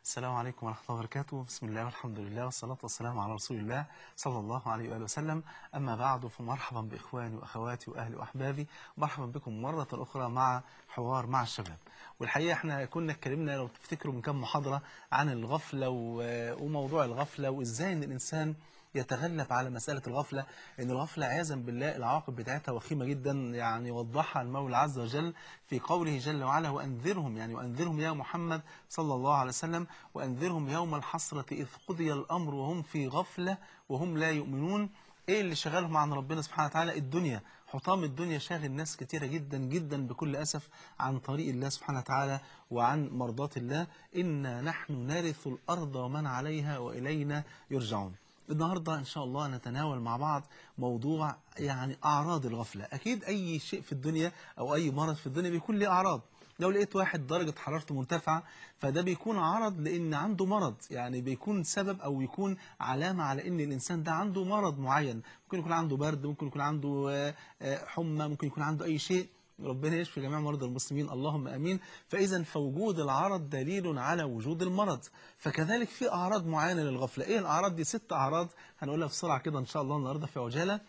السلام عليكم ورحمة الله وبركاته بسم الله والحمد لله والصلاة والسلام على رسول الله صلى الله عليه وآله وسلم أما بعد فمرحبا بإخواني وأخواتي وأهلي وأحبابي مرحبا بكم مرة أخرى مع حوار مع الشباب والحقيقة احنا كنا اتكلمنا لو تفتكروا من كم محاضرة عن الغفلة و- وموضوع الغفلة وإزاي إن الإنسان يتغلب على مسألة الغفلة إن الغفلة عياذا بالله العواقب بتاعتها وخيمة جدا يعني وضحها المولى عز وجل في قوله جل وعلا وأنذرهم يعني وأنذرهم يا محمد صلى الله عليه وسلم وأنذرهم يوم الحسرة إذ قضي الأمر وهم في غفلة وهم لا يؤمنون إيه اللي شغالهم عن ربنا سبحانه وتعالى الدنيا حطام الدنيا شاغل ناس كتيرة جدا جدا بكل أسف عن طريق الله سبحانه وتعالى وعن مرضات الله إنا نحن نرث الأرض ومن عليها وإلينا يرجعون النهاردة إن شاء الله نتناول مع بعض موضوع يعني أعراض الغفلة أكيد أي شيء في الدنيا أو أي مرض في الدنيا بيكون له أعراض لو لقيت واحد درجة حرارته مرتفعة فده بيكون عرض لأن عنده مرض يعني بيكون سبب أو يكون علامة على أن الإنسان ده عنده مرض معين ممكن يكون عنده برد ممكن يكون عنده آه، آه، حمى ممكن يكون عنده أي شيء ربنا يشفي جميع مرضى المسلمين اللهم امين فاذا فوجود العرض دليل على وجود المرض فكذلك في اعراض معينه للغفله ايه الاعراض دي ست اعراض هنقولها بسرعه كده ان شاء الله النهارده في عجاله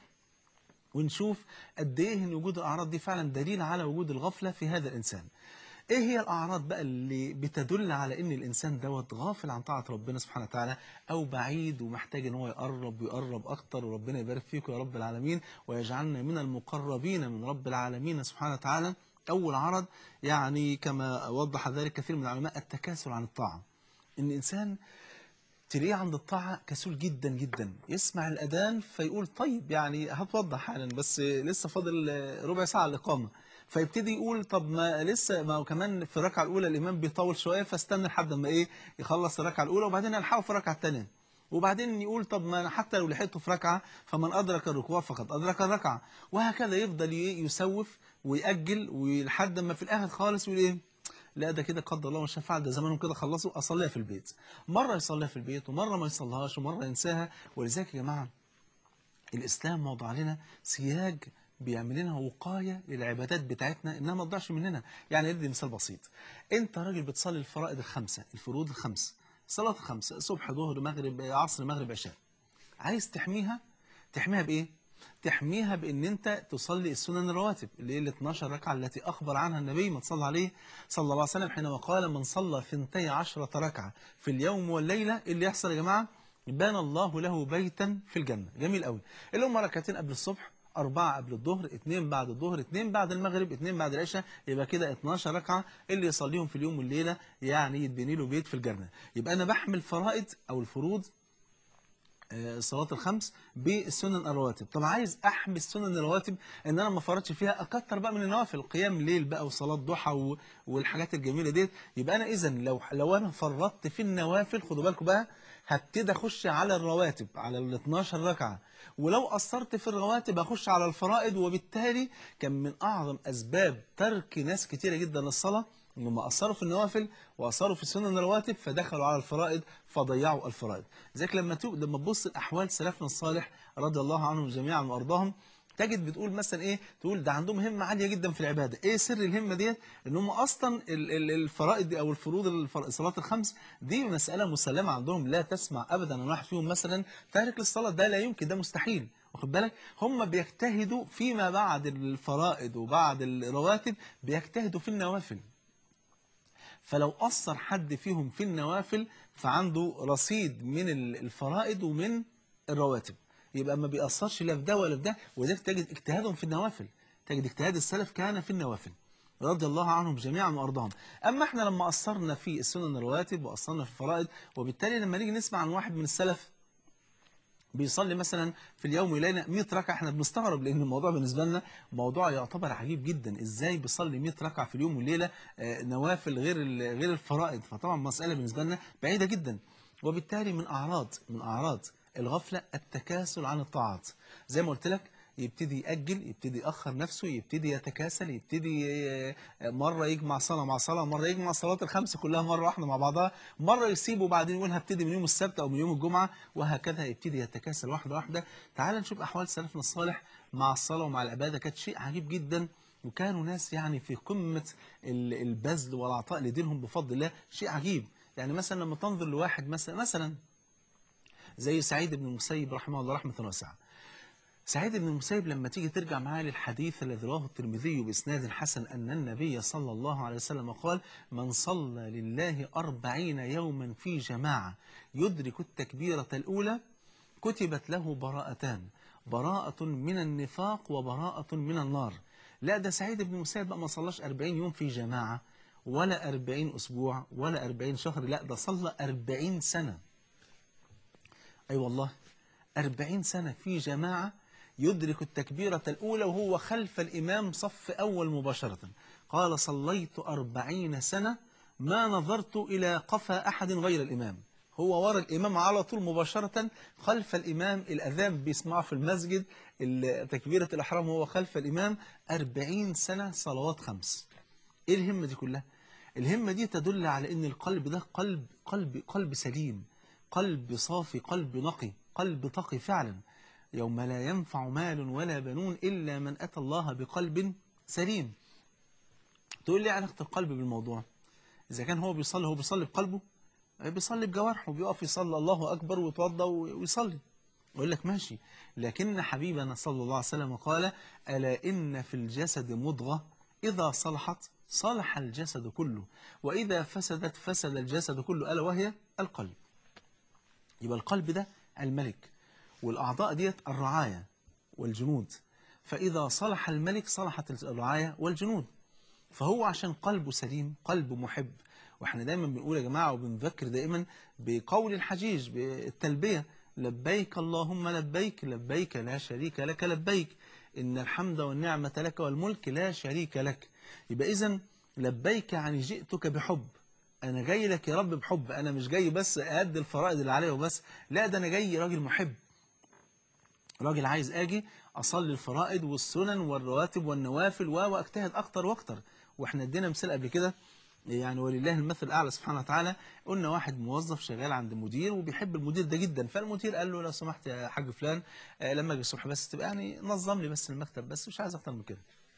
ونشوف قد ايه ان وجود الاعراض دي فعلا دليل على وجود الغفله في هذا الانسان ايه هي الاعراض بقى اللي بتدل على ان الانسان دوت غافل عن طاعه ربنا سبحانه وتعالى او بعيد ومحتاج ان هو يقرب ويقرب اكتر وربنا يبارك فيكم يا رب العالمين ويجعلنا من المقربين من رب العالمين سبحانه وتعالى اول عرض يعني كما وضح ذلك كثير من العلماء التكاسل عن الطاعه ان الانسان تلاقيه عند الطاعة كسول جدا جدا يسمع الأذان فيقول طيب يعني هتوضح حالا بس لسه فاضل ربع ساعة الإقامة فيبتدي يقول طب ما لسه ما هو كمان في الركعة الأولى الإمام بيطول شوية فاستنى لحد ما إيه يخلص الركعة الأولى وبعدين ألحقه في الركعة الثانية وبعدين يقول طب ما أنا حتى لو لحقته في ركعة فمن أدرك الركوع فقد أدرك الركعة وهكذا يفضل ي- يسوف ويأجل ولحد ما في الآخر خالص يقول إيه لا ده كده قدر الله ما شاء فعل ده زمانهم كده خلصوا اصليها في البيت مره يصليها في البيت ومره ما يصليهاش ومره ينساها ولذلك يا جماعه الاسلام وضع لنا سياج بيعمل لنا وقايه للعبادات بتاعتنا انها ما تضيعش مننا يعني ندي مثال بسيط انت راجل بتصلي الفرائض الخمسه الفروض الخمس صلاه الخمسه صبح ظهر مغرب عصر مغرب عشاء عايز تحميها تحميها بايه تحميها بان انت تصلي السنن الرواتب اللي هي ال 12 ركعه التي اخبر عنها النبي ما صلى عليه صلى الله عليه وسلم حينما قال من صلى ثنتي عشرة ركعه في اليوم والليله إيه اللي يحصل يا جماعه بان الله له بيتا في الجنه جميل قوي اللي هم ركعتين قبل الصبح أربعة قبل الظهر اثنين بعد الظهر اثنين بعد المغرب اثنين بعد العشاء يبقى كده 12 ركعة اللي يصليهم في اليوم والليلة يعني يتبني له بيت في الجنة يبقى أنا بحمل فرائض أو الفروض آه، الصلاة الخمس بالسنن الرواتب طب عايز احمي السنن الرواتب ان انا ما فرطش فيها اكتر بقى من النوافل قيام ليل بقى وصلاة ضحى و- والحاجات الجميلة ديت يبقى انا اذا لو لو انا فرطت في النوافل خدوا بالكم بقى هبتدي اخش على الرواتب على ال 12 ركعة ولو قصرت في الرواتب هخش على الفرائض وبالتالي كان من اعظم اسباب ترك ناس كتيرة جدا للصلاة انهم اثروا في النوافل واثروا في سنن الرواتب فدخلوا على الفرائض فضيعوا الفرائض لذلك لما تو... لما تبص لاحوال سلفنا الصالح رضي الله عنهم جميعا وارضاهم تجد بتقول مثلا ايه تقول ده عندهم همه عاليه جدا في العباده ايه سر الهمه ديت ان هم اصلا ال- ال- الفرائض دي او الفروض الفر- الصلاه الخمس دي مساله مسلمه عندهم لا تسمع ابدا ان واحد فيهم مثلا تارك للصلاه ده لا يمكن ده مستحيل واخد بالك هم بيجتهدوا فيما بعد الفرائض وبعد الرواتب بيجتهدوا في النوافل فلو أثر حد فيهم في النوافل فعنده رصيد من ال- الفرائض ومن الرواتب يبقى ما بيأثرش لا في ده ولا في ده وذلك تجد اجتهادهم في النوافل تجد اجتهاد السلف كان في النوافل رضي الله عنهم جميعا وارضاهم اما احنا لما قصرنا في السنن الرواتب وقصرنا في الفرائض وبالتالي لما نيجي نسمع عن واحد من السلف بيصلي مثلا في اليوم وليله 100 ركعه احنا بنستغرب لان الموضوع بالنسبه لنا موضوع يعتبر عجيب جدا ازاي بيصلي 100 ركعه في اليوم والليله آه، نوافل غير ال- غير الفرائض فطبعا مساله بالنسبه لنا بعيده جدا وبالتالي من اعراض من اعراض الغفله التكاسل عن الطاعات زي ما قلت لك يبتدي يأجل يبتدي يأخر نفسه يبتدي يتكاسل يبتدي آه، مرة يجمع صلاة مع صلاة مرة يجمع صلاة الخمس كلها مرة واحدة مع بعضها مرة يسيبه وبعدين يقول هبتدي من يوم السبت أو من يوم الجمعة وهكذا يبتدي يتكاسل واحدة واحدة تعال نشوف أحوال سلفنا الصالح مع الصلاة ومع العبادة كانت شيء عجيب جدا وكانوا ناس يعني في قمة ال- البذل والعطاء لدينهم بفضل الله شيء عجيب يعني مثلا لما تنظر لواحد مثلا مثلا زي سعيد بن المسيب رحمه الله رحمة واسعة سعيد بن المسيب لما تيجي ترجع معاه للحديث الذي رواه الترمذي بإسناد حسن أن النبي صلى الله عليه وسلم قال من صلى لله أربعين يوما في جماعة يدرك التكبيرة الأولى كتبت له براءتان براءة من النفاق وبراءة من النار لا ده سعيد بن المسيب بقى ما صلاش أربعين يوم في جماعة ولا أربعين أسبوع ولا أربعين شهر لا ده صلى أربعين سنة أي أيوة والله أربعين سنة في جماعة يدرك التكبيرة الأولى وهو خلف الإمام صف أول مباشرة قال صليت أربعين سنة ما نظرت إلى قفا أحد غير الإمام هو ورا الإمام على طول مباشرة خلف الإمام الأذان بيسمعه في المسجد تكبيرة الأحرام هو خلف الإمام أربعين سنة صلوات خمس إيه الهمة دي كلها؟ الهمة دي تدل على أن القلب ده قلب قلب قلب سليم قلب صافي قلب نقي قلب تقي فعلا يوم لا ينفع مال ولا بنون إلا من أتى الله بقلب سليم تقول لي علاقة القلب بالموضوع إذا كان هو بيصلي هو بيصلي بقلبه بيصلي بجوارحه بيقف يصلي الله أكبر ويتوضى ويصلي يقول لك ماشي لكن حبيبنا صلى الله عليه وسلم قال ألا إن في الجسد مضغة إذا صلحت صلح الجسد كله وإذا فسدت فسد الجسد كله ألا وهي القلب يبقى القلب ده الملك والأعضاء ديت الرعاية والجنود فإذا صلح الملك صلحت الرعاية والجنود فهو عشان قلبه سليم قلبه محب واحنا دايما بنقول يا جماعة وبنذكر دائما بقول الحجيج بالتلبية لبيك اللهم لبيك لبيك لا شريك لك لبيك إن الحمد والنعمة لك والملك لا شريك لك يبقى إذا لبيك يعني جئتك بحب أنا جاي لك يا رب بحب أنا مش جاي بس أدي الفرائض اللي عليا وبس لا ده أنا جاي راجل محب راجل عايز أجي أصلي الفرائض والسنن والرواتب والنوافل وأجتهد أكتر وأكتر وإحنا ادينا مثال قبل كده يعني ولله المثل الأعلى سبحانه وتعالى قلنا واحد موظف شغال عند مدير وبيحب المدير ده جدا فالمدير قال له لو سمحت يا حاج فلان لما اجي الصبح بس تبقى يعني نظم لي بس المكتب بس مش عايز اكتر من كده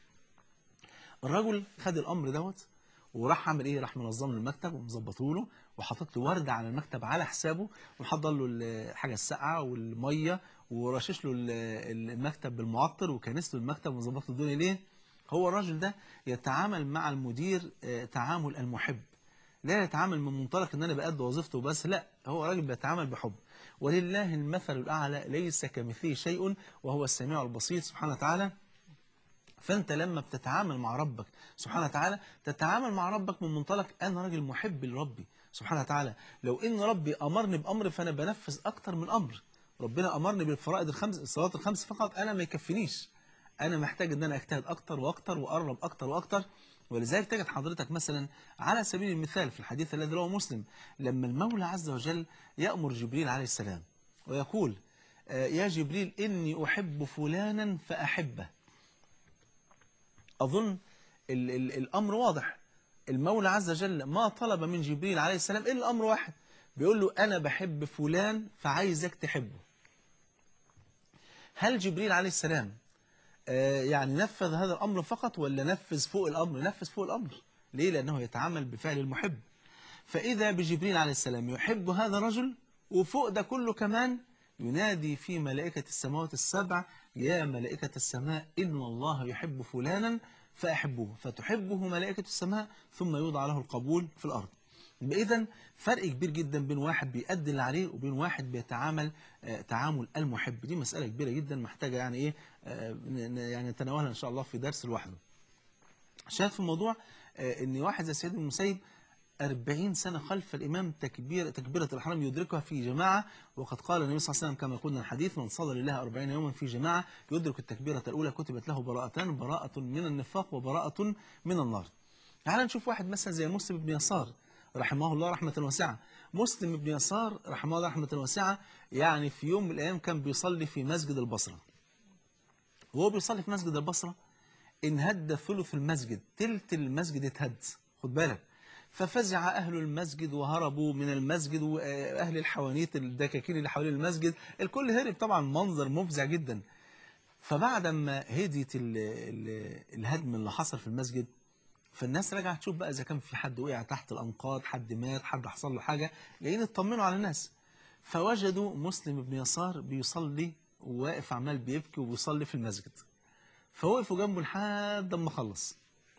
الرجل خد الامر دوت وراح عامل ايه راح منظم له المكتب ومظبطه له وحاطط له ورده على المكتب على حسابه ومحضر له الحاجه الساقعه والميه ورشش له المكتب بالمعطر وكنس له المكتب ومظبط له الدنيا ليه هو الراجل ده يتعامل مع المدير تعامل المحب لا يتعامل من منطلق ان انا بأدي وظيفته بس لا هو راجل بيتعامل بحب ولله المثل الاعلى ليس كمثله شيء وهو السميع البصير سبحانه وتعالى فانت لما بتتعامل مع ربك سبحانه وتعالى تتعامل مع ربك من منطلق انا راجل محب لربي سبحانه وتعالى لو ان ربي امرني بامر فانا بنفذ اكتر من امر ربنا امرني بالفرائض الخمس الصلاه الخمس فقط انا ما يكفينيش انا محتاج ان انا اجتهد اكتر واكتر واقرب اكتر واكتر ولذلك تجد حضرتك مثلا على سبيل المثال في الحديث الذي رواه مسلم لما المولى عز وجل يأمر جبريل عليه السلام ويقول يا جبريل إني أحب فلانا فأحبه أظن ال ال الأمر واضح المولى عز وجل ما طلب من جبريل عليه السلام إلا أمر واحد بيقول له أنا بحب فلان فعايزك تحبه هل جبريل عليه السلام يعني نفذ هذا الأمر فقط ولا نفذ فوق الأمر نفذ فوق الأمر ليه لأنه يتعامل بفعل المحب فإذا بجبريل عليه السلام يحب هذا الرجل وفوق ده كله كمان ينادي في ملائكة السماوات السبع يا ملائكة السماء إن الله يحب فلانا فأحبوه فتحبه ملائكة السماء ثم يوضع له القبول في الأرض إذا فرق كبير جدا بين واحد بيأدي اللي عليه وبين واحد بيتعامل آه تعامل المحب دي مسألة كبيرة جدا محتاجة يعني إيه آه يعني نتناولها إن شاء الله في درس لوحده شاهد في الموضوع آه إن واحد زي سيد المسيب أربعين سنة خلف الإمام تكبير تكبيرة الحرم يدركها في جماعة وقد قال النبي صلى الله عليه وسلم كما قلنا الحديث من صلى لله أربعين يوما في جماعة يدرك التكبيرة الأولى كتبت له براءتان براءة من النفاق وبراءة من النار تعال نشوف واحد مثلا زي مسلم بن يسار رحمه الله رحمة واسعة مسلم بن يسار رحمه الله رحمة واسعة يعني في يوم من الأيام كان بيصلي في مسجد البصرة وهو بيصلي في مسجد البصرة انهد ثلث المسجد تلت المسجد اتهد خد بالك ففزع أهل المسجد وهربوا من المسجد وأهل الحوانيت الدكاكين اللي حوالين المسجد الكل هرب طبعا منظر مفزع جدا فبعد ما هديت ال ال الهدم اللي حصل في المسجد فالناس راجعه تشوف بقى اذا كان في حد وقع تحت الانقاض حد مات حد حصل له حاجه جايين يطمنوا على الناس فوجدوا مسلم بن يسار بيصلي وواقف عمال بيبكي وبيصلي في المسجد فوقفوا جنبه لحد ما خلص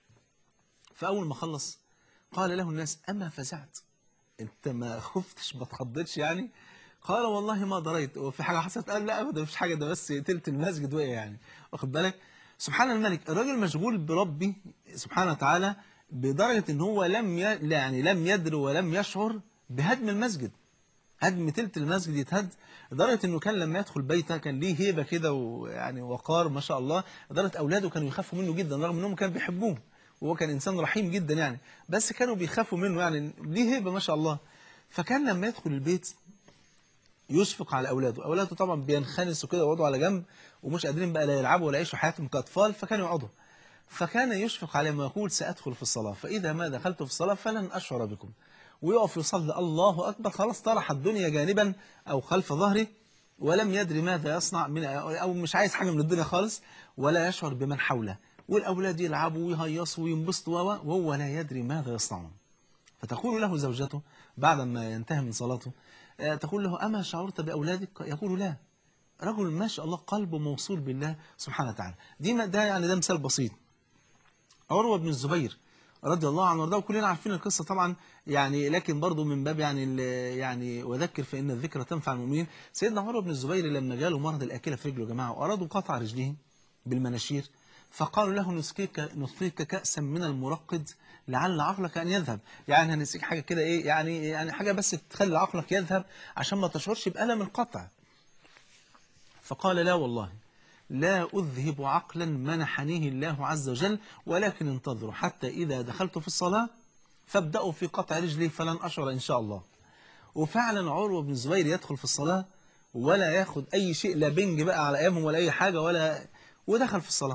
فاول ما خلص قال له الناس اما فزعت انت ما خفتش ما اتخضيتش يعني قال والله ما دريت وفي حاجه حصلت قال لا ابدا مفيش حاجه ده بس تلت المسجد وقع يعني واخد بالك سبحان الملك الراجل مشغول بربي سبحانه وتعالى بدرجه ان هو لم ي... يعني لم يدر ولم يشعر بهدم المسجد هدم تلت المسجد يتهد لدرجه انه كان لما يدخل بيته كان ليه هيبه كده ويعني وقار ما شاء الله لدرجه اولاده كانوا يخافوا منه جدا رغم انهم كانوا بيحبوه وهو كان انسان رحيم جدا يعني بس كانوا بيخافوا منه يعني ليه هيبه ما شاء الله فكان لما يدخل البيت يشفق على اولاده اولاده طبعا بينخنسوا كده ويقعدوا على جنب ومش قادرين بقى لا يلعبوا ولا يعيشوا حياتهم كاطفال فكانوا يقعدوا فكان يشفق عليهم ويقول سادخل في الصلاه فاذا ما دخلت في الصلاه فلن اشعر بكم ويقف يصلي الله اكبر خلاص طرح الدنيا جانبا او خلف ظهره ولم يدري ماذا يصنع من او مش عايز حاجه من الدنيا خالص ولا يشعر بمن حوله والاولاد يلعبوا ويهيصوا وينبسطوا وهو لا يدري ماذا يصنعون فتقول له زوجته بعد ما ينتهي من صلاته تقول له أما شعرت بأولادك يقول لا رجل ما شاء الله قلبه موصول بالله سبحانه وتعالى دي ما ده يعني ده مثال بسيط عروة بن الزبير رضي الله عنه وارضاه وكلنا عارفين القصة طبعا يعني لكن برضه من باب يعني يعني وذكر فإن الذكرى تنفع المؤمنين سيدنا عروة بن الزبير لما جاله مرض الأكلة في رجله يا جماعة وأرادوا قطع رجليه بالمناشير فقالوا له نسقيك نسقيك كأسا من المرقد لعل عقلك أن يذهب يعني هنسيك حاجة كده إيه يعني يعني حاجة بس تخلي عقلك يذهب عشان ما تشعرش بألم القطع فقال لا والله لا أذهب عقلا منحنيه الله عز وجل ولكن انتظروا حتى إذا دخلت في الصلاة فابدأوا في قطع رجلي فلن أشعر إن شاء الله وفعلا عروة بن الزبير يدخل في الصلاة ولا ياخد أي شيء لا بنج بقى على أيامهم ولا أي حاجة ولا ودخل في الصلاة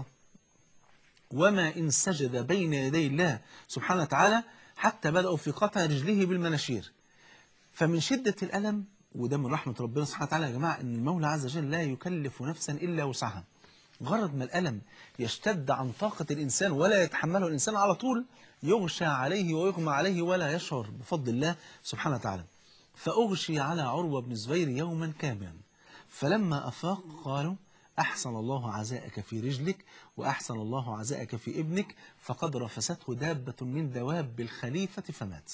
وما إن سجد بين يدي الله سبحانه وتعالى حتى بدأوا في قطع رجله بالمناشير فمن شدة الألم وده من رحمة ربنا سبحانه وتعالى يا جماعة أن المولى عز وجل لا يكلف نفسا إلا وسعها غرض ما الألم يشتد عن طاقة الإنسان ولا يتحمله الإنسان على طول يغشى عليه ويغمى عليه ولا يشعر بفضل الله سبحانه وتعالى فأغشي على عروة بن الزبير يوما كاملا فلما أفاق قالوا أحسن الله عزاءك في رجلك وأحسن الله عزاءك في ابنك فقد رفسته دابة من دواب الخليفة فمات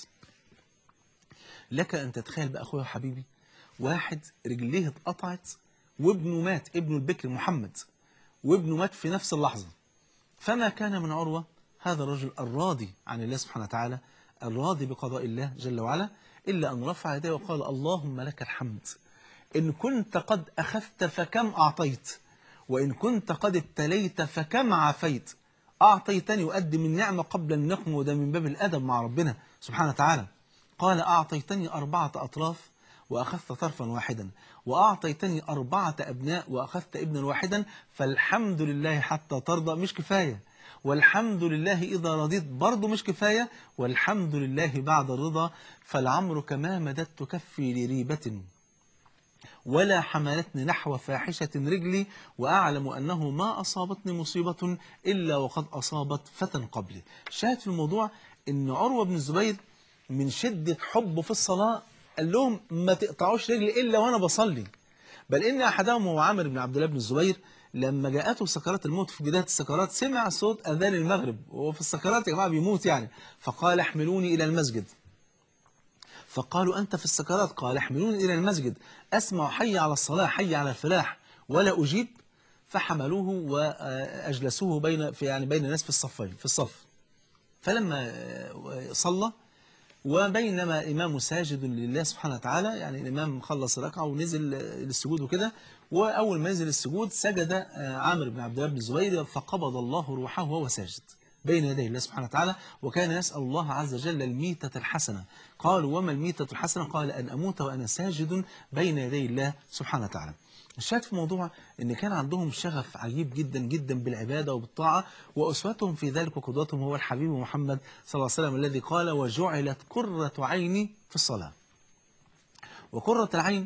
لك أن تتخيل بقى أخويا وحبيبي واحد رجليه اتقطعت وابنه مات ابنه البكر محمد وابنه مات في نفس اللحظة فما كان من عروة هذا الرجل الراضي عن الله سبحانه وتعالى الراضي بقضاء الله جل وعلا إلا أن رفع يديه وقال اللهم لك الحمد إن كنت قد أخذت فكم أعطيت وإن كنت قد ابتليت فكم عافيت أعطيتني وأدي النعمة قبل النقم وده من باب الأدب مع ربنا سبحانه وتعالى قال أعطيتني أربعة أطراف وأخذت طرفا واحدا وأعطيتني أربعة أبناء وأخذت ابنا واحدا فالحمد لله حتى ترضى مش كفاية والحمد لله إذا رضيت برضه مش كفاية والحمد لله بعد الرضا فالعمر ما مددت كفي لريبة ولا حملتني نحو فاحشة رجلي وأعلم أنه ما أصابتني مصيبة إلا وقد أصابت فتى قبلي شاهد في الموضوع أن عروة بن الزبير من شدة حبه في الصلاة قال لهم ما تقطعوش رجلي إلا وأنا بصلي بل إن أحدهم هو عامر بن عبد الله بن الزبير لما جاءته سكرات الموت في بداية السكرات سمع صوت أذان المغرب وهو في السكرات يا جماعة بيموت يعني فقال احملوني إلى المسجد فقالوا أنت في السكرات قال احملوني إلى المسجد أسمع حي على الصلاة حي على الفلاح ولا أجيب فحملوه وأجلسوه بين في يعني بين الناس في الصفين في الصف فلما صلى وبينما الإمام ساجد لله سبحانه وتعالى يعني الإمام خلص ركعة ونزل للسجود وكده وأول ما نزل السجود سجد عامر بن عبد الله بن الزبير فقبض الله روحه وهو ساجد بين يدي الله سبحانه وتعالى وكان يسأل الله عز وجل الميتة الحسنة قالوا وما الميتة الحسنة قال أن أموت وأنا ساجد بين يدي الله سبحانه وتعالى الشاهد في الموضوع ان كان عندهم شغف عجيب جدا جدا بالعبادة وبالطاعة وأسوتهم في ذلك وقدوتهم هو الحبيب محمد صلى الله عليه وسلم الذي قال وجعلت قرة عيني في الصلاة وقرة العين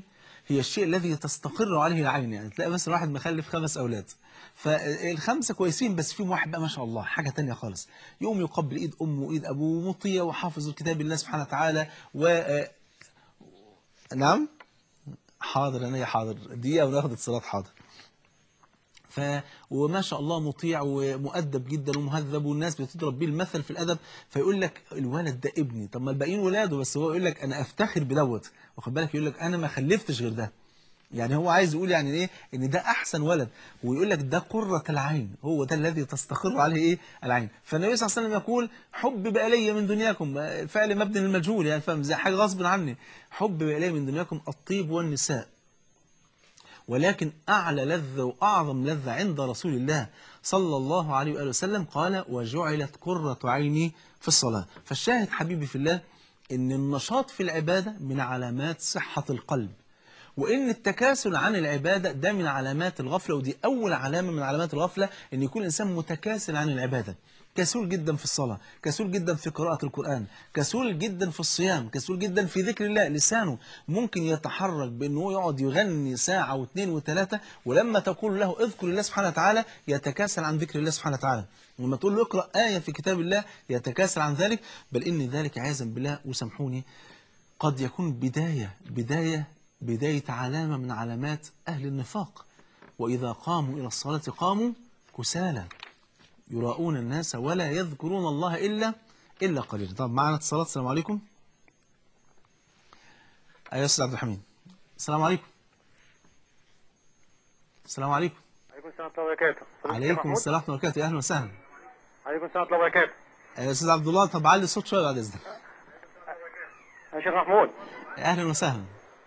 هي الشيء الذي تستقر عليه العين يعني تلاقي مثلا واحد مخلف خمس أولاد فالخمسة كويسين بس فيهم واحد بقى ما شاء الله حاجة تانية خالص يقوم يقبل إيد أمه وإيد أبوه مطيع وحافظ الكتاب الله سبحانه وتعالى و آه، نعم حاضر أنا يا حاضر دقيقة وناخد اتصالات حاضر ف وما شاء الله مطيع ومؤدب جدا ومهذب والناس بتضرب بيه المثل في الادب فيقول لك الولد ده ابني طب ما الباقيين ولاده بس هو يقول لك انا افتخر بدوت واخد بالك يقول لك انا ما خلفتش غير ده يعني هو عايز يقول يعني ايه ان ده احسن ولد ويقول لك ده قرة العين هو ده الذي تستقر عليه ايه العين فالنبي صلى الله عليه وسلم يقول حبب الي من دنياكم الفعل مبني للمجهول يعني فاهم زي حاجه غصب عني حبب الي من دنياكم الطيب والنساء ولكن أعلى لذة وأعظم لذة عند رسول الله صلى الله عليه وآله وسلم قال وجعلت قرة عيني في الصلاة فالشاهد حبيبي في الله إن النشاط في العبادة من علامات صحة القلب وإن التكاسل عن العبادة ده من علامات الغفلة ودي أول علامة من علامات الغفلة إن يكون الإنسان متكاسل عن العبادة كسول جدا في الصلاة كسول جدا في قراءة القرآن كسول جدا في الصيام كسول جدا في ذكر الله لسانه ممكن يتحرك بأنه يقعد يغني ساعة واثنين وثلاثة ولما تقول له اذكر الله سبحانه وتعالى يتكاسل عن ذكر الله سبحانه وتعالى لما تقول له اقرأ آية في كتاب الله يتكاسل عن ذلك بل إن ذلك عياذا بالله وسامحوني قد يكون بداية بداية بداية علامة من علامات أهل النفاق وإذا قاموا إلى الصلاة قاموا كسالى يراؤون الناس ولا يذكرون الله إلا إلا قليلا طب معنا اتصالات السلام عليكم أيها أستاذ عبد الحميد السلام عليكم السلام عليكم عليكم السلام ورحمة الله وبركاته عليكم السلام ورحمة الله وبركاته أهلا وسهلا عليكم السلام ورحمة الله وبركاته يا أستاذ عبد الله طب علي الصوت شوية بعد إذنك يا شيخ محمود أهلا وسهلا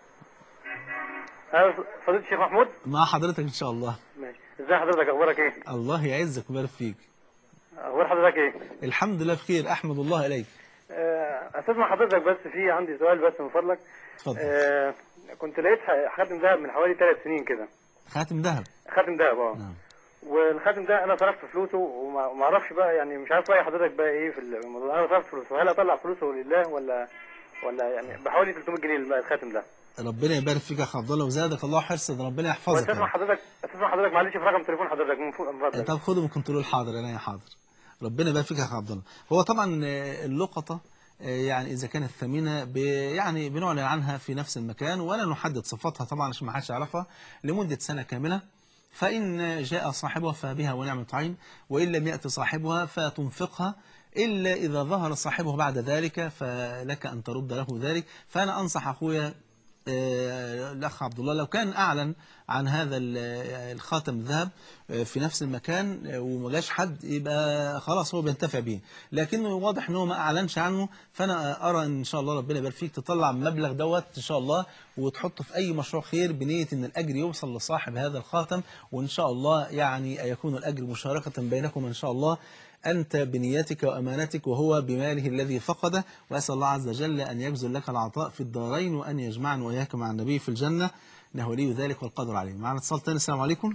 أهلا فضيلة الشيخ محمود مع حضرتك إن شاء الله ماشي ازي حضرتك اخبارك ايه الله يعزك ويبارك فيك اخبار حضرتك ايه الحمد لله بخير أحمد الله إليك آه، استسمع حضرتك بس في عندي سؤال بس من فضلك اتفضل آه، كنت لقيت ح- خاتم ذهب من حوالي ثلاث سنين كده خاتم ذهب خاتم ذهب اه نعم والخاتم ده انا صرفت فلوسه وما وما اعرفش بقى يعني مش عارف راي حضرتك بقى ايه في الموضوع انا صرفت فلوسه هل اطلع فلوسه لله ولا ولا يعني بحوالي 300 جنيه بقى الخاتم ده ربنا يبارك فيك يا أخ عبد الله وزادك الله حرصا ربنا يحفظك يا واستسمع رب. حضرتك استسمع حضرتك معلش في رقم تليفون حضرتك من فوق- من فضلك طب خده من كنترول حاضر انا يا حاضر ربنا يبارك فيك يا اخ عبد الله هو طبعا آه، اللقطه آه، يعني اذا كانت ثمينه ب- يعني بنعلن عنها في نفس المكان ولا نحدد صفاتها طبعا عشان ما حدش يعرفها لمده سنه كامله فإن جاء صاحبها فبها ونعمة عين وإن لم يأتي صاحبها فتنفقها إلا إذا ظهر صاحبه بعد ذلك فلك أن ترد له ذلك فأنا أنصح أخويا آه، الأخ عبد الله لو كان أعلن عن هذا ال- الخاتم الذهب آه، في نفس المكان آه، وما جاش حد يبقى خلاص هو بينتفع به لكنه واضح ان هو ما أعلنش عنه فأنا أرى إن شاء الله ربنا يبارك فيك تطلع المبلغ دوت إن شاء الله وتحطه في أي مشروع خير بنية إن الأجر يوصل لصاحب هذا الخاتم وإن شاء الله يعني يكون الأجر مشاركة بينكم إن شاء الله أنت بنيتك وأمانتك وهو بماله الذي فقده وأسأل الله عز وجل أن يجزل لك العطاء في الدارين وأن يجمعنا وإياك مع النبي في الجنة إنه ولي ذلك والقدر عليه معنا اتصال تاني السلام عليكم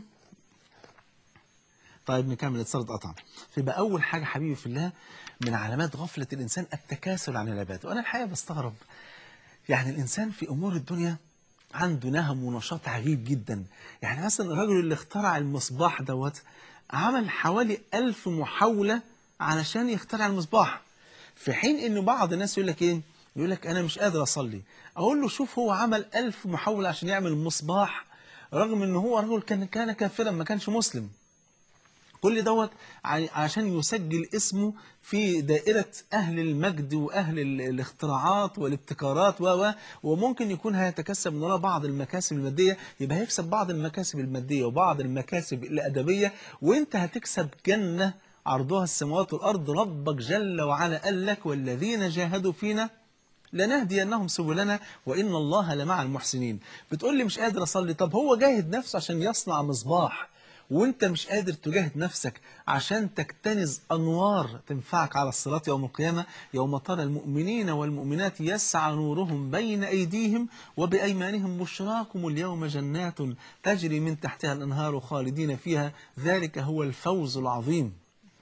طيب نكمل اتصال اتقطع فيبقى أول حاجة حبيبي في الله من علامات غفلة الإنسان التكاسل عن العبادة وأنا الحقيقة بستغرب يعني الإنسان في أمور الدنيا عنده نهم ونشاط عجيب جدا يعني مثلا الرجل اللي اخترع المصباح دوت عمل حوالي ألف محاولة علشان يخترع المصباح في حين إن بعض الناس يقول لك إيه يقول لك أنا مش قادر أصلي أقول له شوف هو عمل ألف محاولة عشان يعمل مصباح رغم إن هو رجل كان كان كافرا ما كانش مسلم كل دوت ع- عشان يسجل اسمه في دائرة أهل المجد وأهل ال- الاختراعات والابتكارات و و- وممكن يكون هيتكسب من وراء بعض المكاسب المادية يبقى هيكسب بعض المكاسب المادية وبعض المكاسب الأدبية وأنت هتكسب جنة عرضها السماوات والأرض ربك جل وعلا قال لك والذين جاهدوا فينا لنهدينهم سبلنا وإن الله لمع المحسنين بتقول لي مش قادر أصلي طب هو جاهد نفسه عشان يصنع مصباح وانت مش قادر تجاهد نفسك عشان تكتنز أنوار تنفعك على الصراط يوم القيامة يوم ترى المؤمنين والمؤمنات يسعى نورهم بين أيديهم وبأيمانهم بشراكم اليوم جنات تجري من تحتها الأنهار خالدين فيها ذلك هو الفوز العظيم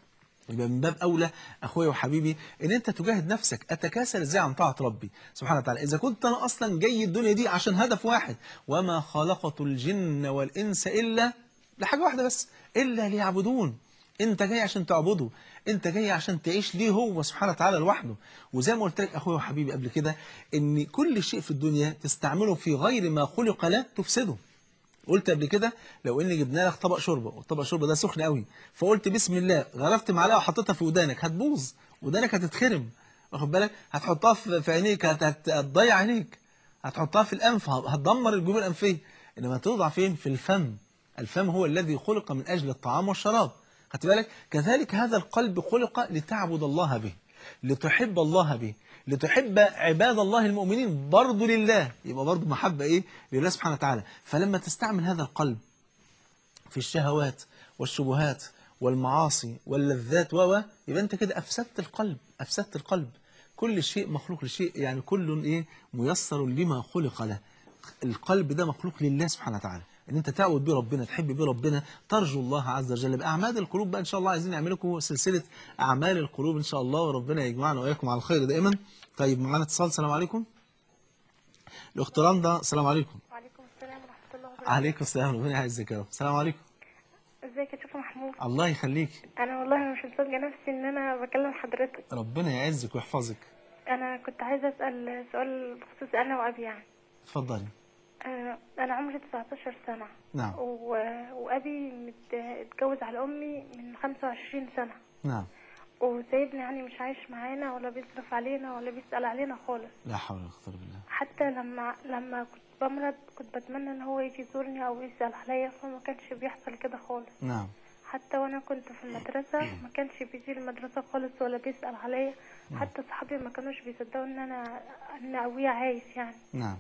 يبقى من باب أولى أخويا وحبيبي إن أنت تجاهد نفسك أتكاسل إزاي عن طاعة ربي سبحانه وتعالى إذا كنت أنا أصلا جاي الدنيا دي عشان هدف واحد وما خلقت الجن والإنس إلا لحاجة واحدة بس إلا ليعبدون أنت جاي عشان تعبده أنت جاي عشان تعيش ليه هو سبحانه وتعالى لوحده وزي ما قلت لك أخويا وحبيبي قبل كده إن كل شيء في الدنيا تستعمله في غير ما خلق له تفسده قلت قبل كده لو اني جبنا لك طبق شوربه والطبق الشوربه ده سخن قوي فقلت بسم الله غرفت معلقه وحطيتها في ودانك هتبوظ ودانك هتتخرم واخد بالك هتحطها في في عينيك هت- هت- هتضيع عينيك هتحطها في الانف هتدمر الجيوب الانفيه انما توضع فين في الفم الفم هو الذي خلق من اجل الطعام والشراب خدت بالك كذلك هذا القلب خلق لتعبد الله به لتحب الله به لتحب عباد الله المؤمنين برضه لله يبقى برضه محبة إيه لله سبحانه وتعالى فلما تستعمل هذا القلب في الشهوات والشبهات والمعاصي واللذات و يبقى أنت كده أفسدت القلب أفسدت القلب كل شيء مخلوق لشيء يعني كل إيه ميسر لما خلق له القلب ده مخلوق لله سبحانه وتعالى ان انت تعبد بيه ربنا تحب بيه ربنا ترجو الله عز وجل باعمال القلوب بقى ان شاء الله عايزين نعمل لكم سلسله اعمال القلوب ان شاء الله وربنا يجمعنا واياكم على الخير دائما طيب معانا اتصال السلام عليكم الاخت رندا السلام عليكم وعليكم السلام ورحمة الله وبركاته عليكم السلام ربنا يعزك يا رب السلام عليكم ازيك يا شيخ محمود الله يخليك انا والله مش مصدقة نفسي ان انا بكلم حضرتك ربنا يعزك ويحفظك انا كنت عايزة اسأل سؤال بخصوص انا وابي يعني اتفضلي آه، انا عمري 19 سنة نعم و... وابي مت... اتجوز على امي من 25 سنة نعم وسايبني يعني مش عايش معانا ولا بيصرف علينا ولا بيسأل علينا خالص لا حول ولا قوه الا بالله حتى لما لما كنت بمرض كنت بتمنى ان هو يجي يزورني او يسأل عليا فما كانش بيحصل كده خالص نعم حتى وانا كنت في المدرسة ما كانش بيجي المدرسة خالص ولا بيسأل عليا حتى صحابي ما كانوش بيصدقوا ان انا ان ابويا عايش يعني نعم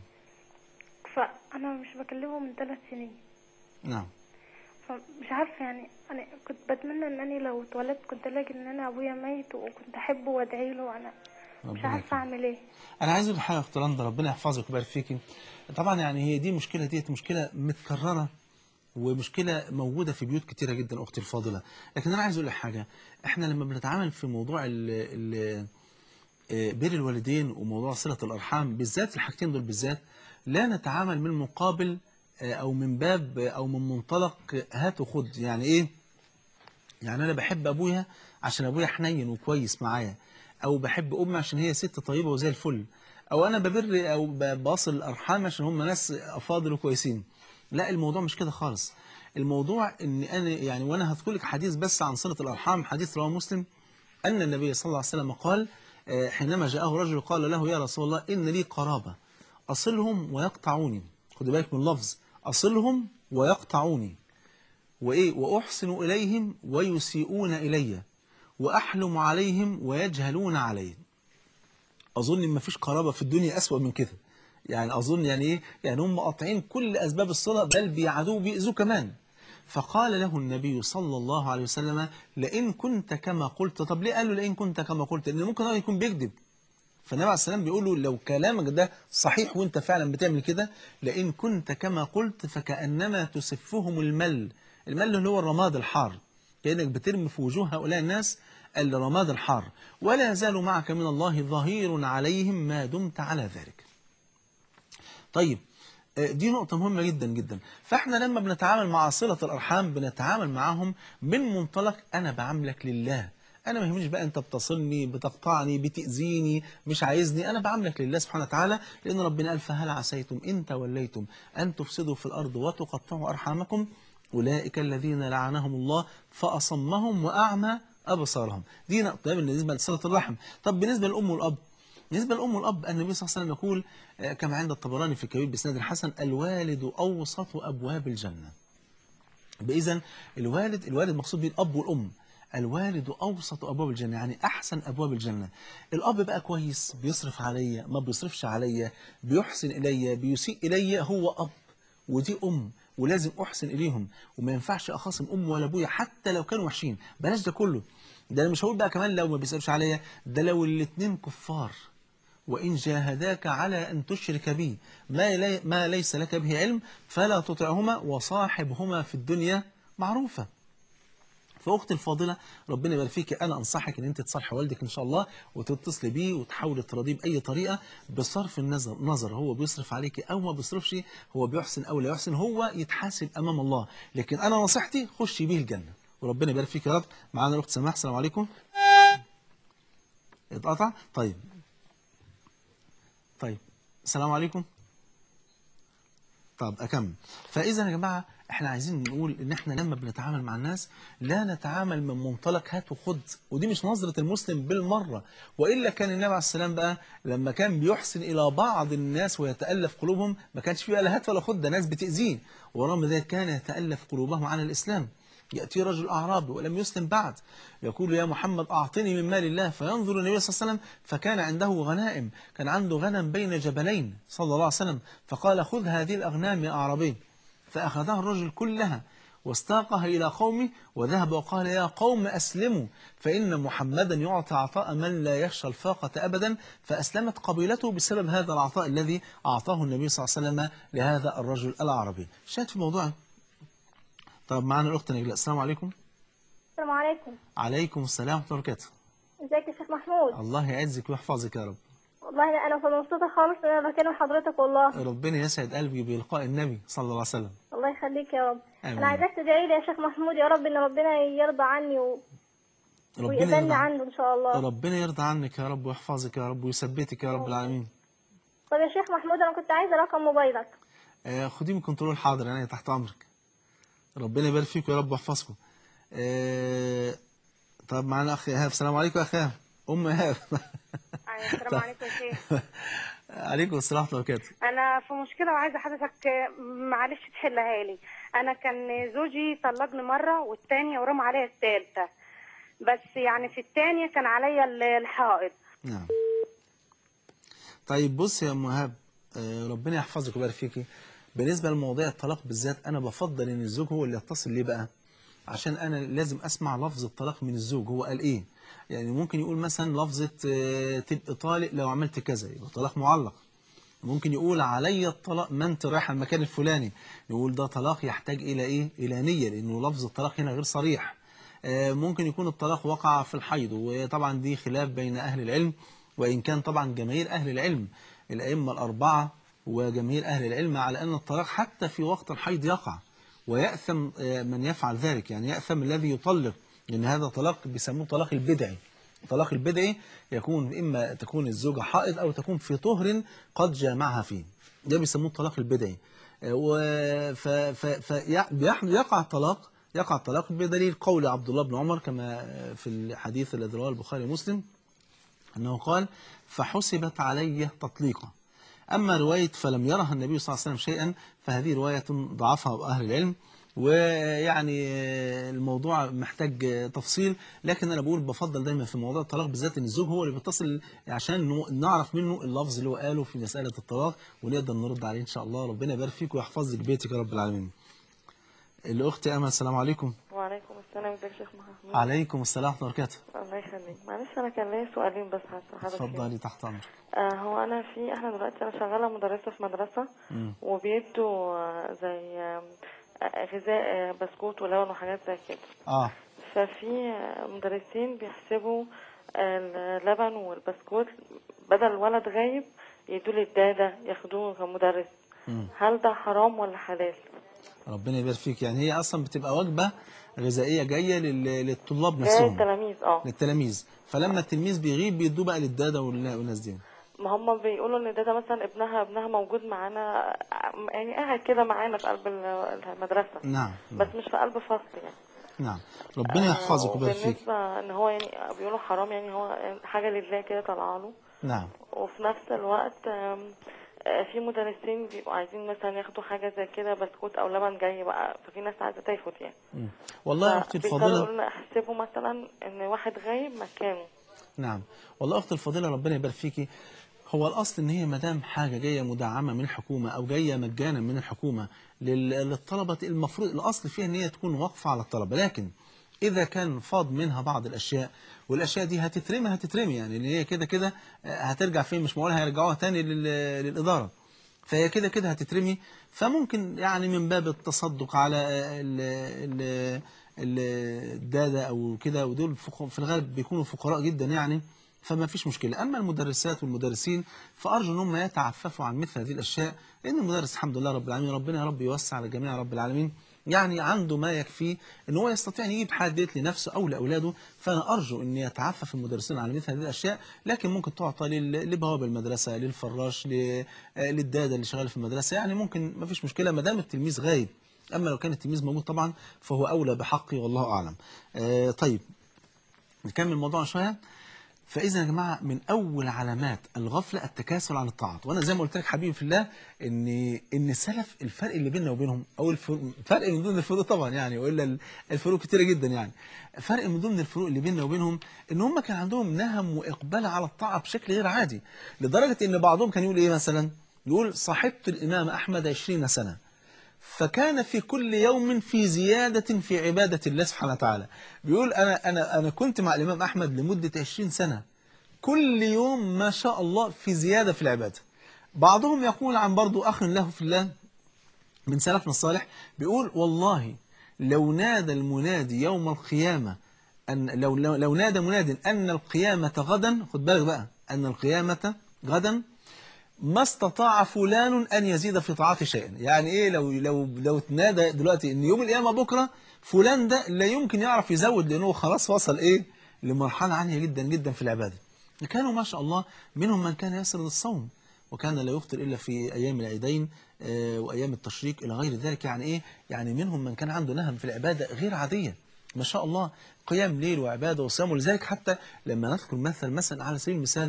فانا مش بكلمه من ثلاث سنين نعم فمش عارفة يعني انا كنت بتمنى ان انا لو اتولدت كنت الاقي ان انا ابويا ميت وكنت احبه وادعي له انا مش ربنا عارفة يكرمك. اعمل ايه انا عايز اقول حاجه يا اخت رندا ربنا يحفظك ويبارك فيكي طبعا يعني هي دي مشكله ديت مشكله متكرره ومشكله موجوده في بيوت كتيره جدا اختي الفاضله لكن انا عايز اقول لك حاجه احنا لما بنتعامل في موضوع ال ال آه، بر الوالدين وموضوع صله الارحام بالذات الحاجتين دول بالذات لا نتعامل من مقابل آه، او من باب آه، او من منطلق هات وخد يعني ايه يعني انا بحب ابويا عشان ابويا حنين وكويس معايا او بحب امي عشان هي ست طيبه وزي الفل او انا ببر او ب- بصل الارحام عشان هم ناس افاضل وكويسين لا الموضوع مش كده خالص الموضوع ان انا يعني وانا هذكر لك حديث بس عن صله الارحام حديث رواه مسلم ان النبي صلى الله عليه وسلم قال آه، حينما جاءه رجل قال له يا رسول الله ان لي قرابه اصلهم ويقطعوني خد بالك من اللفظ اصلهم ويقطعوني وإيه وأحسن إليهم ويسيئون إلي وأحلم عليهم ويجهلون علي أظن ما فيش قرابة في الدنيا أسوأ من كده يعني أظن يعني إيه يعني هم قاطعين كل أسباب الصلة بل بيعادوه بيأذوه كمان فقال له النبي صلى الله عليه وسلم لئن كنت كما قلت طب ليه قال له لئن كنت كما قلت لأن ممكن هو يكون بيكذب فالنبي عليه السلام بيقول له لو كلامك ده صحيح وانت فعلا بتعمل كده لئن كنت كما قلت فكأنما تسفهم المل المل اللي هو الرماد الحار كأنك بترمي في وجوه هؤلاء الناس الرماد الحار ولا يزال معك من الله ظهير عليهم ما دمت على ذلك طيب آه، دي نقطة مهمة جدا جدا فاحنا لما بنتعامل مع صلة الأرحام بنتعامل معهم من منطلق أنا بعاملك لله أنا ما يهمنيش بقى أنت بتصلني بتقطعني بتأذيني مش عايزني أنا بعاملك لله سبحانه وتعالى لأن ربنا قال فهل عسيتم إن توليتم أن تفسدوا في الأرض وتقطعوا أرحامكم أولئك الذين لعنهم الله فأصمهم وأعمى أبصارهم دي نقطة بالنسبة لصلة الرحم طب بالنسبة للأم والأب بالنسبة للأم والأب النبي صلى الله عليه وسلم يقول آه، كما عند الطبراني في الكبير بإسناد الحسن الوالد أوسط أبواب الجنة بإذن الوالد الوالد مقصود به الأب والأم الوالد أوسط أبواب الجنة يعني أحسن أبواب الجنة الأب بقى كويس بيصرف عليا ما بيصرفش عليا بيحسن إلي بيسيء إلي هو أب ودي أم ولازم أحسن إليهم وما ينفعش أخاصم أم ولا أبويا حتى لو كانوا وحشين بلاش ده كله ده أنا مش هقول بقى كمان لو ما بيسألش عليا ده لو الاتنين كفار وإن جاهداك على أن تشرك بي ما, لي ما ليس لك به علم فلا تطعهما وصاحبهما في الدنيا معروفة فاختي الفاضله ربنا يبارك فيك انا انصحك ان انت تصالحي والدك ان شاء الله وتتصلي بيه وتحاولي تراضيه باي طريقه بصرف النظر نظر هو بيصرف عليكي او ما بيصرفش هو بيحسن او لا يحسن هو يتحاسب امام الله لكن انا نصيحتي خشي بيه الجنه وربنا يبارك فيك يا رب معانا الاخت سماح السلام عليكم اتقطع طيب طيب السلام عليكم طب أكمل فإذا يا جماعة احنا عايزين نقول ان احنا لما بنتعامل مع الناس لا نتعامل من منطلق هات وخد ودي مش نظرة المسلم بالمرة وإلا كان النبي عليه السلام بقى لما كان بيحسن إلى بعض الناس ويتألف قلوبهم ما كانش فيه لا هات ولا خد ده ناس بتأذيه ورغم ذلك كان يتألف قلوبهم على الإسلام يأتي رجل أعرابي ولم يسلم بعد يقول يا محمد أعطني من مال الله فينظر النبي صلى الله عليه وسلم فكان عنده غنائم كان عنده غنم بين جبلين صلى الله عليه وسلم فقال خذ هذه الأغنام يا أعرابي فأخذها الرجل كلها واستاقها إلى قومه وذهب وقال يا قوم أسلموا فإن محمدا يعطي عطاء من لا يخشى الفاقة أبدا فأسلمت قبيلته بسبب هذا العطاء الذي أعطاه النبي صلى الله عليه وسلم لهذا الرجل الأعرابي شاهد في موضوع طب معنا الأخت نجلاء السلام عليكم السلام عليكم عليكم السلام ورحمة الله وبركاته ازيك يا شيخ محمود الله يعزك ويحفظك يا رب والله انا مبسوطه خالص ان انا بكلم حضرتك والله ربنا يسعد قلبي بلقاء النبي صلى الله عليه وسلم الله يخليك يا رب آمين. انا عايزاك تدعي لي يا شيخ محمود يا رب ان ربنا يرضى عني و... ربنا ويقبلني يرضى عنك عنه ان شاء الله ربنا يرضى عنك يا رب ويحفظك يا رب ويثبتك يا رب العالمين طب يا شيخ محمود انا كنت عايزه رقم موبايلك آه، خديه من كنترول حاضر انا تحت امرك ربنا يبارك فيكم يا رب ويحفظكم آه، طب معانا اخ ايهاب السلام عليكم يا اخ ايهاب ام ايهاب السلام عليكم يا شيخ عليكم السلام ورحمه الله وبركاته انا في مشكله وعايزه حضرتك معلش تحلها لي انا كان زوجي طلقني مره والتانية ورمى عليا التالتة بس يعني في التانية كان عليا ال- الحائض نعم طيب بص يا ام ايهاب آه، ربنا يحفظك ويبارك فيكي بالنسبه لمواضيع الطلاق بالذات انا بفضل ان الزوج هو اللي يتصل ليه بقى عشان انا لازم اسمع لفظ الطلاق من الزوج هو قال ايه يعني ممكن يقول مثلا لفظه آه، تبقى طالق لو عملت كذا يبقى طلاق معلق ممكن يقول علي الطلاق ما انت رايح المكان الفلاني يقول ده طلاق يحتاج الى ايه الى نيه لانه لفظ الطلاق هنا غير صريح آه، ممكن يكون الطلاق وقع في الحيض وطبعا دي خلاف بين اهل العلم وان كان طبعا جماهير اهل العلم الائمه الاربعه وجماهير اهل العلم على ان الطلاق حتى في وقت الحيض يقع ويأثم آه، من يفعل ذلك يعني يأثم الذي يطلق لأن هذا طلاق بيسموه طلاق البدعي طلاق البدعي يكون إما تكون الزوجة حائض أو تكون في طهر قد جامعها فيه ده بيسموه الطلاق البدعي آه، و- ف- ف- في- بيح- يقع الطلاق يقع الطلاق بدليل قول عبد الله بن عمر كما آه، في الحديث الذي رواه البخاري ومسلم أنه قال فحسبت علي تطليقا أما رواية فلم يرها النبي صلى الله عليه وسلم شيئا فهذه رواية ضعفها أهل العلم ويعني الموضوع محتاج تفصيل لكن أنا بقول بفضل دايما في موضوع الطلاق بالذات إن الزوج هو اللي بيتصل عشان نو- نعرف منه اللفظ اللي هو قاله في مسألة الطلاق ونقدر نرد عليه إن شاء الله ربنا يبارك فيك ويحفظ لك بيتك يا رب العالمين الأخت أمل السلام عليكم وعليكم السلام ازيك يا شيخ محمود عليكم السلام ورحمة الله وبركاته الله يخليك معلش انا كان ليا سؤالين بس هسأل حضرتك فيهم. اتفضلي تحت أمرك آه هو انا في احنا دلوقتي انا شغاله مدرسه في مدرسه مم. وبيدوا آه، زي آه، آه، غذاء آه، بسكوت ولبن وحاجات زي كده آه ففي آه، مدرسين بيحسبوا آه، اللبن والبسكوت بدل الولد غايب يدوا للداده ياخدوه كمدرس مم. هل ده حرام ولا حلال؟ ربنا يبارك فيك يعني هي اصلا بتبقى وجبه غذائيه جايه لل- للطلاب جاي نفسهم التلاميذ اه للتلاميذ فلما التلميذ بيغيب بيدوه بقى للداده والنا- والناس دي ما هم بيقولوا ان ده, ده مثلا ابنها ابنها موجود معانا يعني قاعد كده معانا في قلب ال- المدرسه نعم بس مش في قلب فصل يعني نعم ربنا يحفظك ويبارك فيك بالنسبه ان هو يعني بيقولوا حرام يعني هو حاجه لله كده طالعه له نعم وفي نفس الوقت آم، آه، في مدرسين بيبقوا عايزين مثلا ياخدوا حاجه زي كده بسكوت او لبن جاي بقى ففي ناس عايزه تاخد يعني مم. والله يا اختي فبيضطروا الفاضله يقولوا لنا احسبوا مثلا ان واحد غايب مكانه نعم والله اختي الفاضله ربنا يبارك فيكي هو الاصل ان هي ما دام حاجه جايه مدعمه من الحكومه او جايه مجانا من الحكومه لل- للطلبه المفروض الاصل فيها ان هي تكون واقفه على الطلبه لكن اذا كان فاض منها بعض الاشياء والاشياء دي هتترمي هتترمي يعني ان هي كده كده آه، هترجع فين مش معقول هيرجعوها تاني لل- للاداره فهي كده كده هتترمي فممكن يعني من باب التصدق على ال ال ال- الداده او كده ودول فق- في الغالب بيكونوا فقراء جدا يعني فما فيش مشكله اما المدرسات والمدرسين فارجو ان هم يتعففوا عن مثل هذه الاشياء لان المدرس الحمد لله رب العالمين ربنا يا رب يوسع على الجميع يا رب العالمين يعني عنده ما يكفيه ان هو يستطيع ان يجيب حاجه ديت لنفسه او لاولاده فانا ارجو ان يتعفف المدرسين على مثل هذه الاشياء لكن ممكن تعطى لل- لبواب المدرسه للفراش ل- آه، للداده اللي شغاله في المدرسه يعني ممكن ما فيش مشكله ما دام التلميذ غايب اما لو كان التلميذ موجود طبعا فهو اولى بحقي والله اعلم آه طيب نكمل الموضوع شويه فاذا يا جماعه من اول علامات الغفله التكاسل عن الطاعات وانا زي ما قلت لك حبيبي في الله ان ان السلف الفرق اللي بيننا وبينهم او الفرق فرق من ضمن الفروق طبعا يعني والا ال- الفروق كتيره جدا يعني فرق من ضمن الفروق اللي بيننا وبينهم ان هم كان عندهم نهم واقبال على الطاعه بشكل غير عادي لدرجه ان بعضهم كان يقول ايه مثلا يقول صاحبت الامام احمد 20 سنه فكان في كل يوم في زيادة في عبادة الله سبحانه وتعالى بيقول أنا, أنا, أنا كنت مع الإمام أحمد لمدة 20 سنة كل يوم ما شاء الله في زيادة في العبادة بعضهم يقول عن برضو أخ له في الله من سلفنا الصالح بيقول والله لو نادى المنادي يوم القيامة أن لو, لو, لو نادى مناد أن القيامة غدا خد بالك بقى أن القيامة غدا ما استطاع فلان أن يزيد في طاعته شيئا يعني إيه لو لو لو تنادى دلوقتي إن يوم القيامة بكرة فلان ده لا يمكن يعرف يزود لأنه خلاص وصل إيه لمرحلة عالية جدا جدا في العبادة كانوا ما شاء الله منهم من كان يسرد الصوم وكان لا يفطر إلا في أيام العيدين آه، وأيام التشريق إلى غير ذلك يعني إيه يعني منهم من كان عنده نهم في العبادة غير عادية ما شاء الله قيام ليل وعبادة وصيام ولذلك حتى لما نذكر مثل مثلا على سبيل المثال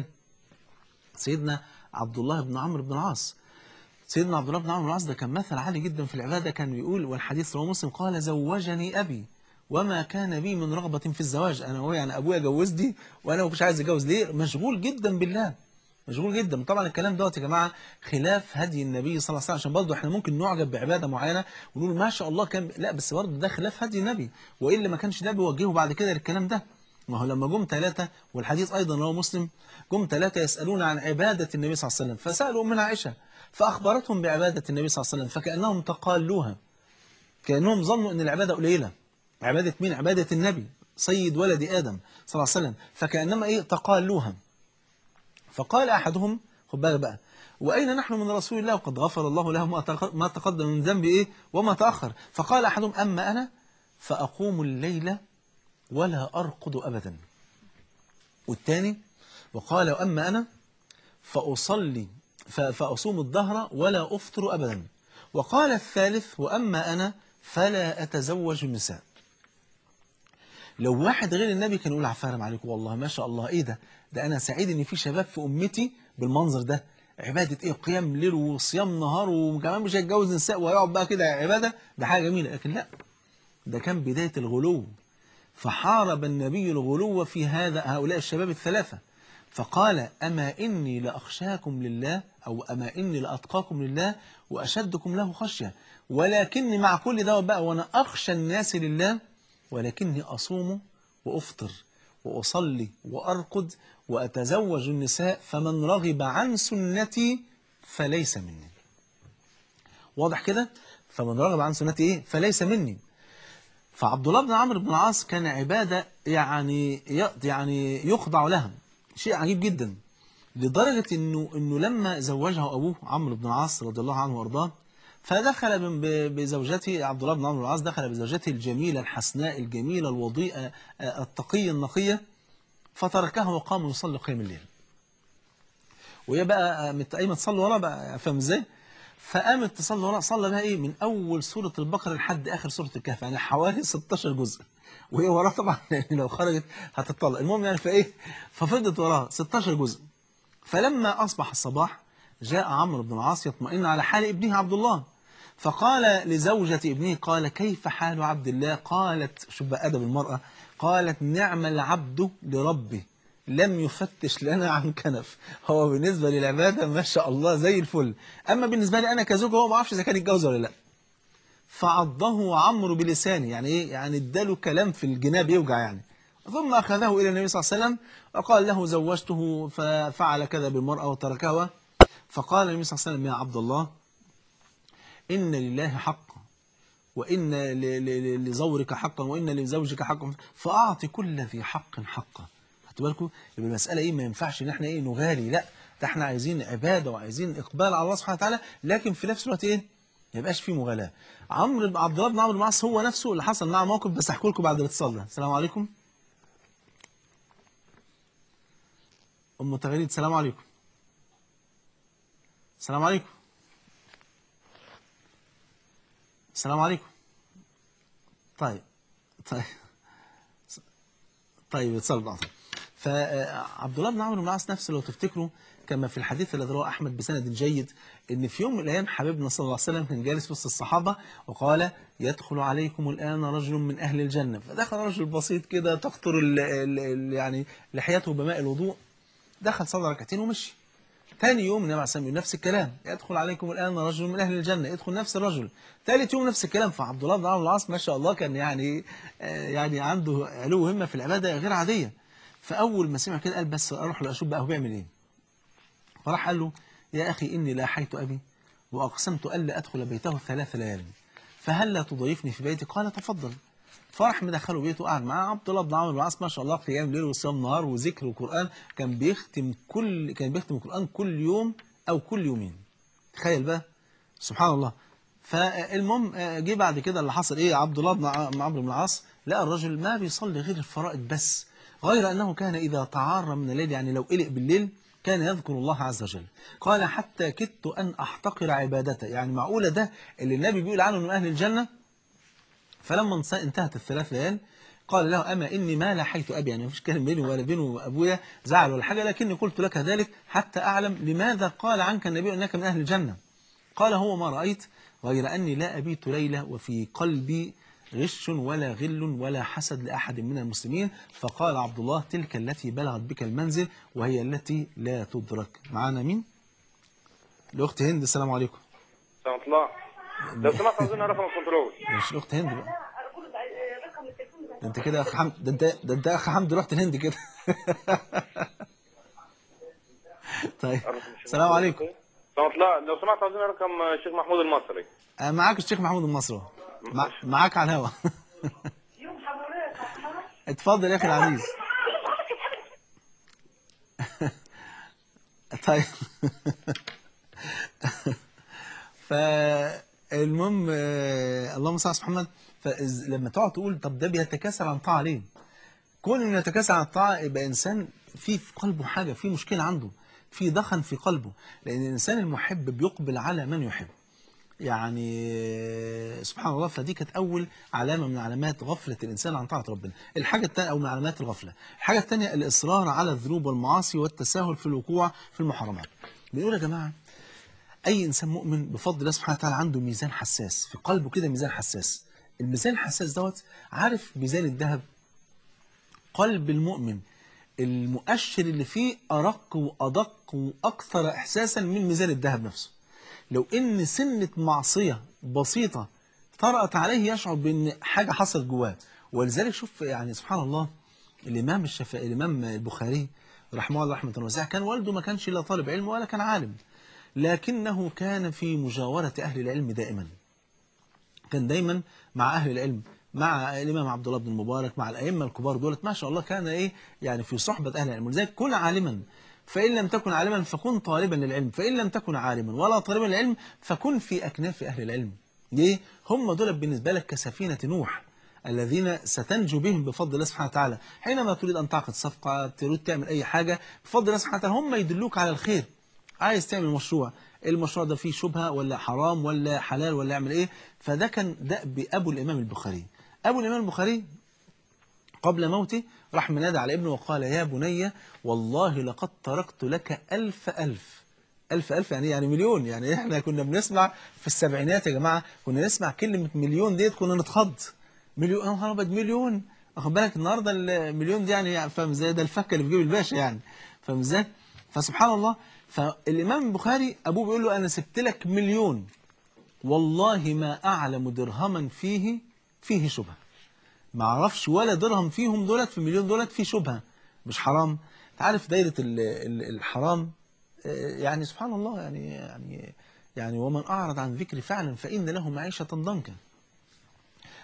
سيدنا عبد الله بن عمرو بن العاص سيدنا عبد الله بن عمرو بن العاص ده كان مثل عالي جدا في العبادة كان بيقول والحديث رواه مسلم قال زوجني أبي وما كان بي من رغبة في الزواج أنا هو يعني أبويا جوزني وأنا ما كنتش عايز أتجوز ليه مشغول جدا بالله مشغول جدا طبعا الكلام دوت يا جماعة خلاف هدي النبي صلى الله عليه وسلم عشان برضه احنا ممكن نعجب بعبادة معينة ونقول ما شاء الله كان لا بس برضه ده خلاف هدي النبي وإلا ما كانش ده بيوجهه بعد كده للكلام ده ما هو لما جم ثلاثة والحديث أيضا رواه مسلم جم ثلاثة يسألون عن عبادة النبي صلى الله عليه وسلم فسألوا من عائشة فأخبرتهم بعبادة النبي صلى الله عليه وسلم فكأنهم تقالوها كأنهم ظنوا أن العبادة قليلة عبادة مين؟ عبادة النبي سيد ولد آدم صلى الله عليه وسلم فكأنما إيه تقالوها فقال أحدهم خد بالك بقى وأين نحن من رسول الله وقد غفر الله له ما تق- ما تقدم من ذنبي إيه وما تأخر فقال أحدهم أما أنا فأقوم الليل ولا أرقد أبدا والثاني وقال وأما أنا فأصلي ف- فأصوم الظهر ولا أفطر أبدا وقال الثالث وأما أنا فلا أتزوج النساء لو واحد غير النبي كان يقول عفارم عليكم والله ما شاء الله ايه ده ده انا سعيد ان في شباب في امتي بالمنظر ده عبادة ايه قيام ليل وصيام نهار وكمان مش هيتجوز نساء وهيقعد بقى كده عبادة ده حاجة جميلة لكن لا ده كان بداية الغلو فحارب النبي الغلو في هذا هؤلاء الشباب الثلاثة فقال أما إني لأخشاكم لله أو أما إني لأتقاكم لله وأشدكم له خشية ولكني مع كل ده بقى وأنا أخشى الناس لله ولكني أصوم وأفطر وأصلي وأرقد وأتزوج النساء فمن رغب عن سنتي فليس مني واضح كده فمن رغب عن سنتي إيه فليس مني فعبد الله بن عمرو بن العاص كان عبادة يعني يعني يخضع لها شيء عجيب جدا لدرجة انه انه لما زوجها ابوه عمرو بن العاص رضي الله عنه وارضاه فدخل ب- ب- بزوجته عبد الله بن عمرو بن العاص دخل بزوجته الجميلة الحسناء الجميلة الوضيئة آه، التقية النقية فتركها وقام يصلي قيام الليل وهي بقى مت- قايمه تصلي وراه بقى فاهم ازاي؟ فقامت تصلي وراه صلى بها ايه من اول سوره البقره لحد اخر سوره الكهف يعني حوالي 16 جزء وهي وراه طبعا لأن لو خرجت هتطلق المهم يعني فايه ففضلت وراه 16 جزء فلما اصبح الصباح جاء عمرو بن العاص يطمئن على حال ابنه عبد الله فقال لزوجة ابنه قال كيف حال عبد الله قالت شوف بقى أدب المرأة قالت نعم العبد لربه لم يفتش لنا عن كنف هو بالنسبة للعبادة ما شاء الله زي الفل أما بالنسبة لي أنا كزوج هو ما اعرفش إذا كان يتجوز ولا لا فعضه عمرو بلسانه يعني إيه يعني اداله كلام في الجناب يوجع يعني ثم أخذه إلى النبي صلى الله عليه وسلم وقال له زوجته ففعل كذا بالمرأة وتركها فقال النبي صلى الله عليه وسلم يا عبد الله إن لله حق وإن ل- ل- ل- لزورك حقا وإن لزوجك حقا فأعطي كل ذي حق حقه خدتوا بالكم يبقى المسألة إيه ما ينفعش إن إحنا إيه نغالي لا ده إحنا عايزين عبادة وعايزين إقبال على الله سبحانه وتعالى لكن في نفس الوقت إيه ما يبقاش فيه مغالاة عمرو بن عبد الله بن عمرو بن العاص هو نفسه اللي حصل معاه موقف بس أحكي لكم بعد الاتصال ده السلام عليكم أم تغريد السلام عليكم السلام عليكم السلام عليكم طيب طيب طيب اتصال بعض فعبد الله بن عمرو بن العاص نفسه لو تفتكروا كما في الحديث الذي رواه احمد بسند جيد ان في يوم من الايام حبيبنا صلى الله عليه وسلم كان جالس وسط الصحابه وقال يدخل عليكم الان رجل من اهل الجنه فدخل رجل بسيط كده تقطر ال ال ال يعني لحيته بماء الوضوء دخل صلى ركعتين ومشي ثاني يوم النبي عليه الصلاه والسلام نفس الكلام يدخل عليكم الان رجل من اهل الجنه يدخل نفس الرجل ثالث يوم نفس الكلام فعبد الله بن عمرو بن العاص ما شاء الله كان يعني آه، يعني عنده علو همه في العباده غير عاديه فاول ما سمع كده قال بس اروح له اشوف بقى هو بيعمل ايه فراح قال له يا اخي اني لاحيت ابي واقسمت الا ادخل بيته ثلاث ليال فهل لا تضيفني في بيتي قال تفضل فراح مدخله بيته قعد معاه عبد الله بن عمرو بن العاص ما شاء الله قيام ليل وصيام نهار وذكر وقران كان بيختم كل كان بيختم القران كل يوم او كل يومين تخيل بقى سبحان الله فالمهم آه، جه بعد كده اللي حصل ايه عبد الله بن ع- بن عمرو بن العاص لقى الرجل ما بيصلي غير الفرائض بس غير انه كان اذا تعار من الليل يعني لو قلق بالليل كان يذكر الله عز وجل قال حتى كدت ان احتقر عبادته يعني معقوله ده اللي النبي بيقول عنه من اهل الجنه فلما انس- انتهت الثلاث ليال قال له أما إني ما لاحيت أبي يعني مفيش كلام بيني ولا بينه وأبويا زعل ولا حاجة لكني قلت لك ذلك حتى أعلم لماذا قال عنك النبي أنك من أهل الجنة قال هو ما رأيت غير أني لا أبيت ليلة وفي قلبي غش ولا غل ولا حسد لأحد من المسلمين فقال عبد الله تلك التي بلغت بك المنزل وهي التي لا تدرك معانا مين؟ الأخت هند السلام عليكم سلام الله لو سمحت عاوزين نعرف الكنترول مش الأخت هند بقى ده انت كده يا اخ حمد ده انت ده انت يا اخ حمد رحت الهند كده طيب السلام عليكم سلام الله لو سمحت عاوزين رقم الشيخ محمود المصري آه، معاك الشيخ محمود المصري اهو. مع... معاك على الهوا اتفضل يا اخي العزيز طيب فالمهم آه، اللهم صل على سيدنا محمد فلما تقعد تقول طب ده بيتكاسل عن طاعه ليه؟ كون انه يتكاسل عن الطاعه يبقى انسان في في قلبه حاجه في مشكله عنده في دخن في قلبه لان الانسان المحب بيقبل على من يحب يعني سبحان الله فدي كانت اول علامه من علامات غفله الانسان عن طاعه ربنا الحاجه الثانيه او من علامات الغفله الحاجه الثانيه الاصرار على الذنوب والمعاصي والتساهل في الوقوع في المحرمات بنقول يا جماعه اي انسان مؤمن بفضل الله سبحانه وتعالى عنده ميزان حساس في قلبه كده ميزان حساس الميزان الحساس دوت عارف ميزان الذهب قلب المؤمن المؤشر اللي فيه أرق وأدق وأكثر إحساسا من ميزان الذهب نفسه لو إن سنة معصية بسيطة طرأت عليه يشعر بأن حاجة حصلت جواه ولذلك شوف يعني سبحان الله الإمام الشافعي الإمام البخاري رحمه الله رحمة واسعة كان والده ما كانش لا طالب علم ولا كان عالم لكنه كان في مجاورة أهل العلم دائما كان دايما مع أهل العلم مع الإمام عبد الله بن المبارك مع الأئمة الكبار دولت ما شاء الله كان إيه يعني في صحبة أهل العلم ولذلك كن عالما فإن لم تكن عالما فكن طالبا للعلم فإن لم تكن عالما ولا طالبا للعلم فكن في أكناف أهل العلم ليه؟ هم دول بالنسبة لك كسفينة نوح الذين ستنجو بهم بفضل الله سبحانه وتعالى حينما تريد أن تعقد صفقة تريد تعمل أي حاجة بفضل الله سبحانه وتعالى هم يدلوك على الخير عايز تعمل مشروع المشروع ده فيه شبهة ولا حرام ولا حلال ولا يعمل ايه فده كان دأب أبو الإمام البخاري أبو الإمام البخاري قبل موته راح منادى على ابنه وقال يا بني والله لقد تركت لك ألف ألف ألف ألف يعني يعني مليون يعني إحنا كنا بنسمع في السبعينات يا جماعة كنا نسمع كلمة مليون ديت كنا نتخض مليون يا نهار أبيض مليون واخد بالك النهارده المليون دي يعني فاهم ازاي ده الفكه اللي في جيب الباشا يعني فاهم ازاي فسبحان الله فالإمام البخاري أبوه بيقول له أنا سبت لك مليون والله ما أعلم درهما فيه فيه شبهة ما أعرفش ولا درهم فيهم دولت في المليون دولت فيه شبهة مش حرام تعرف دايرة ال- ال- الحرام آه، يعني سبحان الله يعني يعني يعني ومن أعرض عن ذكري فعلا فإن له معيشة ضنكا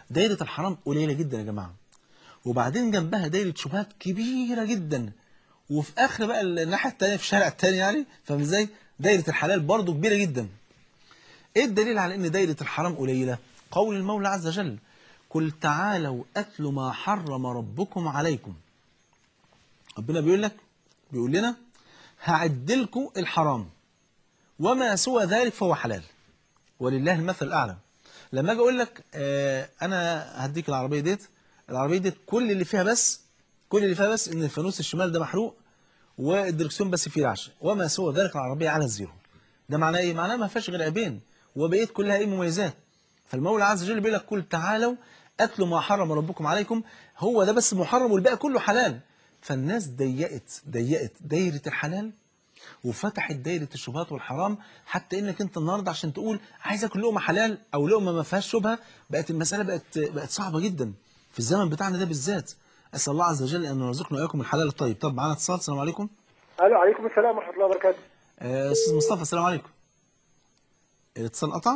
دايرة الحرام قليلة جدا يا جماعة وبعدين جنبها دايرة شبهات كبيرة جدا وفي اخر بقى الناحية التانية في الشارع التاني يعني فاهم ازاي دايرة الحلال برضه كبيرة جدا ايه الدليل على ان دايرة الحرام قليلة قول المولى عز وجل قل تعالوا اتل ما حرم ربكم عليكم ربنا بيقول لك بيقول لنا هعدلكم الحرام وما سوى ذلك فهو حلال ولله المثل الاعلى لما اجي اقول لك آه انا هديك العربيه ديت العربيه ديت كل اللي فيها بس كل اللي فيها بس ان الفانوس الشمال ده محروق والدركسيون بس فيه رعشه وما سوى ذلك العربيه على الزيرو ده معناه ايه معناه ما فيهاش غير عيبين وبقيت كلها ايه مميزات فالمولى عز وجل بيقول لك قل تعالوا اتلوا ما حرم ربكم عليكم هو ده بس محرم والباقي كله حلال فالناس ضيقت ضيقت دايره الحلال وفتحت دايره الشبهات والحرام حتى انك انت النهارده عشان تقول عايز اكل لقمه حلال او لقمه ما فيهاش شبهه بقت المساله بقت بقت صعبه جدا في الزمن بتاعنا ده بالذات اسال الله عز وجل ان يرزقنا واياكم الحلال الطيب طب معانا اتصال السلام عليكم الو عليكم السلام ورحمه الله وبركاته آه، استاذ مصطفى السلام عليكم الاتصال قطع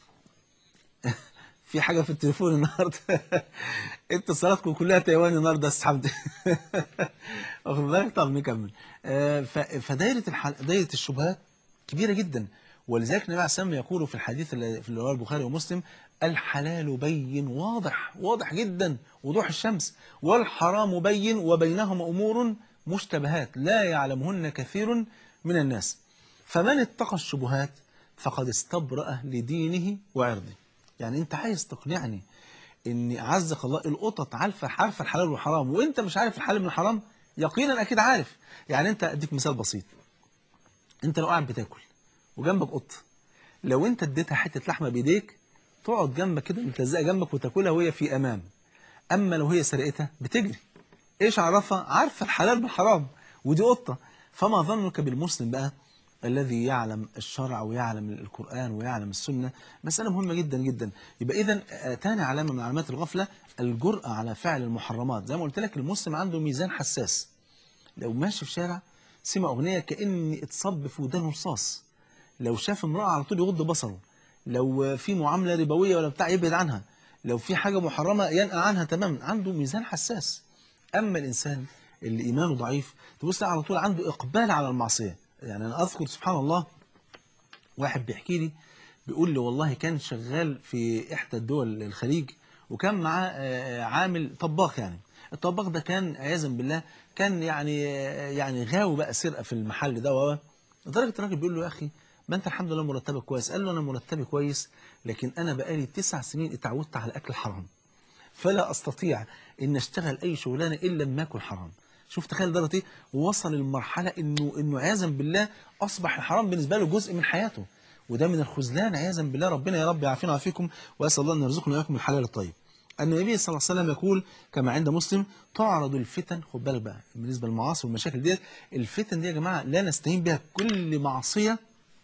في حاجه في التليفون النهارده اتصالاتكم كلها تايواني النهارده يا استاذ حمدي واخد بالك طب نكمل آه، ف- فدايره الحل... دايره الشبهات كبيره جدا ولذلك النبي عليه الصلاه والسلام يقول في الحديث اللي في رواه البخاري ومسلم الحلال بين واضح واضح جدا وضوح الشمس والحرام بين وبينهما امور مشتبهات لا يعلمهن كثير من الناس فمن اتقى الشبهات فقد استبرأ لدينه وعرضه يعني انت عايز تقنعني ان عزك الله القطط عارفه عارفه الحلال والحرام وانت مش عارف الحلال من الحرام يقينا اكيد عارف يعني انت اديك مثال بسيط انت لو قاعد بتاكل وجنبك قط لو انت اديتها حته لحمه بايديك تقعد جنبك كده متلزقه جنبك وتاكلها وهي في امان اما لو هي سرقتها بتجري ايش عرفها عارفه الحلال من الحرام ودي قطه فما ظنك بالمسلم بقى الذي يعلم الشرع ويعلم القرآن ويعلم السنة مسألة مهمة جدا جدا يبقى إذا تاني علامة من علامات الغفلة الجرأة على فعل المحرمات زي ما قلت لك المسلم عنده ميزان حساس لو ماشي في شارع سمع أغنية كأن اتصب في ودانه رصاص لو شاف امرأة على طول يغض بصره لو في معاملة ربوية ولا بتاع يبعد عنها لو في حاجة محرمة ينقى عنها تماما عنده ميزان حساس أما الإنسان اللي إيمانه ضعيف تبص على طول عنده إقبال على المعصية يعني أنا أذكر سبحان الله واحد بيحكي لي بيقول لي والله كان شغال في إحدى الدول الخليج وكان معاه آه، عامل طباخ يعني الطباخ ده كان عياذا بالله كان يعني آه، يعني غاوي بقى سرقة في المحل ده و لدرجة الراجل بيقول له يا أخي ما أنت الحمد لله مرتبك كويس قال له أنا مرتبي كويس لكن أنا بقالي تسع سنين اتعودت على أكل حرام فلا استطيع ان اشتغل اي شغلانه الا لما اكل حرام شوف تخيل درجه ايه وصل للمرحله انه انه عياذا بالله اصبح الحرام بالنسبه له جزء من حياته وده من الخذلان عياذا بالله ربنا يا رب يعافينا ويعافيكم واسال الله ان يرزقنا واياكم الحلال الطيب ان النبي صلى الله عليه وسلم يقول كما عند مسلم تعرض الفتن خد بالك بقى بالنسبه للمعاصي والمشاكل ديت الفتن دي يا جماعه لا نستهين بها كل معصيه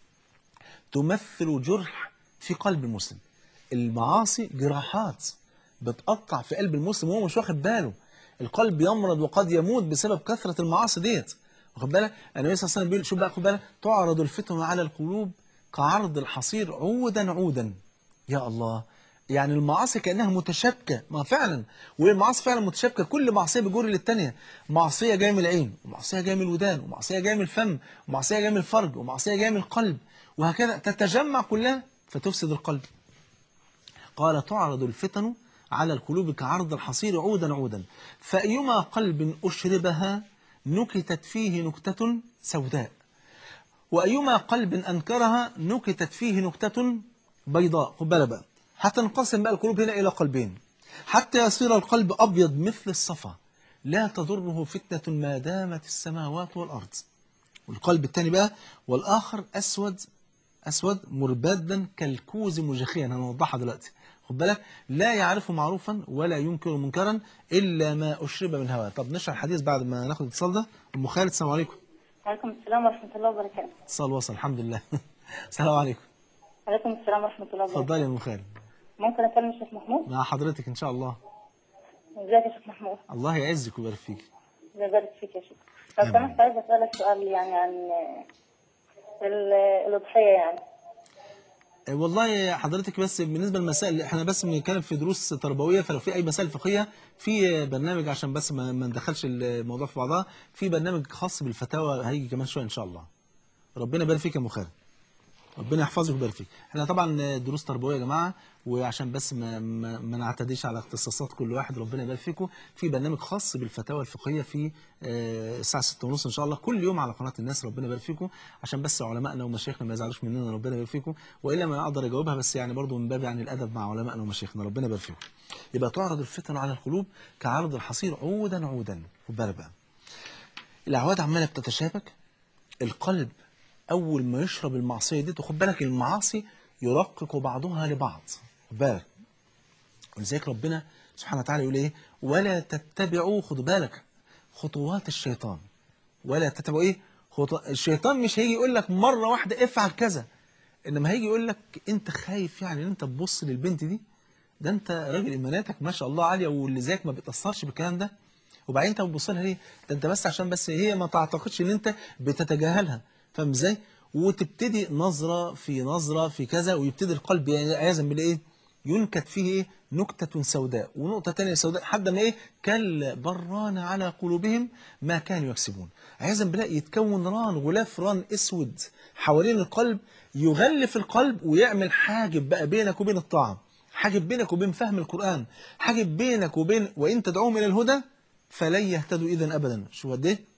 تمثل جرح في قلب المسلم المعاصي جراحات بتقطع في قلب المسلم وهو مش واخد باله القلب يمرض وقد يموت بسبب كثرة المعاصي ديت واخد بالك النبي صلى الله عليه وسلم بيقول شوف بقى خد بالك تعرض الفتن على القلوب كعرض الحصير عودا عودا يا الله يعني المعاصي كأنها متشابكة ما فعلا والمعاصي فعلا متشابكة كل معصية بتجر للتانية معصية جاية من العين ومعصية جاية من الودان ومعصية جاية من الفم ومعصية جاية من الفرج ومعصية جاية من القلب وهكذا تتجمع كلها فتفسد القلب قال تعرض الفتن على القلوب كعرض الحصير عودا عودا فأيما قلب أشربها نكتت فيه نكتة سوداء وأيما قلب أنكرها نكتت فيه نكتة بيضاء خد بالك بقى هتنقسم بقى القلوب هنا إلى قلبين حتى يصير القلب أبيض مثل الصفا لا تضره فتنة ما دامت السماوات والأرض والقلب الثاني بقى والآخر أسود أسود مربادا كالكوز مجخيا هنوضحها دلوقتي خد بالك لا يعرف معروفا ولا ينكر منكرا إلا ما أشرب من هواه طب نشرح الحديث بعد ما ناخد الاتصال ده أم خالد السلام عليكم وعليكم السلام ورحمة الله وبركاته اتصال وصل الحمد لله السلام عليكم وعليكم السلام ورحمة الله وبركاته اتفضلي يا أم خالد ممكن أكلم الشيخ محمود مع حضرتك إن شاء الله ازيك يا شيخ محمود الله يعزك ويبارك فيك الله يبارك فيك يا شيخ لو آمين. سمحت عايز أسألك سؤال يعني عن ال- الأضحية يعني آه، والله حضرتك بس بالنسبه للمسائل احنا بس بنتكلم في دروس تربويه فلو في اي مسائل فقهيه في برنامج عشان بس ما ما ندخلش الموضوع في بعضها في برنامج خاص بالفتاوى هيجي كمان شويه ان شاء الله ربنا يبارك فيك يا ام خالد ربنا يحفظك ويبارك فيك احنا طبعا دروس تربويه يا جماعه وعشان بس ما, ما, ما نعتديش على اختصاصات كل واحد ربنا يبارك فيكم في برنامج خاص بالفتاوى الفقهيه في آه، الساعه 6:30 ان شاء الله كل يوم على قناه الناس ربنا يبارك فيكم عشان بس علمائنا ومشايخنا ما يزعلوش مننا ربنا يبارك فيكم والا ما اقدر اجاوبها بس يعني برضو من باب يعني الادب مع علمائنا ومشايخنا ربنا يبارك فيكم يبقى تعرض الفتن على القلوب كعرض الحصير عودا عودا خد بالك بقى الاعواد عماله بتتشابك القلب اول ما يشرب المعصيه دي خد بالك المعاصي يرقق بعضها لبعض خد بالك ولذلك ربنا سبحانه وتعالى يقول ايه ولا تتبعوا خد بالك خطوات الشيطان ولا تتبعوا ايه خطو... الشيطان مش هيجي يقول لك مره واحده افعل كذا انما هيجي يقول لك انت خايف يعني ان انت تبص للبنت دي ده انت راجل ايماناتك ما شاء الله عاليه ولذلك ما بتاثرش بالكلام ده وبعدين انت بتبص لها ليه ده انت بس عشان بس هي ما تعتقدش ان انت بتتجاهلها فاهم ازاي وتبتدي نظره في نظره في كذا ويبتدي القلب عياذا بالله ايه ينكت فيه ايه نكتة سوداء ونقطة تانية سوداء حد ما ايه كلا بران على قلوبهم ما كانوا يكسبون عياذا بالله يتكون ران غلاف ران اسود حوالين القلب يغلف القلب ويعمل حاجب بقى بينك وبين الطاعة حاجب بينك وبين فهم القرآن حاجب بينك وبين وإن تدعوهم إلى الهدى فلن يهتدوا إذا أبدا شو قد إيه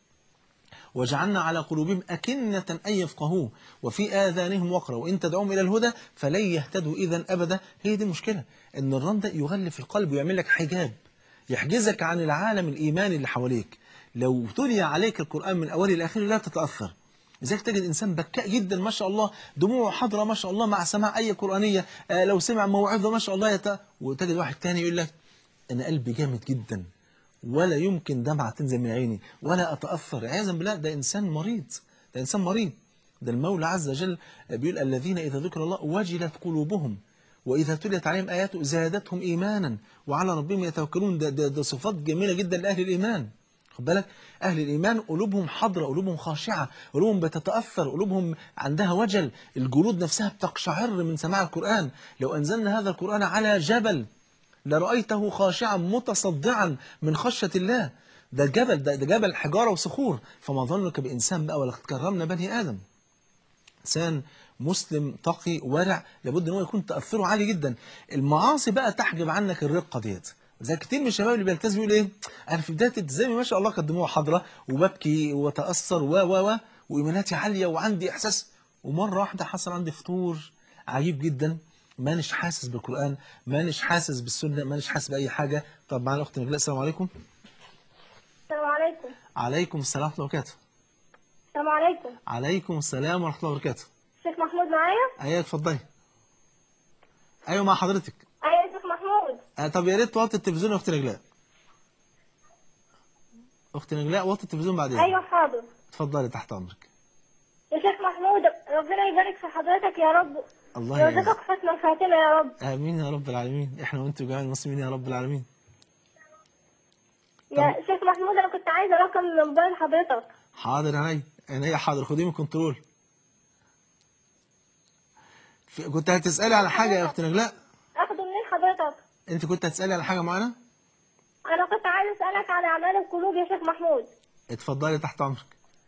وجعلنا على قلوبهم أكنة أن يفقهوه وفي آذانهم وقرا وإن تدعوهم إلى الهدى فلن يهتدوا إذا أبدا هي دي المشكلة إن الران ده يغلف القلب ويعمل لك حجاب يحجزك عن العالم الإيماني اللي حواليك لو تلي عليك القرآن من أوله إلى آخره لا تتأثر لذلك تجد إنسان بكاء جدا ما شاء الله دموعه حاضرة ما شاء الله مع سماع أي قرآنية آه لو سمع موعظة ما شاء الله يت... وتجد واحد تاني يقول لك أنا قلبي جامد جدا ولا يمكن دمعة تنزل من عيني ولا أتأثر عياذا بالله ده إنسان مريض ده إنسان مريض ده المولى عز وجل بيقول الذين إذا ذكر الله وجلت قلوبهم وإذا تليت عليهم آياته زادتهم إيمانا وعلى ربهم يتوكلون ده, ده, ده صفات جميلة جدا لأهل الإيمان خد بالك أهل الإيمان قلوبهم حضرة قلوبهم خاشعة قلوبهم بتتأثر قلوبهم عندها وجل الجلود نفسها بتقشعر من سماع القرآن لو أنزلنا هذا القرآن على جبل لرأيته خاشعا متصدعا من خشية الله ده جبل ده, ده جبل حجارة وصخور فما ظنك بإنسان بقى ولقد كرمنا بني آدم إنسان مسلم تقي ورع لابد ان هو يكون تأثره عالي جدا المعاصي بقى تحجب عنك الرقة ديت زي كتير من الشباب اللي بيلتزم يقول ايه انا في بدايه التزامي ما شاء الله كانت دموع حاضره وببكي واتاثر و و و وايماناتي عاليه وعندي احساس ومره واحده حصل عندي فطور عجيب جدا مانيش حاسس بالقرآن مانيش حاسس بالسنة مانيش حاسس بأي حاجة طب معانا أخت نجلاء السلام عليكم السلام عليكم عليكم السلام ورحمة الله وبركاته السلام عليكم عليكم السلام ورحمة الله وبركاته شيخ محمود معايا أيوة اتفضلي أيوة مع حضرتك ايوه يا شيخ محمود آه طب يا ريت توطي التلفزيون يا أخت نجلاء أخت نجلاء وطي التلفزيون بعدين ايوه حاضر اتفضلي تحت أمرك يا شيخ محمود ربنا يبارك في حضرتك يا رب الله يعينك يرزقك حسن الخاتمة يا رب آمين يا رب العالمين إحنا وأنتوا جميع المسلمين يا رب العالمين يا شيخ محمود انا كنت عايزه رقم موبايل حضرتك حاضر عينيا عينيا حاضر خديه من الكنترول في- كنت هتسألي على حاجة يا أخت نجلاء اخده منين حضرتك أنت كنت هتسألي على حاجة معينة انا كنت عايزه اسالك عن اعمال القلوب يا شيخ محمود اتفضلي تحت امرك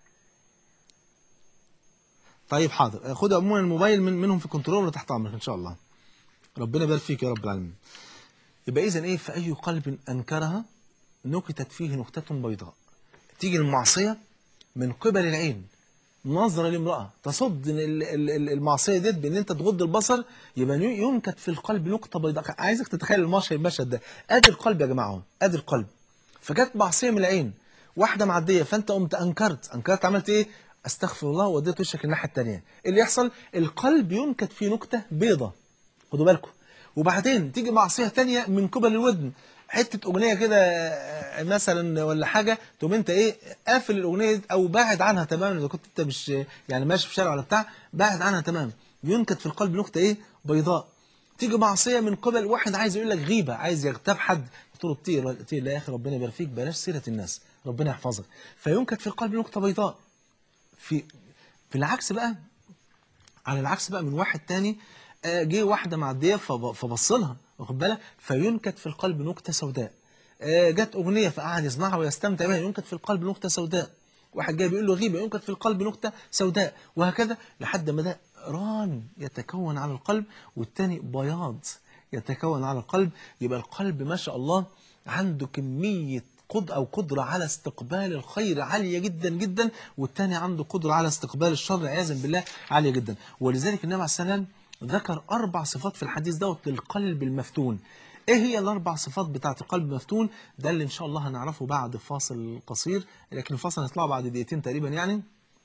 طيب حاضر خد عموما الموبايل من منهم في كنترول وتحت امرك ان شاء الله ربنا يبارك فيك يا رب العالمين يبقى اذا ايه فاي قلب انكرها نكتت فيه نكته بيضاء تيجي المعصيه من قبل العين نظرة لامرأة تصد ال- ال- ال- المعصية ديت بان انت تغض البصر يبقى ينكت في القلب نقطة بيضاء عايزك تتخيل المشهد المشهد ده ادي القلب يا جماعة اهو، ادي القلب فجت معصية من العين واحدة معدية فانت قمت انكرت انكرت عملت ايه استغفر الله ووديت وشك الناحية التانية اللي يحصل القلب ينكت فيه نكتة بيضة خدوا بالكم وبعدين تيجي معصية تانية من قبل الودن حتة أغنية كده آه، مثلا ولا حاجة تقوم أنت إيه قافل الأغنية دي أو باعد عنها تماما إذا كنت أنت مش يعني ماشي في شارع ولا بتاع باعد عنها تماما ينكت في القلب نكتة إيه بيضاء تيجي معصية من قبل واحد عايز يقول لك غيبة عايز يغتاب حد قلت له طير طير لا يا أخي ربنا يبارك فيك بلاش سيرة الناس ربنا يحفظك فينكت في القلب نكتة بيضاء في في العكس بقى على العكس بقى من واحد تاني آه، جه واحده معديه فب- فبص لها واخد بالك فينكت في القلب نكته سوداء آه، جت اغنيه فقعد يصنعها ويستمتع بها ينكت في القلب نكته سوداء واحد جاي بيقول له غيبه ينكت في القلب نكته سوداء وهكذا لحد ما ده ران يتكون على القلب والتاني بياض يتكون على القلب يبقى القلب ما شاء الله عنده كميه قد أو قدرة على استقبال الخير عالية جدا جدا والتاني عنده قدرة على استقبال الشر عياذا بالله عالية جدا ولذلك النبي عليه السلام ذكر أربع صفات في الحديث دوت للقلب المفتون ايه هي الاربع صفات بتاعت القلب المفتون ده اللي ان شاء الله هنعرفه بعد فاصل قصير لكن الفاصل هيطلع بعد دقيقتين تقريبا يعني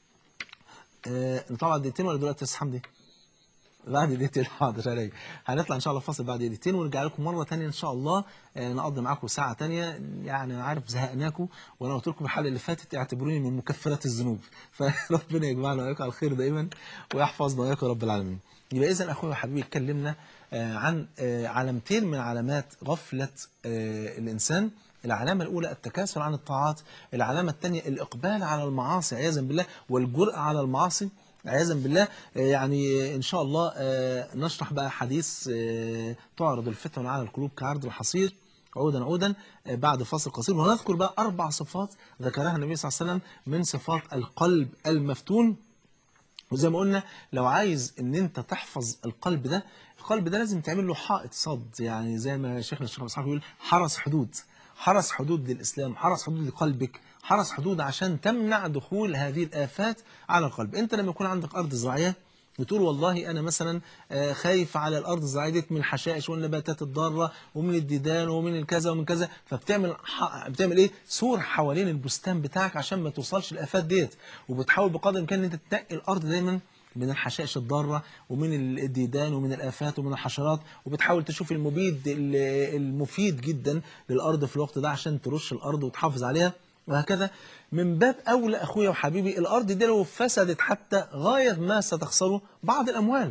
آه نطلع بعد دقيقتين ولا دلوقتي يا أستاذ حمدي بعد دقيقتين حاضر عليك هنطلع ان شاء الله فاصل بعد دقيقتين ونرجع لكم مره ثانيه ان شاء الله آه، نقضي معاكم ساعه ثانيه يعني انا عارف زهقناكم وانا قلت لكم الحلقه اللي فاتت اعتبروني من مكفرات الذنوب فربنا يجمعنا واياكم على الخير دايما ويحفظنا واياكم رب العالمين يبقى اذا اخويا وحبيبي اتكلمنا آه، عن آه، علامتين من علامات غفله آه، الانسان العلامة الأولى التكاسل عن الطاعات العلامة الثانية الإقبال على المعاصي عياذا بالله والجرأة على المعاصي عياذا بالله آه، يعني إن شاء الله آه، نشرح بقى حديث آه، تعرض الفتن على القلوب كعرض الحصير عودا عودا آه، بعد فاصل قصير ونذكر بقى أربع صفات ذكرها النبي صلى الله عليه وسلم من صفات القلب المفتون وزي ما قلنا لو عايز ان انت تحفظ القلب ده القلب ده لازم تعمل له حائط صد يعني زي ما شيخنا الشيخ ابو اسحاق بيقول حرس حدود حرس حدود للاسلام حرس حدود لقلبك حرس حدود عشان تمنع دخول هذه الافات على القلب انت لما يكون عندك ارض زراعيه بتقول والله انا مثلا آه، خايف على الارض الزراعيه ديت من الحشائش والنباتات الضاره ومن الديدان ومن الكذا ومن كذا فبتعمل ح... بتعمل ايه سور حوالين البستان بتاعك عشان ما توصلش الافات ديت وبتحاول بقدر الامكان ان انت تنقي الارض دايما من الحشائش الضارة ومن الديدان ومن الآفات ومن الحشرات وبتحاول تشوف المبيد ال- المفيد جدا للأرض في الوقت ده عشان ترش الأرض وتحافظ عليها وهكذا من باب أولى أخويا وحبيبي الأرض دي لو فسدت حتى غاية ما ستخسره بعض الأموال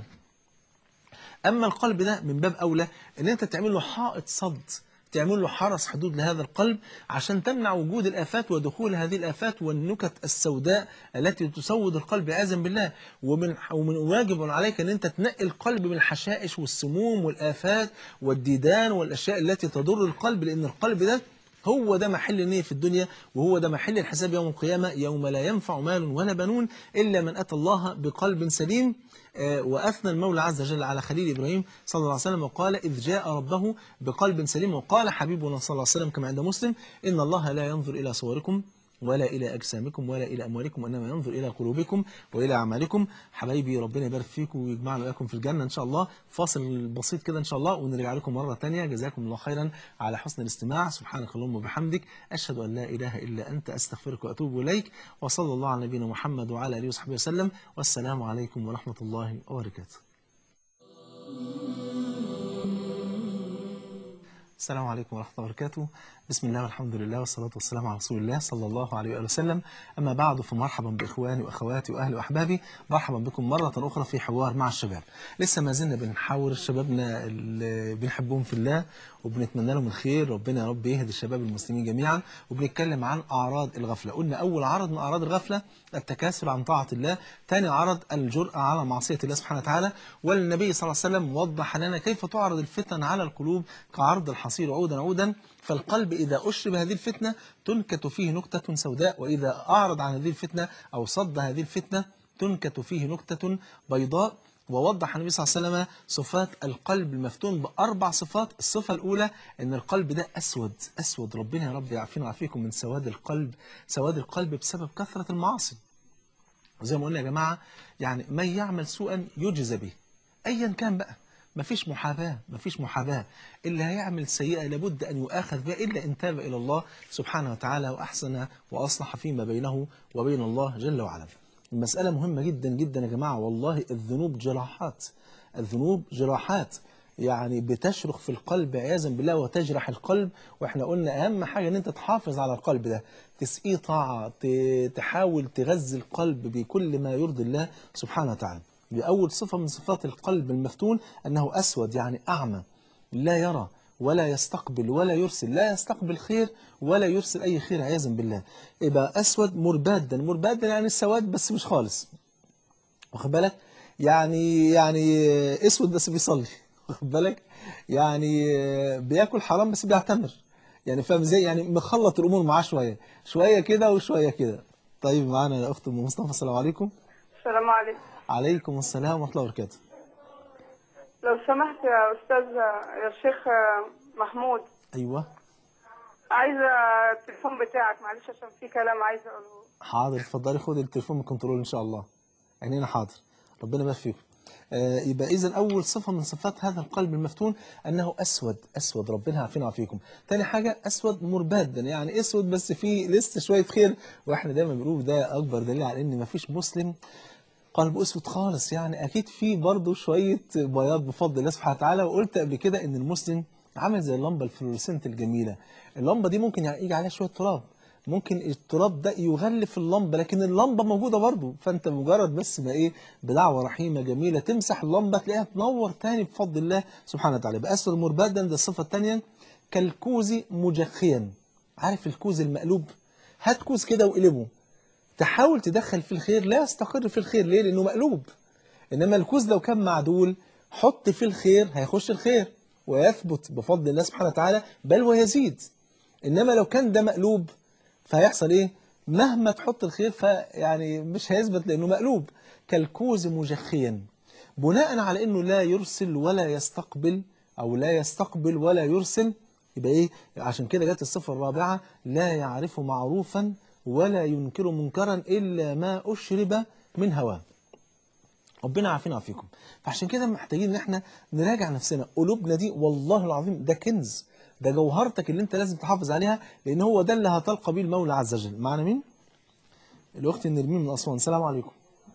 أما القلب ده من باب أولى إن أنت تعمل له حائط صد تعمل له حرس حدود لهذا القلب عشان تمنع وجود الآفات ودخول هذه الآفات والنكت السوداء التي تسود القلب عياذا بالله ومن ومن واجب عليك أن أنت تنقي القلب من الحشائش والسموم والآفات والديدان والأشياء التي تضر القلب لأن القلب ده هو ده محل النية في الدنيا وهو ده محل الحساب يوم القيامة يوم لا ينفع مال ولا بنون إلا من أتى الله بقلب سليم آه، وأثنى المولى عز وجل على خليل إبراهيم صلى الله عليه وسلم وقال إذ جاء ربه بقلب سليم وقال حبيبنا صلى الله عليه وسلم كما عند مسلم إن الله لا ينظر إلى صوركم ولا إلى أجسامكم ولا إلى أموالكم وإنما ينظر إلى قلوبكم وإلى أعمالكم حبايبي ربنا يبارك فيكم ويجمعنا وإياكم في الجنة إن شاء الله فاصل بسيط كده إن شاء الله ونرجع لكم مرة تانية جزاكم الله خيرا على حسن الاستماع سبحانك اللهم وبحمدك أشهد أن لا إله إلا أنت أستغفرك وأتوب إليك وصلى الله على نبينا محمد وعلى آله وصحبه وسلم والسلام عليكم ورحمة الله وبركاته السلام عليكم ورحمة الله وبركاته بسم الله والحمد لله والصلاة والسلام على رسول الله صلى الله عليه وآله وسلم أما بعد فمرحبا بإخواني وأخواتي وأهلي وأحبابي مرحبا بكم مرة أخرى في حوار مع الشباب لسه ما زلنا بنحاور شبابنا اللي بنحبهم في الله وبنتمنى لهم الخير ربنا يا رب يهدي الشباب المسلمين جميعا وبنتكلم عن أعراض الغفلة قلنا أول عرض من أعراض الغفلة التكاسل عن طاعة الله ثاني عرض الجرأة على معصية الله سبحانه وتعالى والنبي صلى الله عليه وسلم وضح لنا كيف تعرض الفتن على القلوب كعرض الحصير عودا عودا فالقلب إذا أشرب هذه الفتنة تنكت فيه نكتة سوداء وإذا أعرض عن هذه الفتنة أو صد هذه الفتنة تنكت فيه نكتة بيضاء ووضح النبي صلى الله عليه وسلم صفات القلب المفتون بأربع صفات الصفة الأولى أن القلب ده أسود أسود ربنا يا رب يعافينا ويعافيكم من سواد القلب سواد القلب بسبب كثرة المعاصي زي ما قلنا يا جماعة يعني من يعمل سوءا يجزى به أيا كان بقى مفيش محاباة مفيش محاباة اللي هيعمل سيئة لابد أن يؤاخذ بها إلا إن تاب إلى الله سبحانه وتعالى وأحسن وأصلح فيما بينه وبين الله جل وعلا المسألة مهمة جدا جدا يا جماعة والله الذنوب جراحات الذنوب جراحات يعني بتشرخ في القلب عياذا بالله وتجرح القلب واحنا قلنا اهم حاجه ان انت تحافظ على القلب ده تسقيه طاعه ت- تحاول تغذي القلب بكل ما يرضي الله سبحانه وتعالى دي اول صفه من صفات القلب المفتون انه اسود يعني اعمى لا يرى ولا يستقبل ولا يرسل لا يستقبل خير ولا يرسل اي خير عياذا بالله يبقى اسود مربادا مربادا يعني السواد بس مش خالص واخد بالك يعني يعني اسود بس بيصلي واخد بالك يعني بياكل حرام بس بيعتمر يعني فاهم ازاي يعني مخلط الامور معاه شويه شويه كده وشويه كده طيب معانا يا اخت ام مصطفى السلام عليكم السلام عليكم عليكم السلام ورحمه الله وبركاته لو سمحت يا أستاذ يا شيخ محمود ايوه عايزة التليفون بتاعك معلش عشان في كلام عايزة أقوله حاضر اتفضلي خدي التليفون من الكنترول ان شاء الله عينينا حاضر ربنا يبارك فيكم آه يبقى اذا اول صفه من صفات هذا القلب المفتون انه اسود اسود ربنا يعافينا ويعافيكم تاني حاجه اسود مربادا يعني اسود بس فيه لسه شويه خير واحنا دايما بنقول ده اكبر دليل على ان مفيش مسلم قلبه اسود خالص يعني اكيد في برضه شويه بياض بفضل الله سبحانه وتعالى وقلت قبل كده ان المسلم عامل زي اللمبه الفلوريسنت الجميله اللمبه دي ممكن يعني يجي عليها شويه تراب ممكن التراب ده يغلف اللمبه لكن اللمبه موجوده برضه فانت مجرد بس ما ايه بدعوه رحيمه جميله تمسح اللمبه تلاقيها تنور تاني بفضل الله سبحانه وتعالى باسود مربدا ده الصفه الثانيه كالكوز مجخيا عارف الكوز المقلوب هات كوز كده وقلبه تحاول تدخل في الخير لا يستقر في الخير ليه لانه مقلوب انما الكوز لو كان معدول حط فيه الخير هيخش الخير ويثبت بفضل الله سبحانه وتعالى بل ويزيد انما لو كان ده مقلوب فهيحصل ايه مهما تحط الخير فيعني مش هيثبت لانه مقلوب كالكوز مجخيا بناء على انه لا يرسل ولا يستقبل او لا يستقبل ولا يرسل يبقى ايه عشان كده جت الصفه الرابعه لا يعرف معروفا ولا ينكر منكرا الا ما اشرب من هواه ربنا عافينا وعافيكم فعشان كده محتاجين ان احنا نراجع نفسنا قلوبنا دي والله العظيم ده كنز ده جوهرتك اللي انت لازم تحافظ عليها لان هو ده اللي هتلقى بيه المولى عز وجل معنا مين الاخت نرمين من اسوان السلام عليكم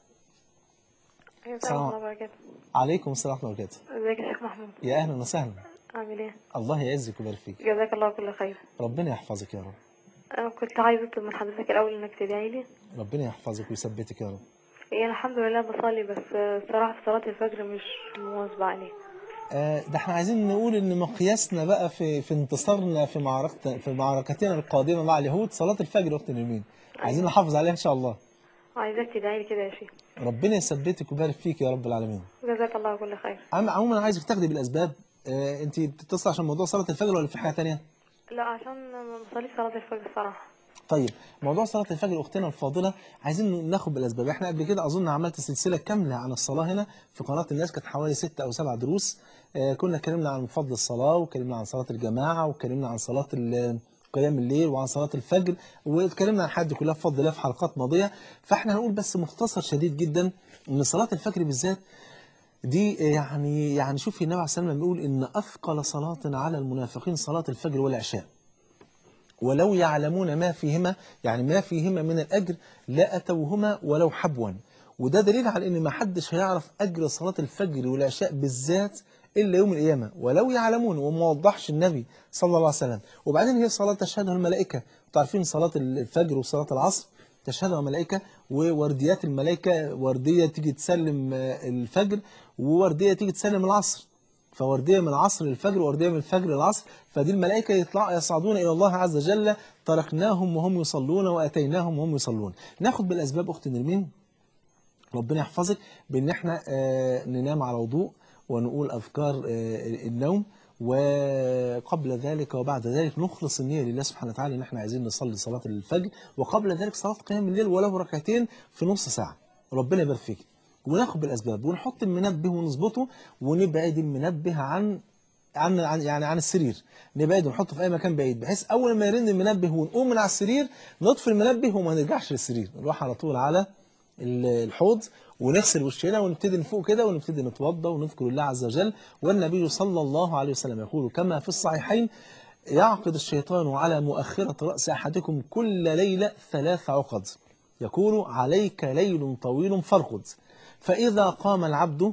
أيوة السلام ورحمة الله وبركاته عليكم السلام ورحمه الله وبركاته ازيك يا شيخ محمود يا اهلا وسهلا عامل ايه الله يعزك ويبارك فيك جزاك الله كل خير ربنا يحفظك يا رب انا كنت عايزه اطلب من حضرتك الاول انك تدعي لي ربنا يحفظك ويثبتك يا رب يعني الحمد لله بصلي بس صراحه في صلاه الفجر مش مواظبه عليه آه، ده احنا عايزين نقول ان مقياسنا بقى في في انتصارنا في معركة في معركتنا القادمه مع اليهود صلاه الفجر وقت اليمين عايزين نحافظ عليها ان شاء الله عايزاك تدعي لي كده يا شيخ ربنا يثبتك ويبارك فيك يا رب العالمين جزاك الله كل خير عم- عموما انا عايزك تاخدي بالاسباب آه، انت بتتصل عشان موضوع صلاه الفجر ولا في حاجه ثانيه لا عشان ما بصليش صلاه الفجر الصراحه طيب موضوع صلاة الفجر أختنا الفاضلة عايزين ناخد بالأسباب احنا قبل كده أظن عملت سلسلة كاملة عن الصلاة هنا في قناة الناس كانت حوالي ستة أو سبع دروس آه كنا اتكلمنا عن فضل الصلاة واتكلمنا عن صلاة الجماعة واتكلمنا عن صلاة ال- قيام الليل وعن صلاة الفجر واتكلمنا عن حد كلها بفضل الله في حلقات ماضية فاحنا هنقول بس مختصر شديد جدا ان صلاة الفجر بالذات دي يعني يعني شوفي النبي عليه الصلاة والسلام بيقول ان اثقل صلاة على المنافقين صلاة الفجر والعشاء ولو يعلمون ما فيهما يعني ما فيهما من الأجر لا أتوهما ولو حبوا وده دليل على أن ما حدش هيعرف أجر صلاة الفجر والعشاء بالذات إلا يوم القيامة ولو يعلمون وما وضحش النبي صلى الله عليه وسلم وبعدين هي صلاة تشهدها الملائكة تعرفين صلاة الفجر وصلاة العصر تشهدها الملائكة وورديات الملائكة وردية تيجي تسلم آه، الفجر ووردية تيجي تسلم العصر فوردية من العصر للفجر ووردية من الفجر للعصر فدي الملائكة يطلع يصعدون إلى الله عز وجل تركناهم وهم يصلون وأتيناهم وهم يصلون ناخد بالأسباب أخت نرمين ربنا يحفظك بأن احنا آه، ننام على وضوء ونقول أذكار آه، النوم وقبل ذلك وبعد ذلك نخلص النية لله سبحانه وتعالى ان احنا عايزين نصلي صلاة الفجر وقبل ذلك صلاة قيام الليل ولو ركعتين في نص ساعة ربنا يبارك فيك وناخد بالأسباب ونحط المنبه ونظبطه ونبعد المنبه عن عن عن- يعني عن السرير نبعده ونحطه في اي مكان بعيد بحيث اول ما يرن المنبه ونقوم من على السرير نطفي المنبه وما نرجعش للسرير نروح على طول على ال- الحوض ونغسل وشنا ونبتدي نفوق كده ونبتدي نتوضا ونذكر الله عز وجل والنبي صلى الله عليه وسلم يقول كما في الصحيحين يعقد الشيطان على مؤخرة رأس أحدكم كل ليلة ثلاث عقد يقول عليك ليل طويل فارقد فإذا قام العبد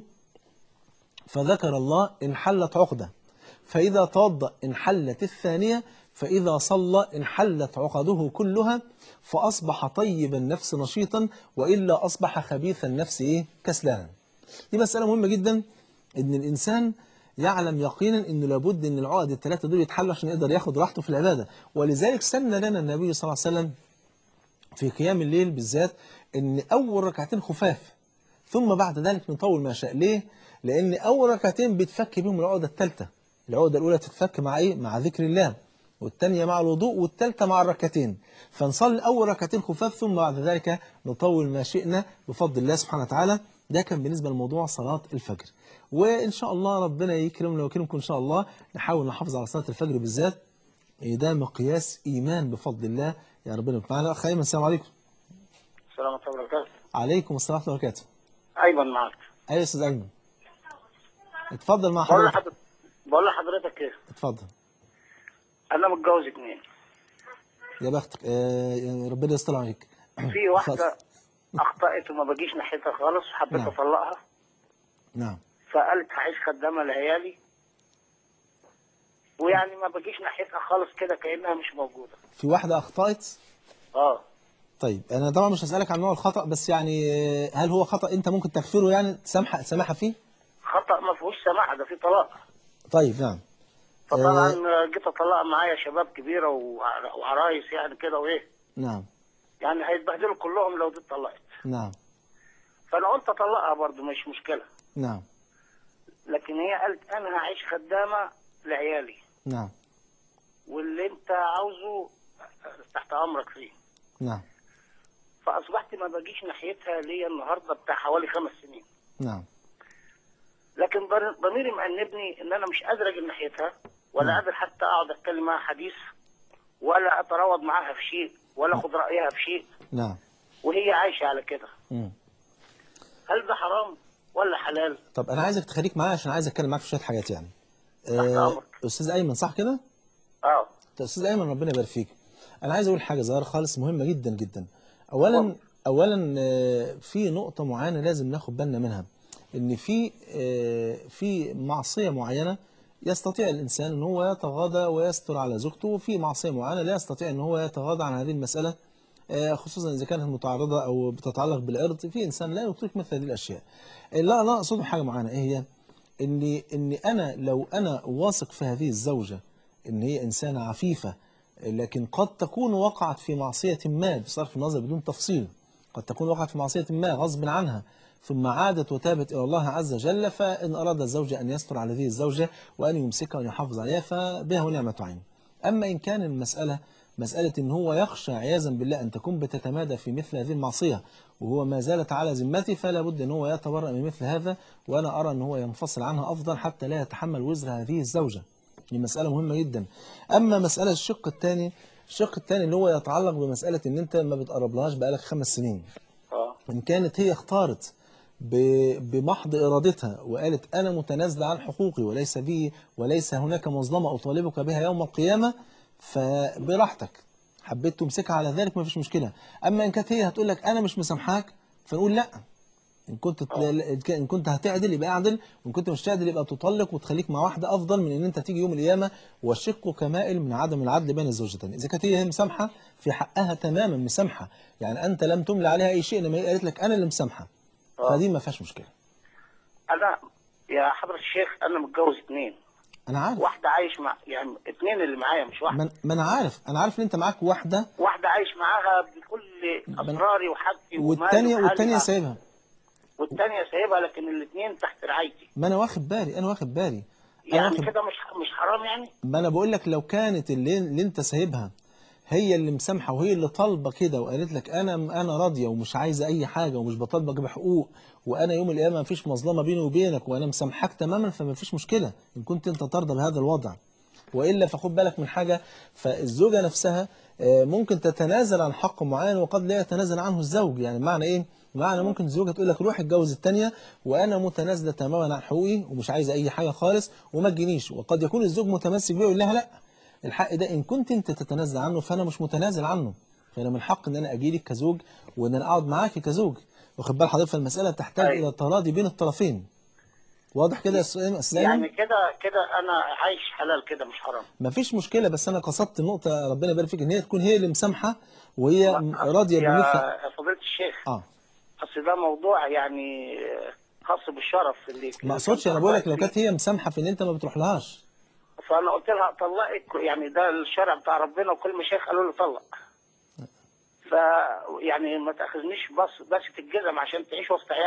فذكر الله انحلت عقدة فإذا توضأ انحلت الثانية فإذا صلى انحلت عقده كلها فأصبح طيب النفس نشيطا وإلا أصبح خبيث النفس إيه؟ كسلانا دي مسألة مهمة جدا إن الإنسان يعلم يقينا إنه لابد إن العقد الثلاثة دول يتحلوا عشان يقدر ياخد راحته في العبادة ولذلك سن لنا النبي صلى الله عليه وسلم في قيام الليل بالذات إن أول ركعتين خفاف ثم بعد ذلك نطول ما شاء ليه لان اول ركعتين بتفك بيهم العقده الثالثه العقده الاولى تتفك مع ايه مع ذكر الله والثانيه مع الوضوء والثالثه مع الركعتين فنصلي اول ركعتين خفاف ثم بعد ذلك نطول ما شئنا بفضل الله سبحانه وتعالى ده كان بالنسبه لموضوع صلاه الفجر وان شاء الله ربنا يكرمنا ويكرمكم ان شاء الله نحاول نحافظ على صلاه الفجر بالذات ده مقياس ايمان بفضل الله يا ربنا يكون معانا اخ ايمن السلام عليكم السلام عليكم ورحمة الله وبركاته عليكم السلام ورحمه الله وبركاته أيمن معك ايوه يا استاذ ايمن اتفضل مع بقول حضرتك لحضرتك بقول لحضرتك إيه اتفضل أنا متجوز اتنين يا بختك آه يا ربنا يستر عليك في واحدة أخطأت وما بجيش ناحيتها خالص وحبيت نعم. أطلقها نعم فقالت هعيش خدامة لعيالي ويعني ما بجيش ناحيتها خالص كده كأنها مش موجودة في واحده اخطات اه طيب انا طبعا مش هسالك عن نوع الخطا بس يعني آه، هل هو خطا انت ممكن تغفره يعني تسامح تسامحها فيه خطأ ما فيهوش سماح ده في طلاق طيب نعم فطبعا آه، جيت أطلق معايا شباب كبيرة وع- وعرايس يعني كده وإيه نعم يعني هيتبهدلوا كلهم لو دي اتطلقت نعم فأنا قلت أطلقها برضه مش مشكلة نعم لكن هي قالت أنا هعيش خدامة لعيالي نعم واللي انت عاوزه تحت امرك فيه نعم فاصبحت ما بجيش ناحيتها ليا النهارده بتاع حوالي خمس سنين نعم لكن ضر- ضميري مأنبني ان انا مش قادر اجي ناحيتها ولا قادر حتى اقعد اتكلم معاها حديث ولا اتراوض معاها في شيء ولا اخد رايها في شيء نعم وهي عايشه على كده مم. هل ده حرام ولا حلال طب انا عايزك تخليك معايا عشان عايز اتكلم معاك في شويه حاجات يعني تحت آه، أمرك. استاذ ايمن صح كده اه طب استاذ ايمن ربنا يبارك فيك انا عايز اقول حاجه صغيره خالص مهمه جدا جدا اولا اولا آه، في نقطه معينه لازم ناخد بالنا منها ان في آه، في معصيه معينه يستطيع الانسان ان هو يتغاضى ويستر على زوجته وفي معصيه معينه لا يستطيع ان هو يتغاضى عن هذه المساله آه، خصوصا اذا كانت متعرضه او بتتعلق بالارض في انسان لا يطيق مثل هذه الاشياء لا لا اقصد حاجه معينه ايه هي ان ان انا لو انا واثق في هذه الزوجه ان هي انسانه عفيفه لكن قد تكون وقعت في معصيه ما بصرف النظر بدون تفصيل قد تكون وقعت في معصيه ما غصب عنها ثم عادت وتابت الى الله عز وجل فان اراد الزوج ان يستر على هذه الزوجه وان يمسكها وان يحافظ عليها فبها ونعمه عين. اما ان كان المساله مساله ان هو يخشى عياذا بالله ان تكون بتتمادى في مثل هذه المعصيه وهو ما زالت على ذمته فلا بد ان هو يتبرأ من مثل هذا وانا ارى ان هو ينفصل عنها افضل حتى لا يتحمل وزر هذه الزوجه. دي مسألة مهمة جدا أما مسألة الشق الثاني الشق الثاني اللي هو يتعلق بمسألة إن أنت ما بتقربلهاش بقالك خمس سنين اه إن كانت هي اختارت ب- بمحض إرادتها وقالت أنا متنازلة عن حقوقي وليس بي وليس هناك مظلمة أطالبك بها يوم القيامة فبراحتك حبيت تمسكها على ذلك ما فيش مشكلة أما إن كانت هي هتقول لك أنا مش مسامحاك فنقول لأ إن كنت إن كنت هتعدل يبقى اعدل وإن كنت مش تعدل يبقى تطلق وتخليك مع واحدة أفضل من إن أنت تيجي يوم القيامة والشق كمائل من عدم العدل بين الزوجتين إذا كانت هي مسامحة في حقها تماما مسامحة يعني أنت لم تملي عليها أي شيء لما هي قالت لك أنا اللي مسامحة فدي ما فيهاش مشكلة انا يا حضرة الشيخ انا متجوز اتنين أنا عارف واحدة عايش مع يعني اتنين اللي معايا مش واحدة ما ما أنا عارف أنا عارف إن أنت معاك واحدة واحدة عايش معاها بكل اسراري وحاجتي ومالي والتانية وحالي والتانية معاها. سايبها والتانية سايبها لكن الاثنين تحت رعايتي ما أنا واخد بالي أنا واخد بالي أنا يعني واخد كده مش مش حرام يعني ما انا بقول لك لو كانت اللي, اللي انت سايبها هي اللي مسامحه وهي اللي طالبه كده وقالت لك انا انا راضيه ومش عايزه اي حاجه ومش بطالبك بحقوق وانا يوم القيامه ما فيش مظلمه بيني وبينك وانا مسامحاك تماما فما فيش مشكله ان كنت انت ترضى بهذا الوضع والا فخد بالك من حاجه فالزوجه نفسها آه، ممكن تتنازل عن حق معين وقد لا يتنازل عنه الزوج يعني معنى ايه معنى ممكن الزوجه تقول لك روح اتجوز الثانيه وانا متنازله تماما عن حقوقي ومش عايزه اي حاجه خالص وما تجينيش وقد يكون الزوج متمسك بيه ويقول لها لا الحق ده ان كنت انت تتنازل عنه فانا مش متنازل عنه فانا من حق ان انا اجي لك كزوج وان انا اقعد معاك كزوج واخد بال حضرتك فالمساله تحتاج أيوة. الى تراضي بين الطرفين واضح كده يا أستاذ أيمن؟ أستاذ أيمن؟ يعني كده كده انا عايش حلال كده مش حرام مفيش مشكله بس انا قصدت النقطه ربنا يبارك فيك ان هي تكون هي اللي مسامحه وهي راضيه بمثل يا فضيلة الشيخ اه اصل ده موضوع يعني خاص بالشرف اللي ما اقصدش انا بقول لك لو كانت هي مسامحه في ان انت ما بتروحلهاش فانا قلت لها طلقك يعني ده الشرع بتاع ربنا وكل مشايخ قالوا لي طلق ف يعني ما تاخذنيش بس بس الجزم عشان تعيش وسط عيالها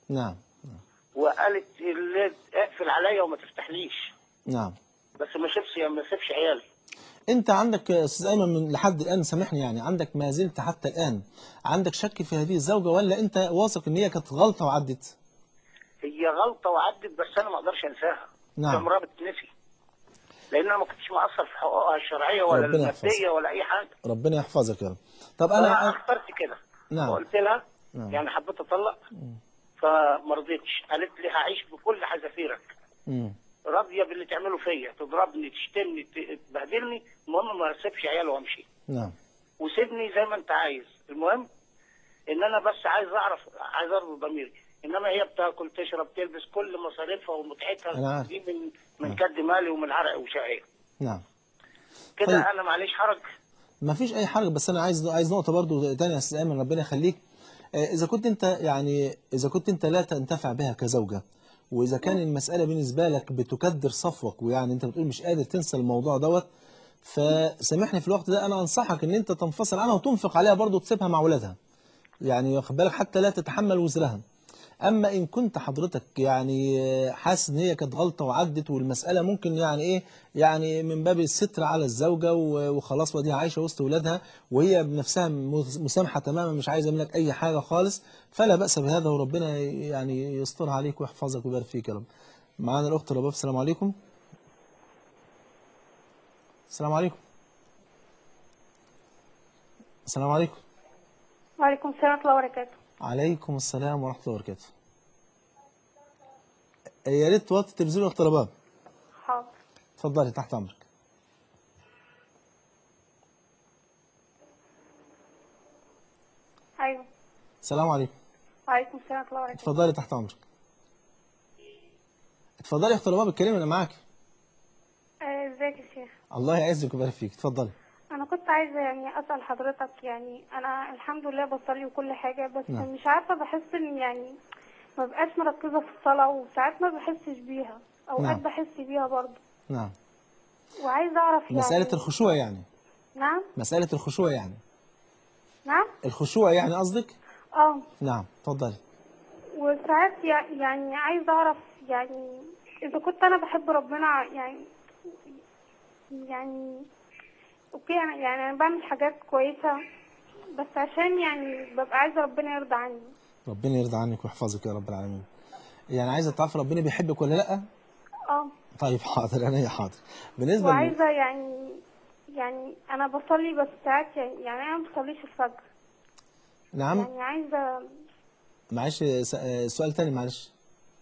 نعم وقالت اللي اقفل عليا وما تفتحليش نعم بس ما سيبش ما سيبش عيالي انت عندك يا استاذ ايمن من لحد الان سامحني يعني عندك ما زلت حتى الان عندك شك في هذه الزوجه ولا انت واثق ان هي كانت غلطه وعدت هي غلطه وعدت بس انا ما اقدرش انساها نعم. دي امرها بتنسي لان انا ما كنتش مقصر في حقوقها الشرعيه ولا ربنا الماديه يحفظك. ولا اي حاجه ربنا يحفظك يا رب طب انا انا اخترت كده نعم. وقلت لها نعم. يعني حبيت اطلق فما رضيتش قالت لي هعيش بكل حذافيرك مم. راضيه باللي تعمله فيا تضربني تشتمني ت- تبهدلني المهم ما اسيبش عيال وامشي نعم وسيبني زي ما انت عايز المهم ان انا بس عايز اعرف عايز ارضي ضميري انما هي بتاكل تشرب تلبس كل مصاريفها أنا ومتعتها عارف. دي من من كد مالي ومن عرق وشقاية نعم كده طيب. انا معليش حرج ما فيش اي حاجه بس انا عايز عايز نقطه برضو تانية يا استاذ ايمن ربنا يخليك آه، اذا كنت انت يعني اذا كنت انت لا تنتفع بها كزوجه واذا كان المساله بالنسبه لك بتكدر صفوك ويعني انت بتقول مش قادر تنسى الموضوع دوت فسامحني في الوقت ده انا انصحك ان انت تنفصل عنها وتنفق عليها برضو تسيبها مع اولادها يعني واخد بالك حتى لا تتحمل وزرها اما ان كنت حضرتك يعني حاسس ان هي كانت غلطه وعدت والمساله ممكن يعني ايه يعني من باب الستر على الزوجه و- وخلاص ودي عايشه وسط اولادها وهي بنفسها مس- مسامحه تماما مش عايزه منك اي حاجه خالص فلا باس بهذا وربنا يعني يسترها عليك ويحفظك ويبارك فيك يا رب. معانا الاخت رباب السلام عليكم. السلام عليكم. السلام عليكم. وعليكم السلام ورحمة الله وبركاته عليكم السلام ورحمة الله وبركاته يا ريت توطي التلفزيون يا اخت رباب حاضر اتفضلي تحت امرك أيوه السلام عليكم وعليكم السلام ورحمة الله وبركاته اتفضلي تحت امرك اتفضلي يا اخت رباب اتكلمي انا معاك آه، ازيك يا شيخ الله يعزك ويبارك فيك اتفضلي أنا كنت عايزة يعني أسأل حضرتك يعني أنا الحمد لله بصلي وكل حاجة بس نعم. مش عارفة بحس إن يعني ما بقاش مركزة في الصلاة وساعات ما بحسش بيها أوقات نعم. بحس بيها برضه نعم وعايزة أعرف يعني مسألة الخشوع يعني نعم مسألة الخشوع يعني نعم الخشوع يعني قصدك اه نعم اتفضلي وساعات يع- يعني عايزة أعرف يعني إذا كنت أنا بحب ربنا يعني يعني أوكي أنا يعني أنا بعمل حاجات كويسة بس عشان يعني ببقى عايزة ربنا يرضى عني ربنا يرضى عنك ويحفظك يا رب العالمين يعني عايزة تعرف ربنا بيحبك ولا لا اه طيب حاضر انا حاضر بالنسبة لل- وعايزة يعني يعني أنا بصلي بس ساعات يعني, يعني أنا ما بصليش الفجر نعم يعني عايزة معلش س- آه، سؤال تاني معلش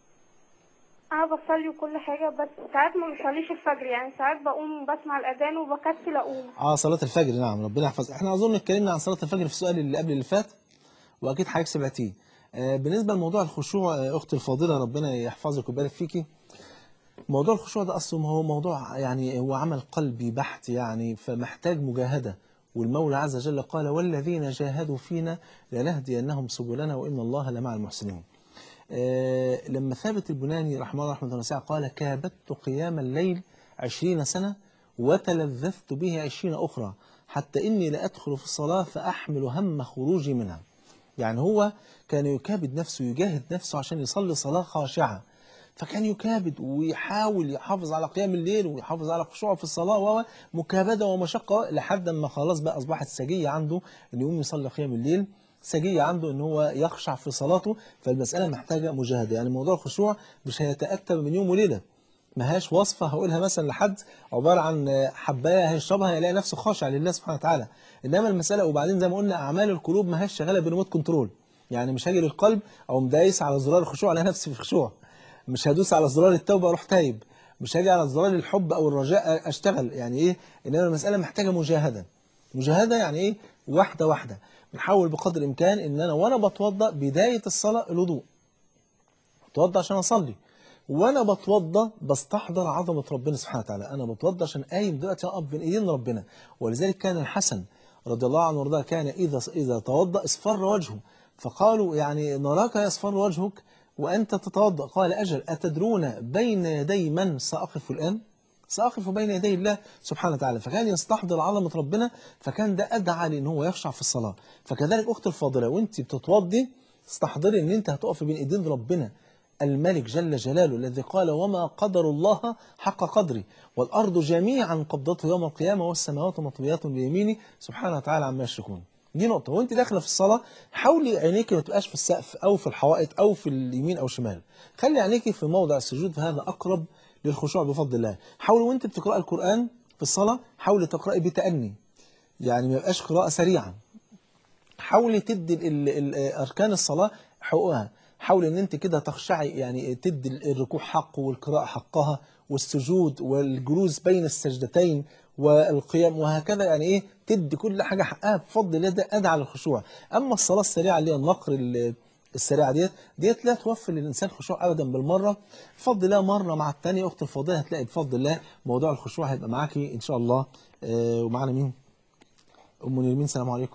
أنا بصلي وكل حاجة بس ساعات ما بصليش الفجر يعني ساعات بقوم بسمع الأذان وبكسل أقوم اه صلاة الفجر نعم ربنا يحفظ احنا اظن اتكلمنا عن صلاة الفجر في السؤال اللي قبل اللي فات واكيد حضرتك سمعتيه آه بالنسبة لموضوع الخشوع آه اختي الفاضلة ربنا يحفظك ويبارك فيكي موضوع الخشوع ده اصلا هو موضوع يعني هو عمل قلبي بحت يعني فمحتاج مجاهدة والمولى عز وجل قال والذين جاهدوا فينا لنهدينهم سبلنا وان الله لمع المحسنين آه، لما ثابت البناني رحمه الله رحمه واسعة قال كابدت قيام الليل عشرين سنة وتلذذت به عشرين أخرى حتى إني لأدخل في الصلاة فأحمل هم خروجي منها يعني هو كان يكابد نفسه يجاهد نفسه عشان يصلي صلاة خاشعة فكان يكابد ويحاول يحافظ على قيام الليل ويحافظ على خشوعه في الصلاة ومكابدة ومشقة لحد ما خلاص بقى أصبحت سجية عنده إنه يقوم يصلي قيام الليل سجية عنده ان هو يخشع في صلاته فالمسألة محتاجة مجاهدة يعني موضوع الخشوع مش هيتأتى من يوم وليلة ما هاش وصفة هقولها مثلا لحد عبارة عن حباية هيشربها يلاقي نفسه خاشع لله سبحانه وتعالى إنما المسألة وبعدين زي ما قلنا أعمال القلوب ما هاش شغالة بريموت كنترول يعني مش هاجي للقلب أو مدايس على زرار الخشوع على نفسي في خشوع مش هدوس على زرار التوبة أروح تايب مش هاجي على زرار الحب أو الرجاء أشتغل يعني إيه إنما المسألة محتاجة مجاهدة مجاهدة يعني إيه واحدة واحدة بنحاول بقدر الإمكان إن أنا وأنا بتوضأ بداية الصلاة الوضوء بتوضأ عشان أصلي وأنا بتوضأ بستحضر عظمة ربنا سبحانه وتعالى أنا بتوضأ عشان قايم دلوقتي أقف بين إيدين ربنا ولذلك كان الحسن رضي الله عنه وارضاه كان إذا إذا توضأ اصفر وجهه فقالوا يعني نراك يصفر وجهك وأنت تتوضأ قال أجل أتدرون بين يدي من سأقف الآن سأقف بين يدي الله سبحانه وتعالى فكان يستحضر عظمة ربنا فكان ده أدعى لأن هو يخشع في الصلاة فكذلك أخت الفاضلة وأنت بتتوضي تستحضري ان انت هتقف بين ايدين ربنا الملك جل جلاله الذي قال وما قدر الله حق قدره والارض جميعا قبضته يوم القيامه والسماوات مطويات بيمينه سبحانه وتعالى عما يشركون دي نقطة وانت داخلة في الصلاة حاولي عينيكي ما تبقاش في السقف او في الحوائط او في اليمين او الشمال خلي عينيكي في موضع السجود فهذا اقرب للخشوع بفضل الله حاولي وانت بتقرأي القرآن في الصلاة حاولي تقرأي بتأني يعني ما يبقاش قراءة سريعة حاولي تدي ال- ال- اركان الصلاة حقوقها حاولي ان انت كده تخشعي يعني تدي الركوع حقه والقراءة حقها والسجود والجلوس بين السجدتين والقيام وهكذا يعني ايه تدي كل حاجة حقها بفضل الله ده ادعى للخشوع اما الصلاة السريعة اللي هي النقر ال- السريعة ديت ديت لا توفر للإنسان خشوع أبدا بالمرة بفضل الله مرة مع الثانية أخت الفضيلة هتلاقي بفضل الله موضوع الخشوع هيبقى معاكي إن شاء الله آه ومعانا مين؟ أم نرمين السلام عليكم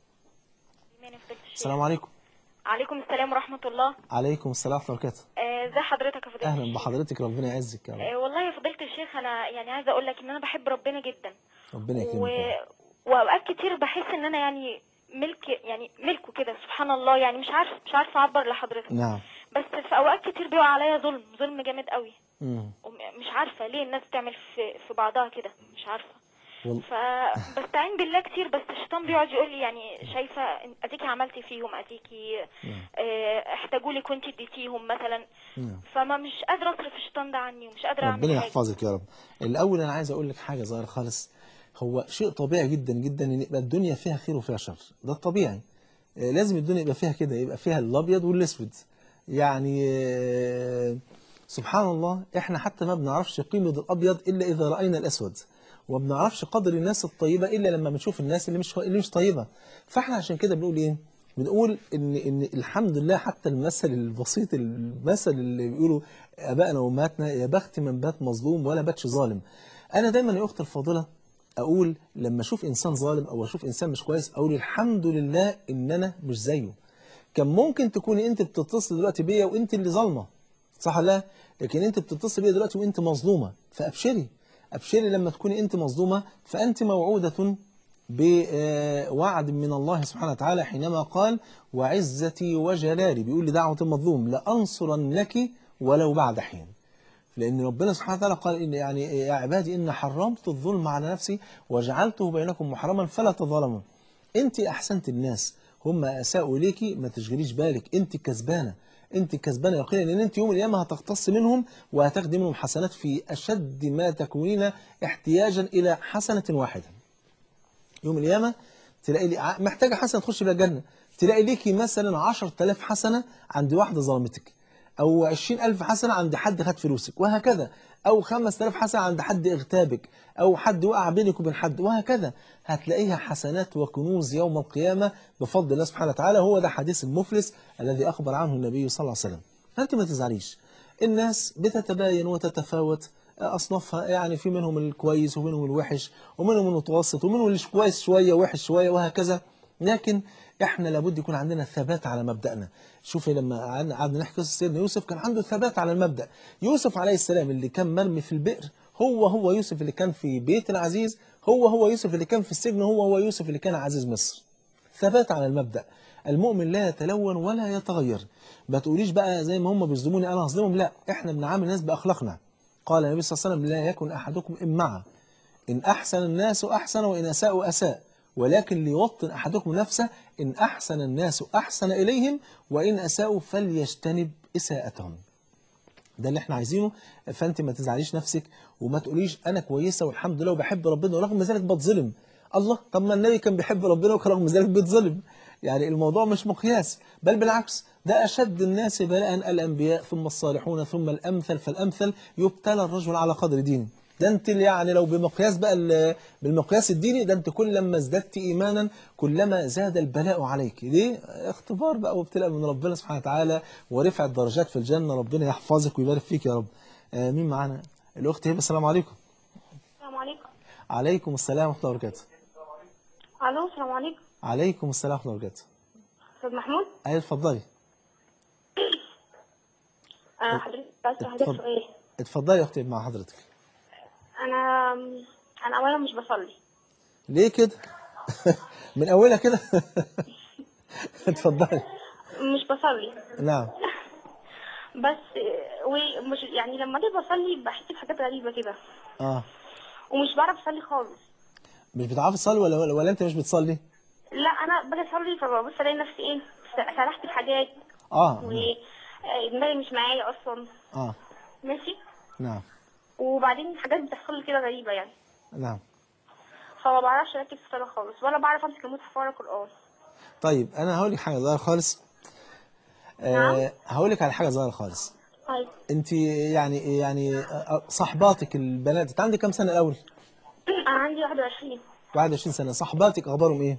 السلام عليكم عليكم السلام ورحمة الله عليكم السلام ورحمة الله وبركاته آه، ازي حضرتك يا فضيلة أهلا الشيخ؟ بحضرتك ربنا يعزك يا رب آه، والله يا فضيلة الشيخ أنا يعني عايزة أقول لك إن أنا بحب ربنا جدا ربنا و... يكرمك يا رب. وأوقات كتير بحس إن أنا يعني ملك يعني ملكه كده سبحان الله يعني مش عارف مش عارفة أعبر لحضرتك نعم بس في أوقات كتير بيقع عليا ظلم ظلم جامد قوي مم. ومش عارفة ليه الناس بتعمل في في بعضها كده مش عارفة وال- فبستعين بالله كتير بس الشيطان بيقعد يقول لي يعني شايفه إن- اديكي عملتي فيهم اديكي آه، احتاجوا لك وانت اديتيهم مثلا نعم. فما مش قادره اصرف الشيطان ده عني ومش قادره اعمل ربنا حاجه يحفظك يا رب الأول أنا عايز أقول لك حاجة صغيرة خالص هو شيء طبيعي جدا جدا إن يبقى الدنيا فيها خير وفيها شر ده الطبيعي آه، لازم الدنيا يبقى فيها كده يبقى فيها الأبيض والأسود يعني آه، سبحان الله إحنا حتى ما بنعرفش قيمة الأبيض إلا إذا رأينا الأسود وما بنعرفش قدر الناس الطيبة إلا لما بنشوف الناس اللي مش اللي مش طيبة فإحنا عشان كده بنقول إيه بنقول إن إن الحمد لله حتى المثل البسيط المثل اللي بيقولوا آبائنا وأمهاتنا يا بخت من بات مظلوم ولا باتش ظالم أنا دايما يا أختي الفاضلة أقول لما أشوف إنسان ظالم أو أشوف إنسان مش كويس أقول الحمد لله إن أنا مش زيه كان ممكن تكوني أنت بتتصل دلوقتي بيا وأنت اللي ظالمة صح ولا لا؟ لكن أنت بتتصل بيا دلوقتي وأنت مظلومة فأبشري أبشري لما تكوني أنت مظلومة فأنت موعودة بوعد من الله سبحانه وتعالى حينما قال وعزتي وجلالي بيقول لدعوة المظلوم لأنصرنك ولو بعد حين لأن ربنا سبحانه وتعالى قال إن يعني يا عبادي إن حرمت الظلم على نفسي وجعلته بينكم محرما فلا تظلموا أنت أحسنت الناس هم أساءوا إليكي ما تشغليش بالك أنت كسبانة أنت كسبانة يقينا لأن أنت يوم القيامة هتقتص منهم وهتاخدي منهم حسنات في أشد ما تكونين احتياجا إلى حسنة واحدة يوم القيامة تلاقي لي ع- محتاجة حسنة تخش بيها الجنة تلاقي ليكي مثلا 10000 حسنة عند واحدة ظلمتك أو 20000 حسنة عند حد خد فلوسك وهكذا أو 5000 حسنة عند حد اغتابك أو حد وقع بينك وبين حد وهكذا هتلاقيها حسنات وكنوز يوم القيامة بفضل الله سبحانه وتعالى هو ده حديث المفلس الذي أخبر عنه النبي صلى الله عليه وسلم فأنت ما تزعليش الناس بتتباين وتتفاوت أصنافها يعني في منهم الكويس ومنهم الوحش ومنهم المتوسط ومنهم اللي كويس شوية وحش شوية وهكذا لكن احنا لابد يكون عندنا ثبات على مبدأنا شوفي لما قعدنا قعدنا نحكي قصة سيدنا يوسف كان عنده ثبات على المبدأ يوسف عليه السلام اللي كان مرمي في البئر هو هو يوسف اللي كان في بيت العزيز هو هو يوسف اللي كان في السجن هو هو يوسف اللي كان عزيز مصر ثبات على المبدأ المؤمن لا يتلون ولا يتغير ما تقوليش بقى زي ما هم بيظلموني انا هظلمهم لا احنا بنعامل الناس باخلاقنا قال النبي صلى الله عليه وسلم لا يكن احدكم امعا ان احسن الناس احسن وان اساءوا اساء ولكن ليوطن احدكم نفسه ان احسن الناس احسن اليهم وان اساءوا فليجتنب اساءتهم ده اللي احنا عايزينه فانت ما تزعليش نفسك وما تقوليش انا كويسه والحمد لله وبحب ربنا ورغم ذلك بتظلم الله طب ما النبي كان بيحب ربنا ورغم ذلك بيتظلم يعني الموضوع مش مقياس بل بالعكس ده أشد الناس بلاء الأنبياء ثم الصالحون ثم الأمثل فالأمثل يبتلى الرجل على قدر دينه ده انت اللي يعني لو بمقياس بقى ال- بالمقياس الديني ده انت كلما ازددت ايمانا كلما زاد البلاء عليك ليه اختبار بقى وابتلاء من ربنا سبحانه وتعالى ورفع الدرجات في الجنه ربنا يحفظك ويبارك فيك يا رب آه مين معانا الاخت هبه السلام عليكم السلام عليكم عليكم السلام ورحمه الله وبركاته الو السلام عليكم عليكم السلام ورحمه الله وبركاته استاذ محمود ايوه اتفضلي انا حضرتك عايز اسال حضرتك اتفضل. سؤال اتفضلي يا اختي مع حضرتك انا انا اولا مش بصلي ليه كده من اولها كده اتفضلي مش بصلي نعم بس ومش يعني لما اجي بصلي بحس بحاجات غريبه كده اه ومش بعرف اصلي خالص مش بتعرف تصلي ولا ولا, ولا انت مش بتصلي لا انا باجي اصلي فببص الاقي نفسي ايه س- سرحت في حاجات اه ودماغي مش معايا اصلا اه ماشي نعم وبعدين حاجات بتحصل لي كده غريبه يعني نعم فما بعرفش اركز في الصلاه خالص ولا بعرف امسك المصحف واقرا قران طيب انا هقول لك حاجه صغيره خالص آه هقول لك على حاجه صغيره خالص طيب انت يعني يعني آه، صحباتك البنات انت عندك كام سنه الاول انا عندي 21 21 سنه صحباتك اخبارهم ايه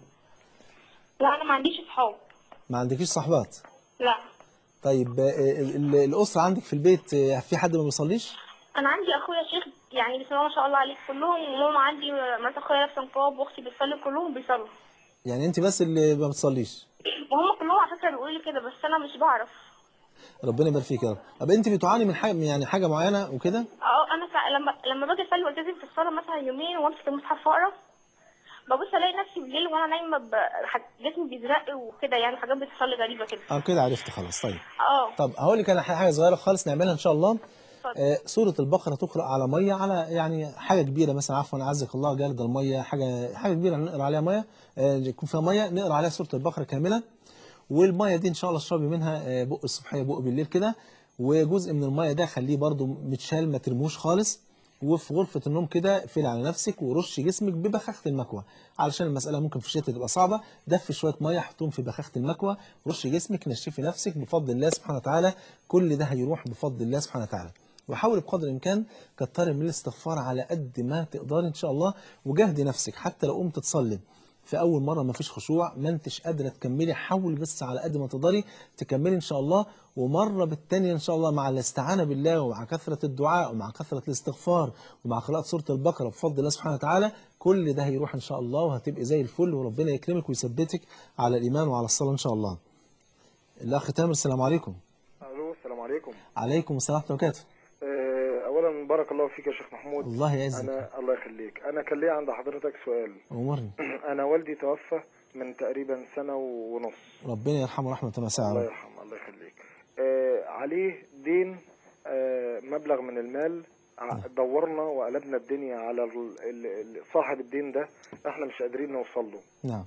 لا انا ما عنديش اصحاب ما عندكيش صحبات لا طيب آه، ال- ال- الاسره عندك في البيت آه، في حد ما بيصليش انا عندي اخويا شيخ يعني بسم الله ما شاء الله عليه كلهم وماما عندي مرات اخويا لابسه نقاب واختي بتصلي كلهم بيصلوا يعني انت بس اللي ما بتصليش وهم كلهم على فكره بيقولوا لي كده بس انا مش بعرف ربنا يبارك فيك يا رب طب انت بتعاني من حاجه يعني حاجه معينه وكده اه انا سا... لما لما باجي اصلي والتزم في الصلاه مثلا يومين وامسك المصحف واقرا ببص الاقي نفسي بالليل وانا نايمه ب... ح- جسمي بيزرق وكده يعني حاجات بتحصل لي غريبه كده اه كده عرفت خلاص طيب اه طب هقول لك انا حاجه صغيره خالص نعملها ان شاء الله اتفضل. آه سوره البقره تقرا على ميه على يعني حاجه كبيره مثلا عفوا عزك الله جلد الميه حاجه حاجه كبيره نقرا عليها ميه آه يكون فيها ميه نقرا عليها سوره البقره كامله والميه دي ان شاء الله اشربي منها آه بق الصبحيه بق بالليل كده وجزء من الميه ده خليه برده متشال ما ترموش خالص وفي غرفة النوم كده اقفلي على نفسك ورش جسمك ببخاخة المكوى علشان المسألة ممكن في الشتاء تبقى صعبة دفي شوية مية حطهم في بخاخة المكوى رش جسمك نشفي نفسك بفضل الله سبحانه وتعالى كل ده هيروح بفضل الله سبحانه وتعالى وحاولي بقدر الامكان كتري من الاستغفار على قد ما تقدري ان شاء الله وجهدي نفسك حتى لو قمت تصلي في اول مره ما فيش خشوع ما انتش قادره تكملي حاولي بس على قد ما تقدري تكملي ان شاء الله ومره بالتانيه ان شاء الله مع الاستعانه بالله ومع كثره الدعاء ومع كثره الاستغفار ومع قراءه سوره البقره بفضل الله سبحانه وتعالى كل ده هيروح ان شاء الله وهتبقي زي الفل وربنا يكرمك ويثبتك على الايمان وعلى الصلاه ان شاء الله الاخ تامر السلام عليكم الو السلام عليكم عليكم السلام ورحمه الله وبركاته آه، اولا بارك الله فيك يا شيخ محمود الله يعزك. انا الله يخليك انا كان لي عند حضرتك سؤال امرني انا والدي توفى من تقريبا سنه ونص ربنا يرحمه رحمه واسعه الله يا رب. يرحمه الله يخليك آه عليه دين آه مبلغ من المال ع- دورنا وقلبنا الدنيا على ال- ال- ال- صاحب الدين ده احنا مش قادرين نوصل له نعم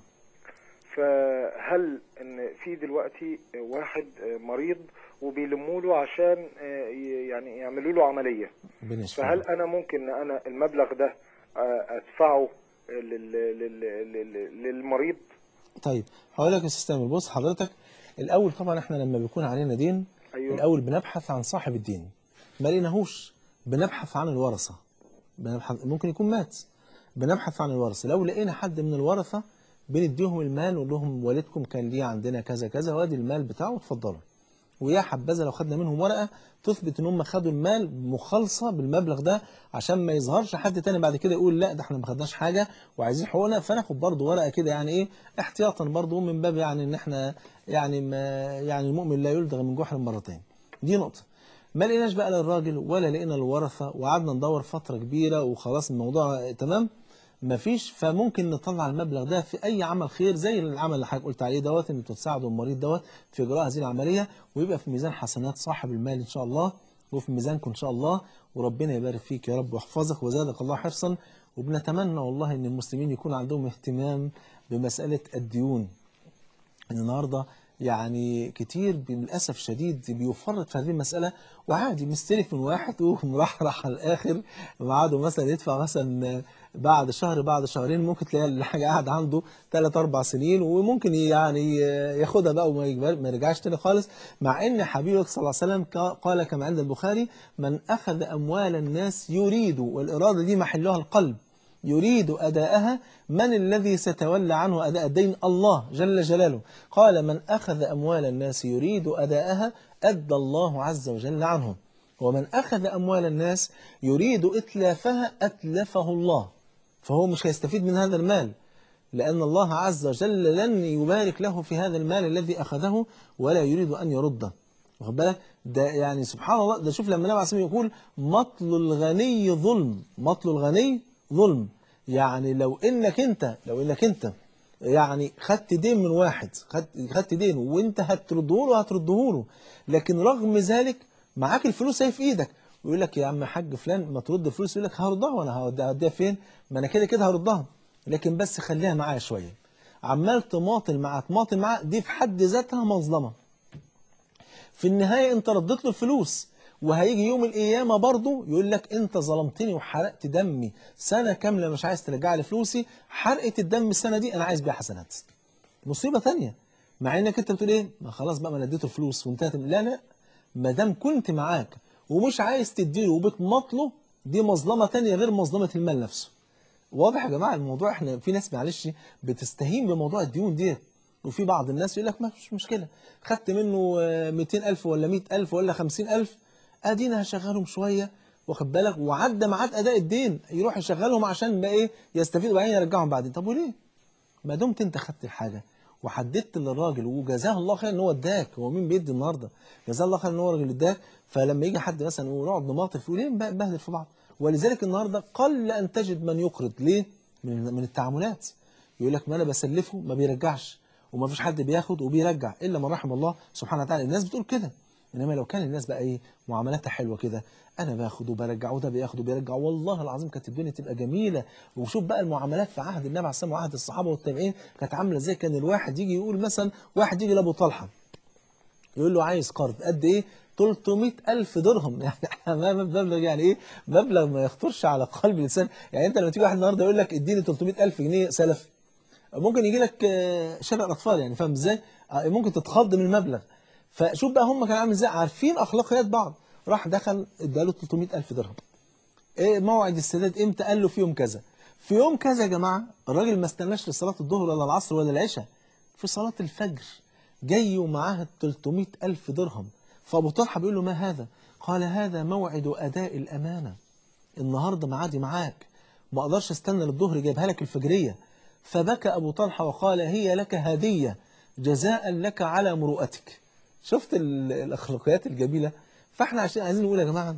فهل ان في دلوقتي واحد آه، مريض وبيلموا له عشان آه، ي- يعني يعملوا له عمليه ربنا يشفيه فهل انا ممكن ان انا المبلغ ده آه، ادفعه لل- لل- لل- للمريض طيب هقول لك يا استاذ تامر بص حضرتك الاول طبعا احنا لما بيكون علينا دين أيوة. الاول بنبحث عن صاحب الدين ما لقيناهوش بنبحث عن الورثه بنبحث ممكن يكون مات بنبحث عن الورثه لو لقينا حد من الورثه بنديهم المال ونقول لهم والدكم كان ليه عندنا كذا كذا وادي المال بتاعه اتفضلوا ويا حبذا لو خدنا منهم ورقه تثبت ان هم خدوا المال مخالصه بالمبلغ ده عشان ما يظهرش حد تاني بعد كده يقول لا ده احنا ما خدناش حاجه وعايزين حقوقنا فناخد برضه ورقه كده يعني ايه احتياطا برضه من باب يعني ان احنا يعني ما يعني المؤمن لا يلدغ من جحر مرتين دي نقطه ما لقيناش بقى لا الراجل ولا لقينا الورثه وقعدنا ندور فتره كبيره وخلاص الموضوع تمام مفيش فممكن نطلع المبلغ ده في اي عمل خير زي العمل اللي حضرتك قلت عليه دوت ان انتوا تساعدوا المريض دوت في اجراء هذه العمليه ويبقى في ميزان حسنات صاحب المال ان شاء الله وفي ميزانكم ان شاء الله وربنا يبارك فيك يا رب ويحفظك وزادك الله حرصا وبنتمنى والله ان المسلمين يكون عندهم اهتمام بمساله الديون النهارده يعني كتير للاسف شديد بيفرط في هذه المساله وعادي مستلف من واحد ومرحرح على الاخر ميعاده مثلا يدفع مثلا بعد شهر بعد شهرين ممكن تلاقي الحاجه قاعد عنده ثلاث اربع سنين وممكن يعني ياخدها بقى وما يجبر- ما يرجعش تاني خالص مع ان حبيبك صلى الله عليه وسلم ك- قال كما عند البخاري من اخذ اموال الناس يريد والاراده دي محلها القلب يريد أداءها من الذي سيتولى عنه أداء الدين الله جل جلاله قال من أخذ أموال الناس يريد أداءها أدى الله عز وجل عنه ومن أخذ أموال الناس يريد إتلافها أتلفه الله فهو مش هيستفيد من هذا المال لأن الله عز وجل لن يبارك له في هذا المال الذي أخذه ولا يريد أن يرده واخد بالك ده يعني سبحان الله ده شوف لما النبي عليه الصلاه والسلام يقول مطل الغني ظلم مطل الغني ظلم يعني لو انك انت لو انك انت يعني خدت دين من واحد خدت خدت دين وانت هترده له هترده له لكن رغم ذلك معاك الفلوس اهي في ايدك ويقول لك يا عم حاج فلان ما ترد الفلوس يقول لك هردها وانا هوديها فين ما انا كده كده هردها لكن بس خليها معايا شويه عمال تماطل معاه تماطل معاه دي في حد ذاتها مظلمه في النهايه انت رديت له الفلوس وهيجي يوم القيامه برضه يقول لك انت ظلمتني وحرقت دمي سنه كامله مش عايز ترجع لي فلوسي حرقه الدم السنه دي انا عايز بيها حسنات مصيبه ثانيه مع انك انت بتقول ايه ما خلاص بقى ما انا اديته فلوس وانتهت لا لا ما دام كنت معاك ومش عايز تديله وبتمطله دي مظلمه ثانيه غير مظلمه المال نفسه واضح يا جماعه الموضوع احنا في ناس معلش بتستهين بموضوع الديون ديت وفي بعض الناس يقول لك ما فيش مشكله خدت منه آه، 200000 ولا 100000 ولا 50000 ادينا هشغلهم شويه واخد بالك وعدى ميعاد اداء الدين يروح يشغلهم عشان بقى ايه يستفيد وبعدين يرجعهم بعدين طب وليه؟ ما دمت انت خدت الحاجه وحددت للراجل وجزاه الله خير ان هو اداك هو مين بيدي النهارده جزاه الله خير ان هو راجل اداك فلما يجي حد مثلا ونقعد نماطل فيه ليه نبهدل في بعض ولذلك النهارده قل ان تجد من يقرض ليه من من التعاملات يقول لك ما انا بسلفه ما بيرجعش وما فيش حد بياخد وبيرجع الا من رحم الله سبحانه وتعالى الناس بتقول كده انما لو كان الناس بقى ايه معاملاتها حلوه كده انا باخد وبرجع وده بياخد وبيرجع والله العظيم كانت الدنيا تبقى جميله وشوف بقى المعاملات في عهد النبي عليه الصلاه والسلام وعهد الصحابه والتابعين كانت عامله ازاي كان الواحد يجي يقول مثلا واحد يجي لابو طلحه يقول له عايز قرض قد ايه 300 ألف درهم يعني ما مبلغ يعني إيه مبلغ ما يخطرش على قلب الإنسان يعني أنت لما تيجي واحد النهاردة يقول لك اديني 300 ألف جنيه سلف ممكن يجي لك آه، شارع الأطفال يعني فاهم إزاي آه، ممكن تتخض من المبلغ فشوف بقى هم كانوا عامل إزاي عارفين أخلاقيات بعض راح دخل اداله 300 ألف درهم إيه موعد السداد إمتى قال له في يوم كذا في يوم كذا يا جماعة الراجل ما استناش لصلاة الظهر ولا العصر ولا العشاء في صلاة الفجر جاي ومعاه 300 ألف درهم فأبو طلحة بيقول له ما هذا قال هذا موعد أداء الأمانة النهاردة معادي معاك ما أقدرش استنى للظهر جايبها لك الفجرية فبكى أبو طلحة وقال هي لك هدية جزاء لك على مروءتك شفت ال- الأخلاقيات الجميلة فاحنا عشان عايزين نقول يا جماعة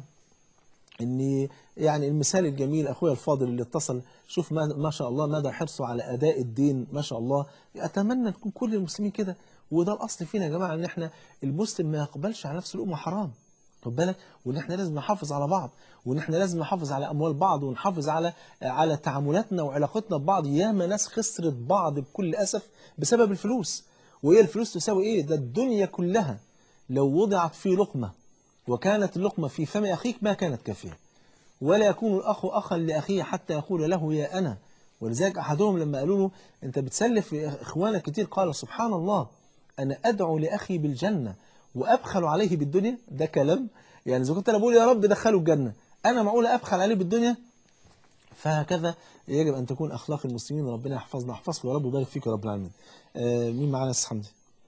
ان يعني المثال الجميل اخويا الفاضل اللي اتصل شوف ما, ما شاء الله مدى حرصه على اداء الدين ما شاء الله اتمنى تكون كل المسلمين كده وده الاصل فينا يا جماعه ان احنا المسلم ما يقبلش على نفسه الامه حرام خد بالك وان احنا لازم نحافظ على بعض وان احنا لازم نحافظ على اموال بعض ونحافظ على على تعاملاتنا وعلاقتنا ببعض ياما ناس خسرت بعض بكل اسف بسبب الفلوس وهي الفلوس تساوي ايه ده الدنيا كلها لو وضعت في لقمه وكانت اللقمه في فم اخيك ما كانت كافيه ولا يكون الأخ أخا لأخيه حتى يقول له يا أنا ولذلك أحدهم لما قالوا له أنت بتسلف إخوانك كتير قال سبحان الله أنا أدعو لأخي بالجنة وأبخل عليه بالدنيا ده كلام يعني إذا كنت أنا بقول يا رب دخله الجنة أنا معقول أبخل عليه بالدنيا فهكذا يجب أن تكون أخلاق المسلمين ربنا يحفظنا يحفظك يا رب ويبارك فيك يا رب العالمين آه مين معانا يا أستاذ حمدي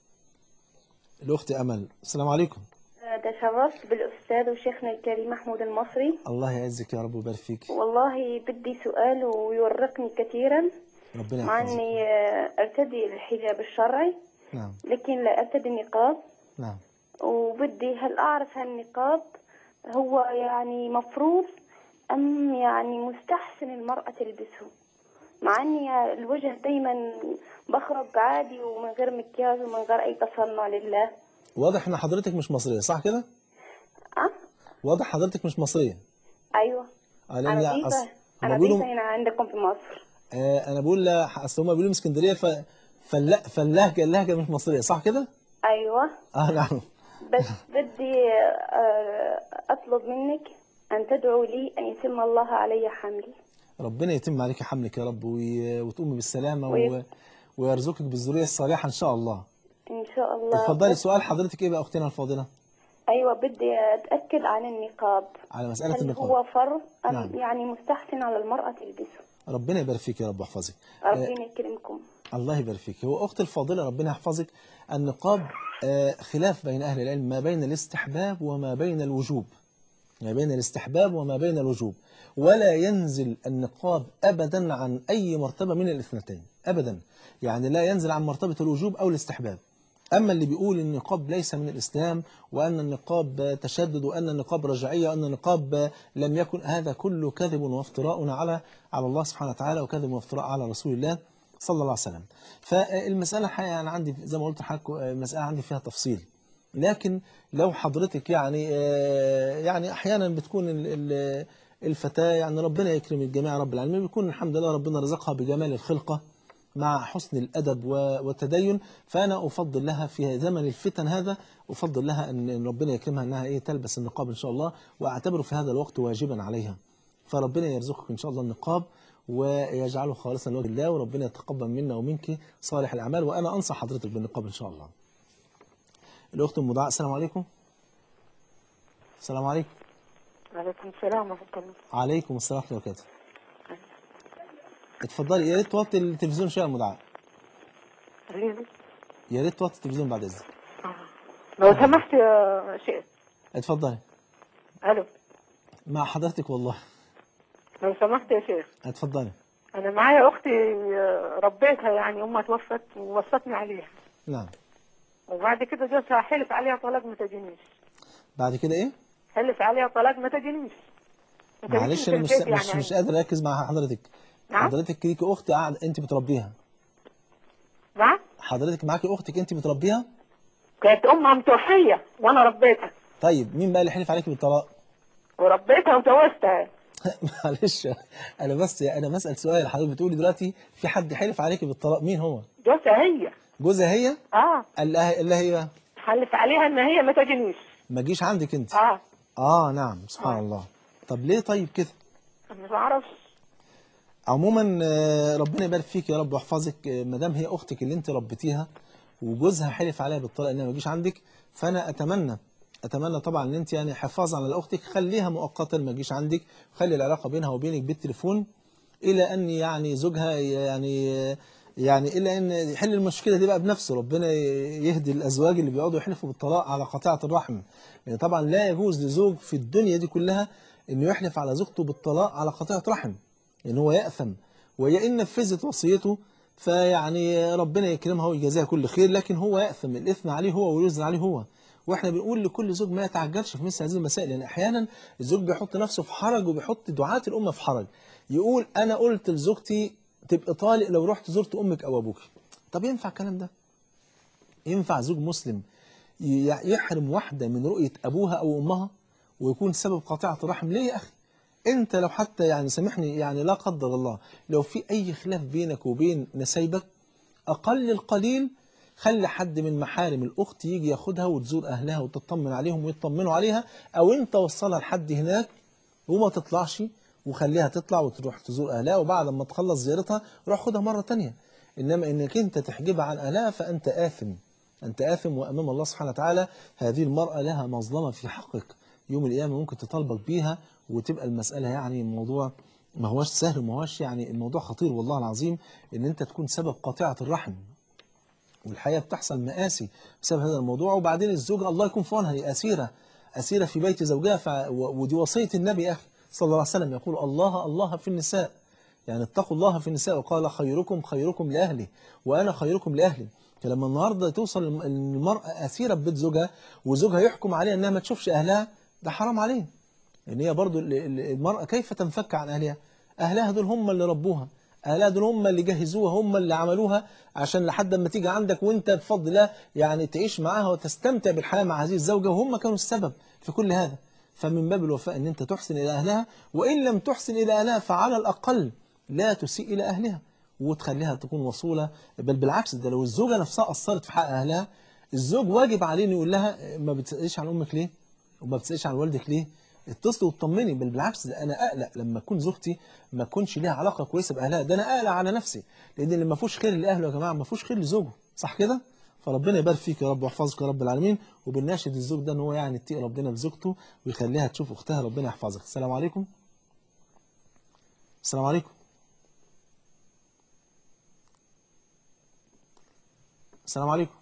الأخت أمل السلام عليكم تشرفت بالأستاذ وشيخنا الكريم محمود المصري الله يعزك يا رب ويبارك فيك والله بدي سؤال ويورقني كثيرا ربنا مع يحفظك أني آه، أرتدي الحجاب الشرعي نعم لكن لا أرتدي النقاب نعم وبدي هل أعرف هالنقاب هو يعني مفروض أم يعني مستحسن المرأة تلبسه مع أني الوجه دايما بخرج عادي ومن غير مكياج ومن غير أي تصنع لله واضح ان حضرتك مش مصريه صح كده أه؟ واضح حضرتك مش مصريه أيوه آه، لأن أنا أص- ضيفة هما أنا بيقولوا- ضيفة هنا عندكم في مصر آه انا بقول لا اصل هم بيقولوا من اسكندريه ف فاللا فاللهجه اللهجه مش مصريه صح كده أيوه اه نعم بس بدي آه، أطلب منك أن تدعو لي أن يتم الله علي حملي ربنا يتم عليك حملك يا رب وي... وتقومي بالسلامه و... وي- ويرزقك بالذريه الصالحه ان شاء الله إن شاء الله اتفضلي بس- سؤال حضرتك ايه بقى اختنا الفاضله أيوة بدي أتأكد عن النقاب على مساله هل النقاب هو فرض أم نعم. يعني مستحسن على المرأة تلبسه ربنا يبارك فيك يا رب ويحفظك آه، ربنا يكرمكم الله يبارك فيك هو أخت الفاضلة ربنا يحفظك النقاب آه، خلاف بين أهل العلم ما بين الاستحباب وما بين الوجوب ما بين الاستحباب وما بين الوجوب ولا ينزل النقاب أبدا عن أي مرتبة من الاثنتين أبدا يعني لا ينزل عن مرتبة الوجوب أو الاستحباب أما اللي بيقول إن النقاب ليس من الإسلام وأن النقاب تشدد وأن النقاب رجعية وأن النقاب لم يكن هذا كله كذب وافتراء على على الله سبحانه وتعالى وكذب وافتراء على رسول الله صلى الله عليه وسلم فالمسألة حقيقة يعني عندي زي ما قلت لحضرتك المسألة عندي فيها تفصيل لكن لو حضرتك يعني آه، يعني أحيانا بتكون ال- ال- الفتاة يعني ربنا يكرم الجميع رب العالمين بيكون الحمد لله ربنا رزقها بجمال الخلقة مع حسن الأدب و- والتدين فأنا أفضل لها في زمن الفتن هذا أفضل لها أن إن ربنا يكرمها أنها إيه تلبس النقاب إن شاء الله وأعتبره في هذا الوقت واجبا عليها فربنا يرزقك إن شاء الله النقاب ويجعله خالصا لوجه الله وربنا يتقبل منا ومنك صالح الأعمال وأنا أنصح حضرتك بالنقاب إن شاء الله الأخت أم دعاء السلام عليكم السلام عليكم وعليكم السلام ورحمة الله عليكم السلام ورحمة الله وبركاته اتفضلي يا ريت توطي التلفزيون شوية يا أم دعاء حبيبي يا ريت توطي التلفزيون بعد إذنك لو سمحت يا شيخ اتفضلي ألو مع حضرتك والله لو سمحت يا شيخ اتفضلي أنا معايا أختي آه، ربيتها يعني أمها توفت ووصتني عليها نعم وبعد كده جوزها حلف عليها طلاق ما تجينيش بعد كده إيه حلف عليها طلاق ما تجينيش ما تجينيش معلش في أنا مش البيت مش يعني مش قادر أركز مع حضرتك نعم؟ حضرتك ليكي أخت قاعد أنت بتربيها نعم حضرتك معاكي أختك أنت بتربيها كانت أمها متوفية وأنا ربيتها طيب مين بقى اللي حلف عليكي بالطلاق وربيتها وجوزتها معلش انا بس انا بسال سؤال حضرتك بتقولي دلوقتي في حد حلف عليكي بالطلاق مين هو جوزها هي جوزها هي اه قال لها قال لها ايه بقى حلف عليها إن هي ما تجينيش ما تجيش عندك انت اه اه نعم سبحان الله طب ليه طيب كده أنا ما أعرفش عموما آه، ربنا يبارك فيك يا رب ويحفظك ما دام هي اختك اللي انت ربيتيها وجوزها حلف عليها بالطلاق انها ما تجيش عندك فانا اتمنى اتمنى طبعا ان انت يعني حفاظا على اختك خليها مؤقتا ما تجيش عندك خلي العلاقه بينها وبينك بالتليفون الى ان يعني زوجها يعني يعني الى ان يحل المشكله دي بقى بنفسه ربنا يهدي الازواج اللي بيقعدوا يحلفوا بالطلاق على قطيعه الرحم يعني طبعا لا يجوز لزوج في الدنيا دي كلها انه يحلف على زوجته بالطلاق على قطيعه رحم ان هو يأثم وهي إن نفذت وصيته فيعني ربنا يكرمها ويجازيها كل خير لكن هو يأثم الإثم عليه هو ويوزن عليه هو واحنا بنقول لكل زوج ما يتعجلش في مثل هذه المسائل لان احيانا الزوج بيحط نفسه في حرج وبيحط دعاة الامه في حرج يقول انا قلت لزوجتي تبقى طالق لو رحت زرت امك او ابوك طب ينفع الكلام ده ينفع زوج مسلم ي- يحرم واحده من رؤيه ابوها او امها ويكون سبب قطيعه الرحم ليه يا اخي انت لو حتى يعني سامحني يعني لا قدر الله لو في اي خلاف بينك وبين نسايبك اقل القليل خلي حد من محارم الاخت يجي ياخدها وتزور اهلها وتطمن عليهم ويطمنوا عليها او انت وصلها لحد هناك وما تطلعش وخليها تطلع وتروح تزور اهلها وبعد ما تخلص زيارتها روح خدها مره تانية انما انك انت تحجبها عن اهلها فانت اثم انت اثم وامام الله سبحانه وتعالى هذه المراه لها مظلمه في حقك يوم القيامه ممكن تطالبك بيها وتبقى المساله يعني موضوع ما هوش سهل وما هوش يعني الموضوع خطير والله العظيم ان انت تكون سبب قاطعه الرحم والحقيقه بتحصل مآسي بسبب هذا الموضوع وبعدين الزوجه الله يكون في عونها هي اسيره اسيره في بيت زوجها ف... و- ودي وصيه النبي يا اخي صلى الله عليه وسلم يقول الله الله في النساء يعني اتقوا الله في النساء وقال خيركم خيركم لاهلي وانا خيركم لاهلي فلما النهارده توصل الم- المراه اسيره في بيت زوجها وزوجها يحكم عليها انها ما تشوفش اهلها ده حرام عليه ان هي برضو ال- ال- المرأة كيف تنفك عن أهلها أهلها دول هم اللي ربوها أهلها دول هم اللي جهزوها هم اللي عملوها عشان لحد ما تيجي عندك وانت بفضل الله يعني تعيش معاها وتستمتع بالحياة مع هذه الزوجة وهم كانوا السبب في كل هذا فمن باب الوفاء ان انت تحسن إلى أهلها وإن لم تحسن إلى أهلها فعلى الأقل لا تسيء إلى أهلها وتخليها تكون وصولة بل بالعكس ده لو الزوجة نفسها قصرت في حق أهلها الزوج واجب عليه انه يقول لها ما بتسألش عن أمك ليه وما بتسألش عن والدك ليه اتصلي وطمني بل بالعكس ده انا اقلق لما اكون زوجتي ما تكونش ليها علاقه كويسه باهلها ده انا اقلق على نفسي لان اللي ما فيهوش خير لاهله يا جماعه ما فيهوش خير لزوجه صح كده فربنا يبارك فيك يا رب ويحفظك يا رب العالمين وبنناشد الزوج ده ان هو يعني يتقي ربنا في زوجته ويخليها تشوف اختها ربنا يحفظك السلام عليكم السلام عليكم السلام عليكم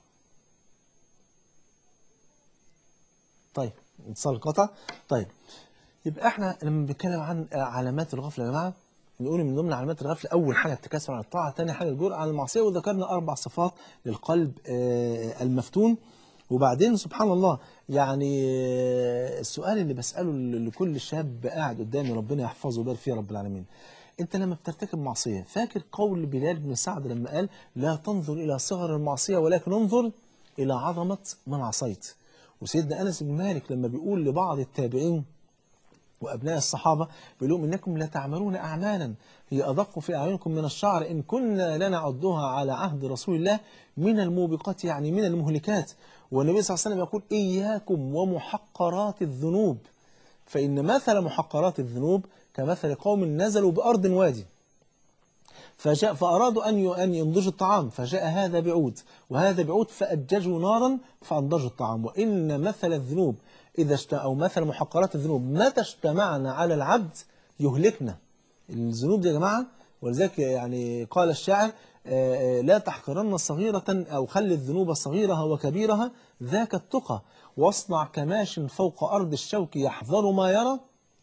طيب اتصال قطع طيب يبقى احنا لما بنتكلم عن علامات الغفله يا جماعه نقول من ضمن علامات الغفله اول حاجه التكاسل عن الطاعه ثاني حاجه الجرأه على المعصيه وذكرنا اربع صفات للقلب آه، المفتون وبعدين سبحان الله يعني آه، السؤال اللي بساله ل- لكل شاب قاعد قدامي ربنا يحفظه ويبارك فيه يا رب العالمين انت لما بترتكب معصيه فاكر قول بلال بن سعد لما قال لا تنظر الى صغر المعصيه ولكن انظر الى عظمه من عصيت وسيدنا انس بن مالك لما بيقول لبعض التابعين وأبناء الصحابة بيقول لهم إنكم لتعملون أعمالا هي أدق في أعينكم من الشعر إن كنا لنعدها على عهد رسول الله من الموبقات يعني من المهلكات والنبي صلى الله عليه وسلم يقول إياكم ومحقرات الذنوب فإن مثل محقرات الذنوب كمثل قوم نزلوا بأرض وادي فجاء فأرادوا أن أن ينضجوا الطعام فجاء هذا بعود وهذا بعود فأججوا نارا فأنضجوا الطعام وإن مثل الذنوب إذا اشت... أو مثل محقرات الذنوب متى اجتمعنا على العبد يهلكنا الذنوب دي يا جماعة ولذلك يعني قال الشاعر آه، آه، لا تحقرن صغيرة أو خل الذنوب صغيرها وكبيرها ذاك التقى واصنع كماش فوق أرض الشوك يحذر ما يرى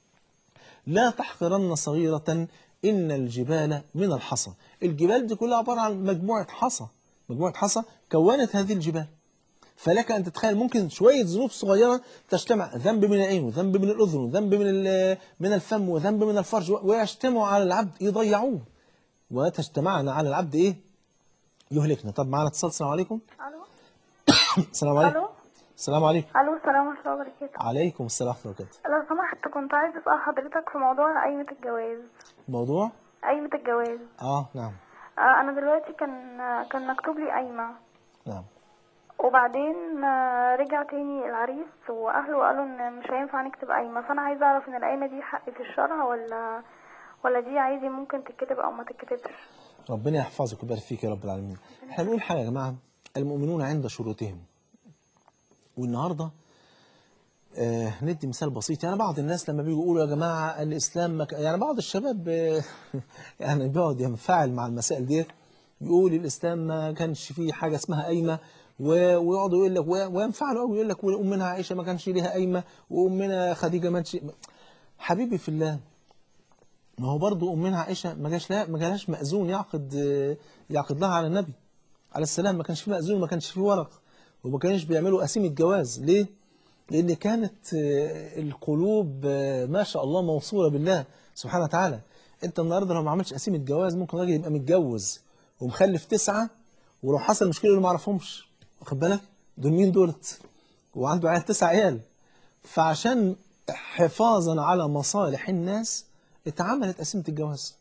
لا تحقرن صغيرة إن الجبال من الحصى الجبال دي كلها عبارة عن مجموعة حصى مجموعة حصى كونت هذه الجبال فلك أن تتخيل ممكن شوية ذنوب صغيرة تجتمع ذنب من العين وذنب من الأذن وذنب من ال- من الفم وذنب من الفرج ويجتمعوا على العبد يضيعوه وتجتمعنا على العبد إيه يهلكنا طب معنا اتصال السلام عليكم الو السلام عليكم الو السلام عليكم الو السلام ورحمه الله وبركاته عليكم السلام ورحمة الله وبركاته لو سمحت كنت عايز اسال حضرتك في موضوع قايمه الجواز موضوع قايمه الجواز اه نعم آه انا دلوقتي كان آه، كان مكتوب لي قايمه نعم وبعدين آه، رجع تاني العريس واهله قالوا ان مش هينفع نكتب قايمه فانا عايزه اعرف ان القايمه دي حق في الشرع ولا ولا دي عادي ممكن تتكتب او ما تتكتبش ربنا يحفظك ويبارك فيك يا رب العالمين احنا بنقول حاجة يا جماعة المؤمنون عند شروطهم والنهاردة آه ندي مثال بسيط يعني بعض الناس لما بيجوا يقولوا يا جماعة الإسلام مك... يعني بعض الشباب آه يعني بيقعد ينفعل مع المسائل دي يقول الإسلام ما كانش فيه حاجة اسمها قايمة و- ويقعدوا يقول لك و- وينفعلوا قوي يقول لك وأمنا عائشة ما كانش ليها قايمة وأمنا خديجة ما كانش حبيبي في الله ما هو برضه أمنا عائشة ما جاش لها ما جالهاش مأذون يعقد آه، يعقد لها على النبي عليه السلام ما كانش فيه مأذون ما كانش فيه ورق وما كانش بيعملوا قسيمة جواز ليه؟ لأن كانت آه، القلوب آه، ما شاء الله موصولة بالله سبحانه وتعالى أنت النهاردة لو ما عملتش قسيمة جواز ممكن راجل يبقى متجوز ومخلف تسعة ولو حصل مشكلة يقول ما اعرفهمش واخد بالك دول مين دولت وعنده عيال تسع عيال فعشان حفاظا على مصالح الناس اتعملت قسيمة الجواز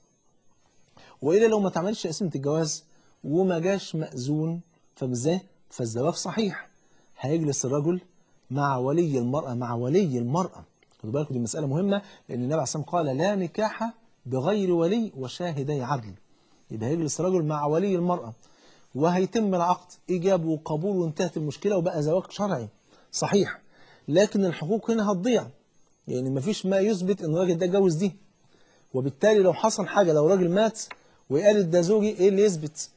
وإلا لو ما اتعملش قسيمة الجواز وما جاش مأذون فازاي فالزواج صحيح هيجلس الرجل مع ولي المرأة مع ولي المرأة خدوا بالكم دي مسألة مهمة لأن النبي عليه الصلاة والسلام قال لا نكاح بغير ولي وشاهدي عدل يبقى هيجلس الرجل مع ولي المرأة وهيتم العقد إيجاب وقبول وانتهت المشكلة وبقى زواج شرعي صحيح لكن الحقوق هنا هتضيع يعني مفيش ما يثبت ان الراجل ده اتجوز دي وبالتالي لو حصل حاجة لو راجل مات وقالت ده زوجي ايه اللي يثبت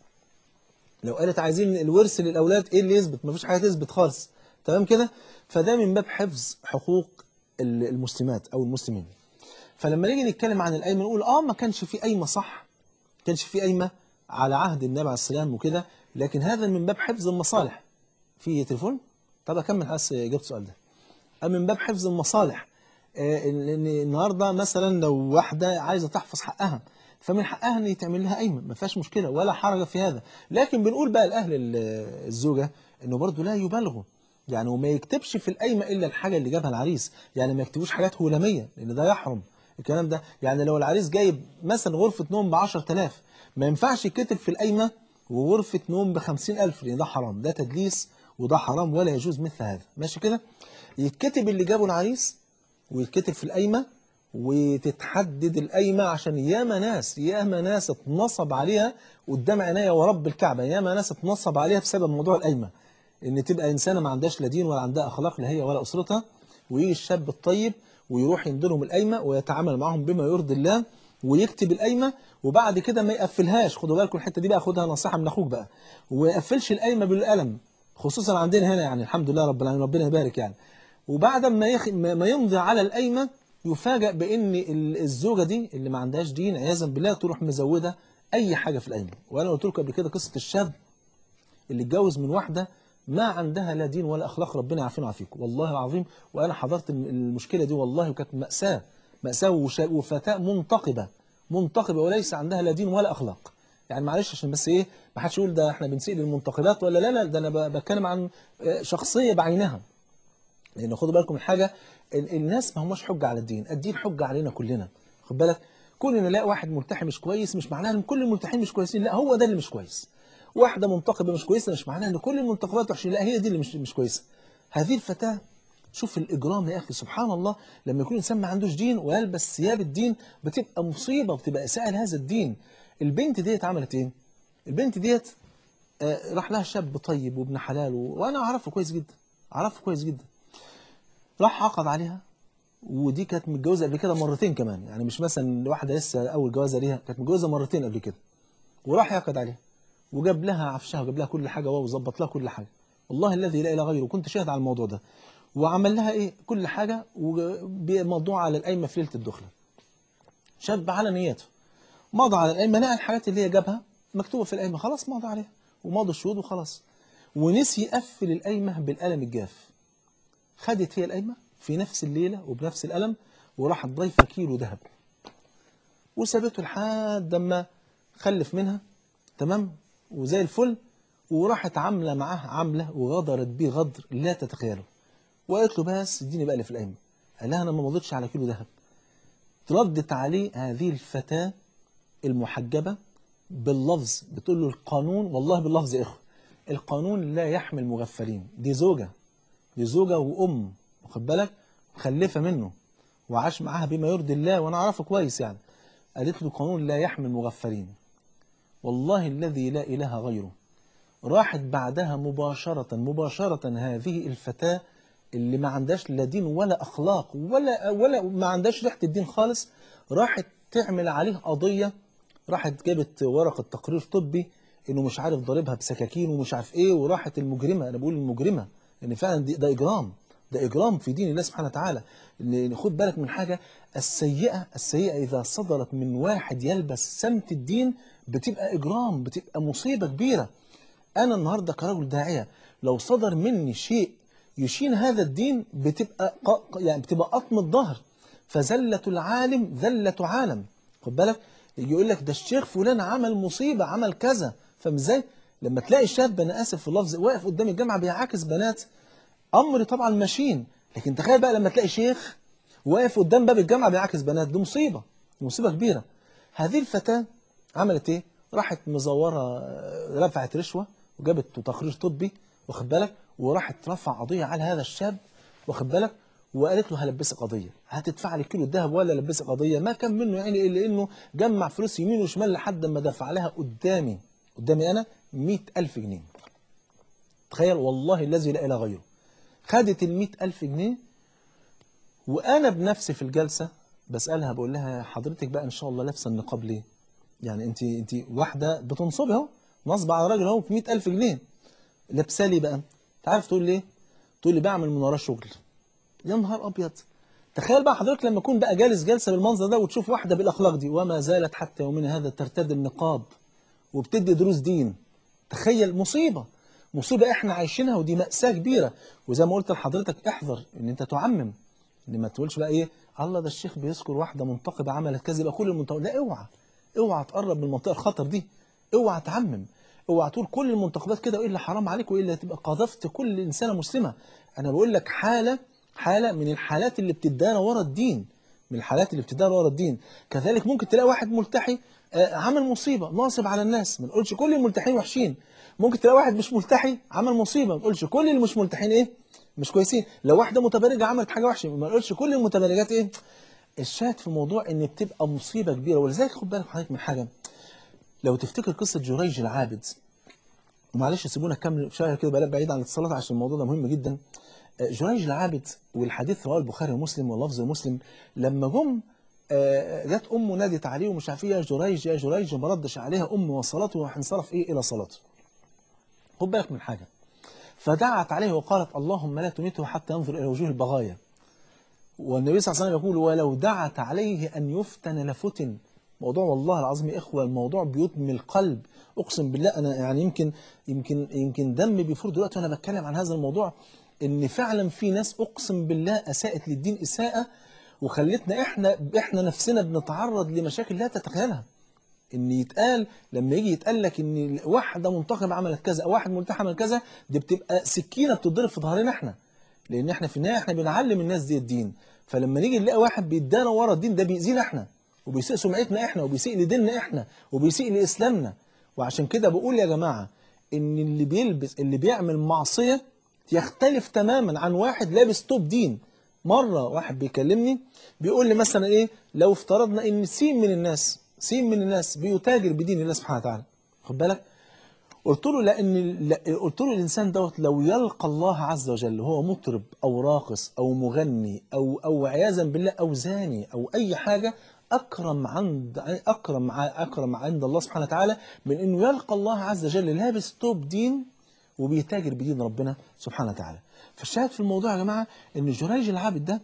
لو قالت عايزين الورث للأولاد ايه اللي يثبت مفيش حاجة تثبت خالص تمام كده فده من باب حفظ حقوق ال- المسلمات أو المسلمين فلما نيجي نتكلم عن القايمة نقول اه ما كانش في قايمة صح ما كانش في قايمة على عهد النبي عليه السلام وكده لكن هذا من باب حفظ المصالح في تليفون طب اكمل بس اجابه السؤال ده من باب حفظ المصالح آه، لان النهارده مثلا لو واحده عايزه تحفظ حقها فمن حقها ان يتعمل لها قايمه ما فيهاش مشكله ولا حرج في هذا لكن بنقول بقى لاهل ال- الزوجه انه برضو لا يبالغوا يعني وما يكتبش في القايمه الا الحاجه اللي جابها العريس يعني ما يكتبوش حاجات هلاميه لان ده يحرم الكلام ده يعني لو العريس جايب مثلا غرفه نوم ب 10000 ما ينفعش يكتب في القايمه وغرفه نوم ب 50000 لان ده حرام ده تدليس وده حرام ولا يجوز مثل هذا ماشي كده يتكتب اللي جابه العريس ويتكتب في القايمه وتتحدد القايمه عشان ياما ناس ياما ناس اتنصب عليها قدام عينيا ورب الكعبه ياما ناس اتنصب عليها بسبب موضوع القايمه ان تبقى انسانه ما عندهاش لا دين ولا عندها اخلاق لا هي ولا اسرتها ويجي الشاب الطيب ويروح يندلهم القايمه ويتعامل معاهم بما يرضي الله ويكتب القايمه وبعد كده ما يقفلهاش خدوا بالكم الحته دي بقى خدها نصيحه من اخوك بقى وما يقفلش القايمه بالقلم خصوصا عندنا هنا يعني الحمد لله رب العالمين ربنا يبارك يعني وبعد ما يخ... ما ما يمضي على القايمه يفاجأ بان ال- الزوجه دي اللي ما عندهاش دين عياذا بالله تروح مزوده اي حاجه في القايمه وانا قلت لكم قبل كده قصه الشاب اللي اتجوز من واحده ما عندها لا دين ولا اخلاق ربنا يعافينا ويعافيكم والله العظيم وانا حضرت الم- المشكله دي والله وكانت ماساه ماساه وش- وفتاه منتقبه منتقبه وليس عندها لا دين ولا اخلاق يعني معلش عشان بس ايه ما حدش يقول ده احنا بنسيء للمنتقبات ولا لا لا ده انا ب- بتكلم عن آه، شخصيه بعينها لان خدوا بالكم من حاجه ال- الناس ما هماش حجه على الدين الدين حجه علينا كلنا خد بالك كون ان الاقي واحد ملتحي مش كويس مش معناها ان كل الملتحين مش كويسين لا هو ده اللي مش كويس واحده منتقبه مش كويسه مش معناها ان كل المنتقبات وحشين لا هي دي اللي مش مش كويسه هذه الفتاه شوف الإجرام يا أخي سبحان الله لما يكون إنسان ما عندوش دين ويلبس ثياب الدين بتبقى مصيبة وبتبقى إساءة لهذا الدين البنت ديت عملت إيه؟ البنت ديت آه، راح لها شاب طيب وابن حلال و- وأنا أعرفه كويس جدا أعرفه كويس جدا راح عقد عليها ودي كانت متجوزة قبل كده مرتين كمان يعني مش مثلا واحدة لسه أول جوازة ليها كانت متجوزة مرتين قبل كده وراح يعقد عليها وجاب لها عفشها وجاب لها كل حاجة وظبط لها كل حاجة والله الذي لا إله غيره كنت شاهد على الموضوع ده وعمل لها ايه كل حاجة وموضوع على القايمة في ليلة الدخلة شاب على نيته مضى على القايمة لقى الحاجات اللي هي جابها مكتوبة في القايمة خلاص مضى عليها ومضى الشهود وخلاص ونسي يقفل القايمة بالقلم الجاف خدت هي القايمة في نفس الليلة وبنفس القلم وراحت ضايفة كيلو ذهب وسابته لحد ما خلف منها تمام وزي الفل وراحت عاملة معاه عاملة وغدرت بيه غدر لا تتخيله وقالت له بس اديني بقى اللي في القايمة قال لها انا ما مضيتش على كيلو ذهب ردت عليه هذه الفتاة المحجبة باللفظ بتقول له القانون والله باللفظ يا اخوة القانون لا يحمل مغفلين دي زوجة دي زوجة وأم واخد بالك مخلفة منه وعاش معاها بما يرضي الله وأنا أعرفه كويس يعني قالت له القانون لا يحمل مغفلين والله الذي لا إله غيره راحت بعدها مباشرة مباشرة هذه الفتاة اللي ما عندهاش لا دين ولا أخلاق ولا ولا ما عندهاش ريحة الدين خالص راحت تعمل عليه قضية راحت جابت ورقة تقرير طبي إنه مش عارف ضاربها بسكاكين ومش عارف إيه وراحت المجرمة أنا بقول المجرمة لأن فعلا دي- ده إجرام ده إجرام في دين الله سبحانه وتعالى إن خد بالك من حاجة السيئة السيئة إذا صدرت من واحد يلبس سمت الدين بتبقى إجرام بتبقى مصيبة كبيرة أنا النهاردة كرجل داعية لو صدر مني شيء يشين هذا الدين بتبقى ق- يعني بتبقى قطم الظهر فزلة العالم ذلة عالم خد بالك يجي يقول لك ده الشيخ فلان عمل مصيبة عمل كذا فاهم ازاي؟ لما تلاقي شاب انا اسف في اللفظ واقف قدام الجامعه بيعاكس بنات امر طبعا ماشيين لكن تخيل بقى لما تلاقي شيخ واقف قدام باب الجامعه بيعاكس بنات دي مصيبه دي مصيبه كبيره هذه الفتاه عملت ايه؟ راحت مزوره آه، رفعت رشوه وجابت تقرير طبي واخد بالك وراحت رفع قضيه على هذا الشاب واخد بالك وقالت له هلبسك قضيه هتدفع لي كيلو الذهب ولا البسك قضيه ما كان منه يعني الا انه جمع فلوس يمين وشمال لحد ما دفع لها قدامي قدامي انا 100000 جنيه تخيل والله الذي لا اله غيره خدت ال 100000 جنيه وانا بنفسي في الجلسه بسالها بقول لها حضرتك بقى ان شاء الله لابسه النقاب ليه؟ يعني انت انت واحده بتنصبي اهو نصب على راجل اهو ب 100000 جنيه لابسه لي بقى انت عارف تقول ليه؟ تقول لي بعمل من وراه شغل يا نهار ابيض تخيل بقى حضرتك لما اكون بقى جالس جلسه بالمنظر ده وتشوف واحده بالاخلاق دي وما زالت حتى يومنا هذا ترتدي النقاب وبتدي دروس دين تخيل مصيبه مصيبه احنا عايشينها ودي ماساه كبيره وزي ما قلت لحضرتك احذر ان انت تعمم ان ما تقولش بقى ايه الله ده الشيخ بيذكر واحده منتقبه عملت كذا يبقى كل المنتقبات لا اوعى اوعى تقرب من المنطقه الخطر دي اوعى تعمم اوعى تقول كل المنتقبات كده والا حرام عليك والا تبقى قذفت كل انسانه مسلمه انا بقول لك حاله حاله من الحالات اللي بتدانا ورا الدين من الحالات اللي بتدانا ورا الدين كذلك ممكن تلاقي واحد ملتحي آه، عمل مصيبه ناصب على الناس ما نقولش كل الملتحين وحشين ممكن تلاقي واحد مش ملتحي عمل مصيبه ما نقولش كل اللي مش ملتحين ايه مش كويسين لو واحده متبرجه عملت حاجه وحشه ما نقولش كل المتبرجات ايه الشاهد في موضوع ان بتبقى مصيبه كبيره ولذلك خد بالك حضرتك من حاجه لو تفتكر قصه جريج العابد ومعلش سيبونا نكمل شويه كده بقى بعيد عن الصلاه عشان الموضوع ده مهم جدا آه، جريج العابد والحديث رواه البخاري ومسلم واللفظ مسلم لما جم آه، جت امه نادت عليه ومش عارف ايه يا جريج يا جريج ما ردش عليها امه وصلاته وراح انصرف ايه الى صلاته خد بالك من حاجه فدعت عليه وقالت اللهم لا تميته حتى ينظر الى وجوه البغايا والنبي صلى الله عليه وسلم يقول ولو دعت عليه ان يفتن لفتن موضوع والله العظيم يا اخوه الموضوع بيدمي القلب اقسم بالله انا يعني يمكن يمكن يمكن دمي بيفور دلوقتي وانا بتكلم عن هذا الموضوع ان فعلا في ناس اقسم بالله اساءت للدين اساءه وخلتنا احنا احنا نفسنا بنتعرض لمشاكل لا تتخيلها ان يتقال لما يجي يتقال لك ان واحده منتخبه عملت كذا او واحد ملتحي عمل كذا دي بتبقى سكينه بتضرب في ظهرنا احنا لان احنا في النهايه احنا بنعلم الناس دي الدين فلما نيجي نلاقي واحد بيدانا ورا الدين ده بيأذينا احنا وبيسيء سمعتنا احنا وبيسيء لديننا احنا وبيسيء لاسلامنا وعشان كده بقول يا جماعه ان اللي بيلبس اللي بيعمل معصيه يختلف تماما عن واحد لابس توب دين مره واحد بيكلمني بيقول لي مثلا ايه لو افترضنا ان سين من الناس سين من الناس بيتاجر بدين الله سبحانه وتعالى خد بالك قلت له لان لا قلت له الانسان دوت لو يلقى الله عز وجل هو مطرب او راقص او مغني او او عياذا بالله او زاني او اي حاجه اكرم عند اكرم ع- اكرم عند الله سبحانه وتعالى من انه يلقى الله عز وجل لابس توب دين وبيتاجر بدين ربنا سبحانه وتعالى فالشاهد في الموضوع يا جماعه ان جريج العابد ده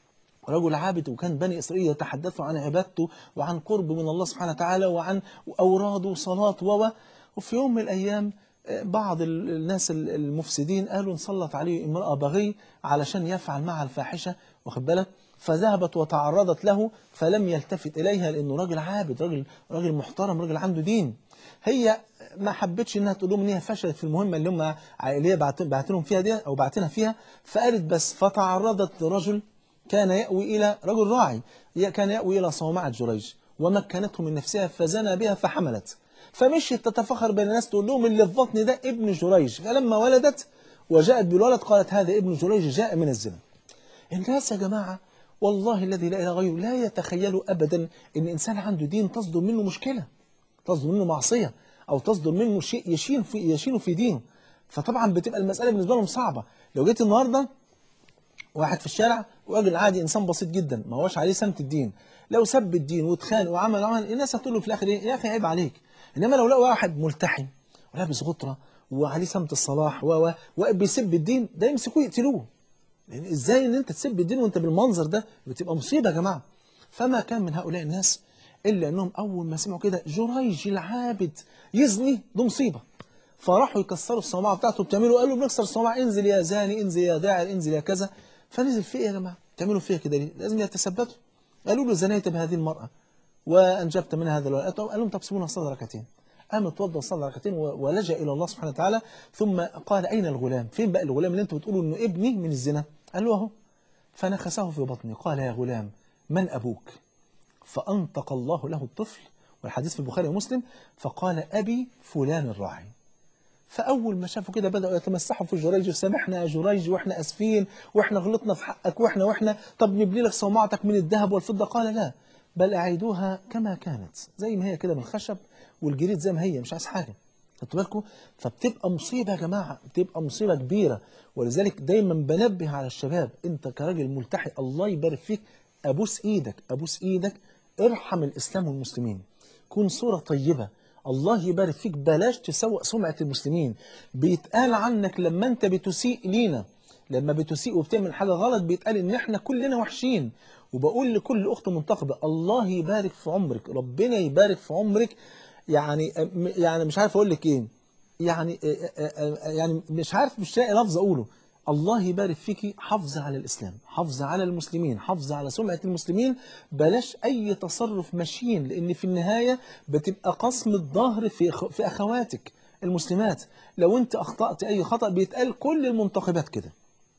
رجل عابد وكان بني إسرائيل يتحدثوا عن عبادته وعن قرب من الله سبحانه وتعالى وعن أوراده وصلاة و وفي يوم من الأيام آه، بعض ال- الناس ال- المفسدين قالوا نسلط عليه امرأة بغي علشان يفعل معها الفاحشة واخد بالك فذهبت وتعرضت له فلم يلتفت إليها لأنه راجل عابد راجل راجل محترم راجل عنده دين هي ما حبتش انها تقول لهم ان هي فشلت في المهمه اللي هم اللي هي بعت- بعتلهم فيها دي او بعتنا فيها فقالت بس فتعرضت لرجل كان يأوي إلى رجل راعي ي- كان يأوي إلى صومعة جريج ومكنته من نفسها فزنى بها فحملت فمشيت تتفخر بين الناس تقول لهم اللي في بطني ده ابن جريج فلما ولدت وجاءت بالولد قالت هذا ابن جريج جاء من الزنا الناس يا جماعة والله الذي لا إله غيره لا يتخيلوا أبدا إن إنسان عنده دين تصدر منه مشكلة تصدر منه معصية أو تصدر منه شيء يشين في يشينه في دينه فطبعا بتبقى المسألة بالنسبة لهم صعبة لو جيت النهاردة واحد في الشارع وراجل عادي انسان بسيط جدا ما هوش عليه سمت الدين لو سب الدين واتخانق وعمل وعمل الناس هتقول له في الاخر ايه يا اخي عيب عليك انما لو لقوا واحد ملتحي ولابس غطره وعليه سمت الصلاح و و وبيسب الدين ده يمسكوه يقتلوه لان ازاي ان انت تسب الدين وانت بالمنظر ده بتبقى مصيبه يا جماعه فما كان من هؤلاء الناس الا انهم اول ما سمعوا كده جريج العابد يزني ده مصيبه فراحوا يكسروا الصومعه بتاعته بتعملوا قالوا بنكسر الصومعه انزل يا زاني انزل يا داعر انزل يا كذا فنزل فيه يا جماعه تعملوا فيها كده ليه؟ لازم يتثبتوا قالوا له زنيت بهذه المراه وانجبت منها هذا الولد قال لهم طب سيبونا صلي ركعتين قام اتوضى وصلى ركعتين و- ولجا الى الله سبحانه وتعالى ثم قال اين الغلام؟ فين بقى الغلام اللي انتوا بتقولوا انه ابني من الزنا؟ قال له اهو فنخسه في بطني قال يا غلام من ابوك؟ فانطق الله له الطفل والحديث في البخاري ومسلم فقال ابي فلان الراعي فاول ما شافوا كده بداوا يتمسحوا في جريج سامحنا يا جريج واحنا اسفين واحنا غلطنا في حقك واحنا واحنا طب نبني لك صومعتك من الذهب والفضه قال لا بل اعيدوها كما كانت زي ما هي كده من الخشب والجريد زي ما هي مش عايز حاجه خدتوا بالكم فبتبقى مصيبه يا جماعه بتبقى مصيبه كبيره ولذلك دايما بنبه على الشباب انت كراجل ملتحي الله يبارك فيك ابوس ايدك ابوس ايدك ارحم الاسلام والمسلمين كن صوره طيبه الله يبارك فيك بلاش تسوء سمعة المسلمين بيتقال عنك لما انت بتسيء لينا لما بتسيء وبتعمل حاجة غلط بيتقال ان احنا كلنا وحشين وبقول لكل اخت منتقبة الله يبارك في عمرك ربنا يبارك في عمرك يعني يعني مش عارف اقول لك ايه يعني يعني مش عارف مش لاقي لفظ اقوله الله يبارك فيكي حافظة على الإسلام حافظة على المسلمين حافظة على سمعة المسلمين بلاش أي تصرف مشين لأن في النهاية بتبقى قسم الظهر في أخ- في أخواتك المسلمات لو أنت أخطأت أي خطأ بيتقال كل المنتقبات كده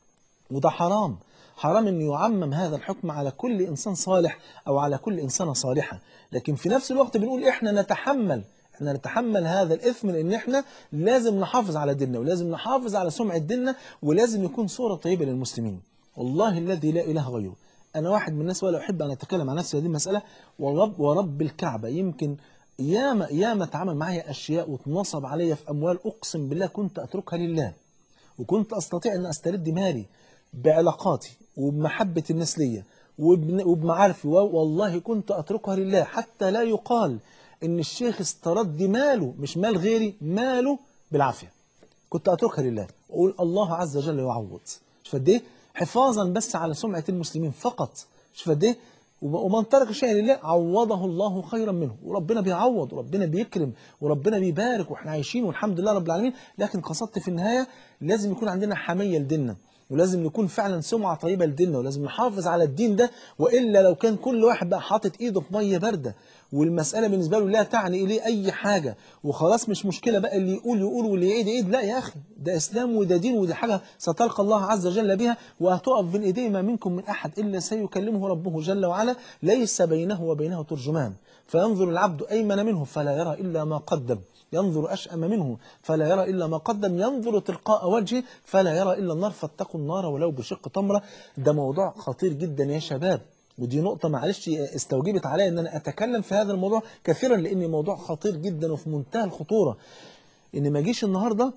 وده حرام حرام أن يعمم هذا الحكم على كل إنسان صالح أو على كل إنسانة صالحة لكن في نفس الوقت بنقول إحنا نتحمل احنا نتحمل هذا الإثم لأن احنا لازم نحافظ على ديننا ولازم نحافظ على سمعة ديننا ولازم يكون صورة طيبة للمسلمين والله الذي لا إله غيره أنا واحد من الناس ولا أحب أن أتكلم عن نفسي هذه المسألة ورب, ورب الكعبة يمكن ياما ياما اتعمل معايا أشياء واتنصب عليا في أموال أقسم بالله كنت أتركها لله وكنت أستطيع أن أسترد مالي بعلاقاتي وبمحبة الناس ليا وبن- وبمعارفي و- والله كنت أتركها لله حتى لا يقال إن الشيخ استرد ماله مش مال غيري ماله بالعافية كنت أتركها لله وأقول الله عز وجل يعوض شوف قد إيه حفاظا بس على سمعة المسلمين فقط شوف قد إيه وم- ومن ترك شيئا لله عوضه الله خيرا منه وربنا بيعوض وربنا بيكرم وربنا بيبارك واحنا عايشين والحمد لله رب العالمين لكن قصدت في النهاية لازم يكون عندنا حمية لديننا ولازم نكون فعلا سمعة طيبة لديننا ولازم نحافظ على الدين ده وإلا لو كان كل واحد بقى حاطط إيده في مية باردة والمسألة بالنسبة له لا تعني إليه أي حاجة وخلاص مش مشكلة بقى اللي يقول يقول واللي يعيد يعيد لا يا أخي ده إسلام وده دين وده حاجة ستلقى الله عز وجل بها وهتقف بين إيديه ما منكم من أحد إلا سيكلمه ربه جل وعلا ليس بينه وبينه ترجمان فينظر العبد أيمن منه فلا يرى إلا ما قدم ينظر أشأم منه فلا يرى إلا ما قدم ينظر تلقاء وجهه فلا يرى إلا النار فاتقوا النار ولو بشق تمرة ده موضوع خطير جدا يا شباب ودي نقطة معلش استوجبت عليا ان انا اتكلم في هذا الموضوع كثيرا لان موضوع خطير جدا وفي منتهى الخطورة ان ما اجيش النهاردة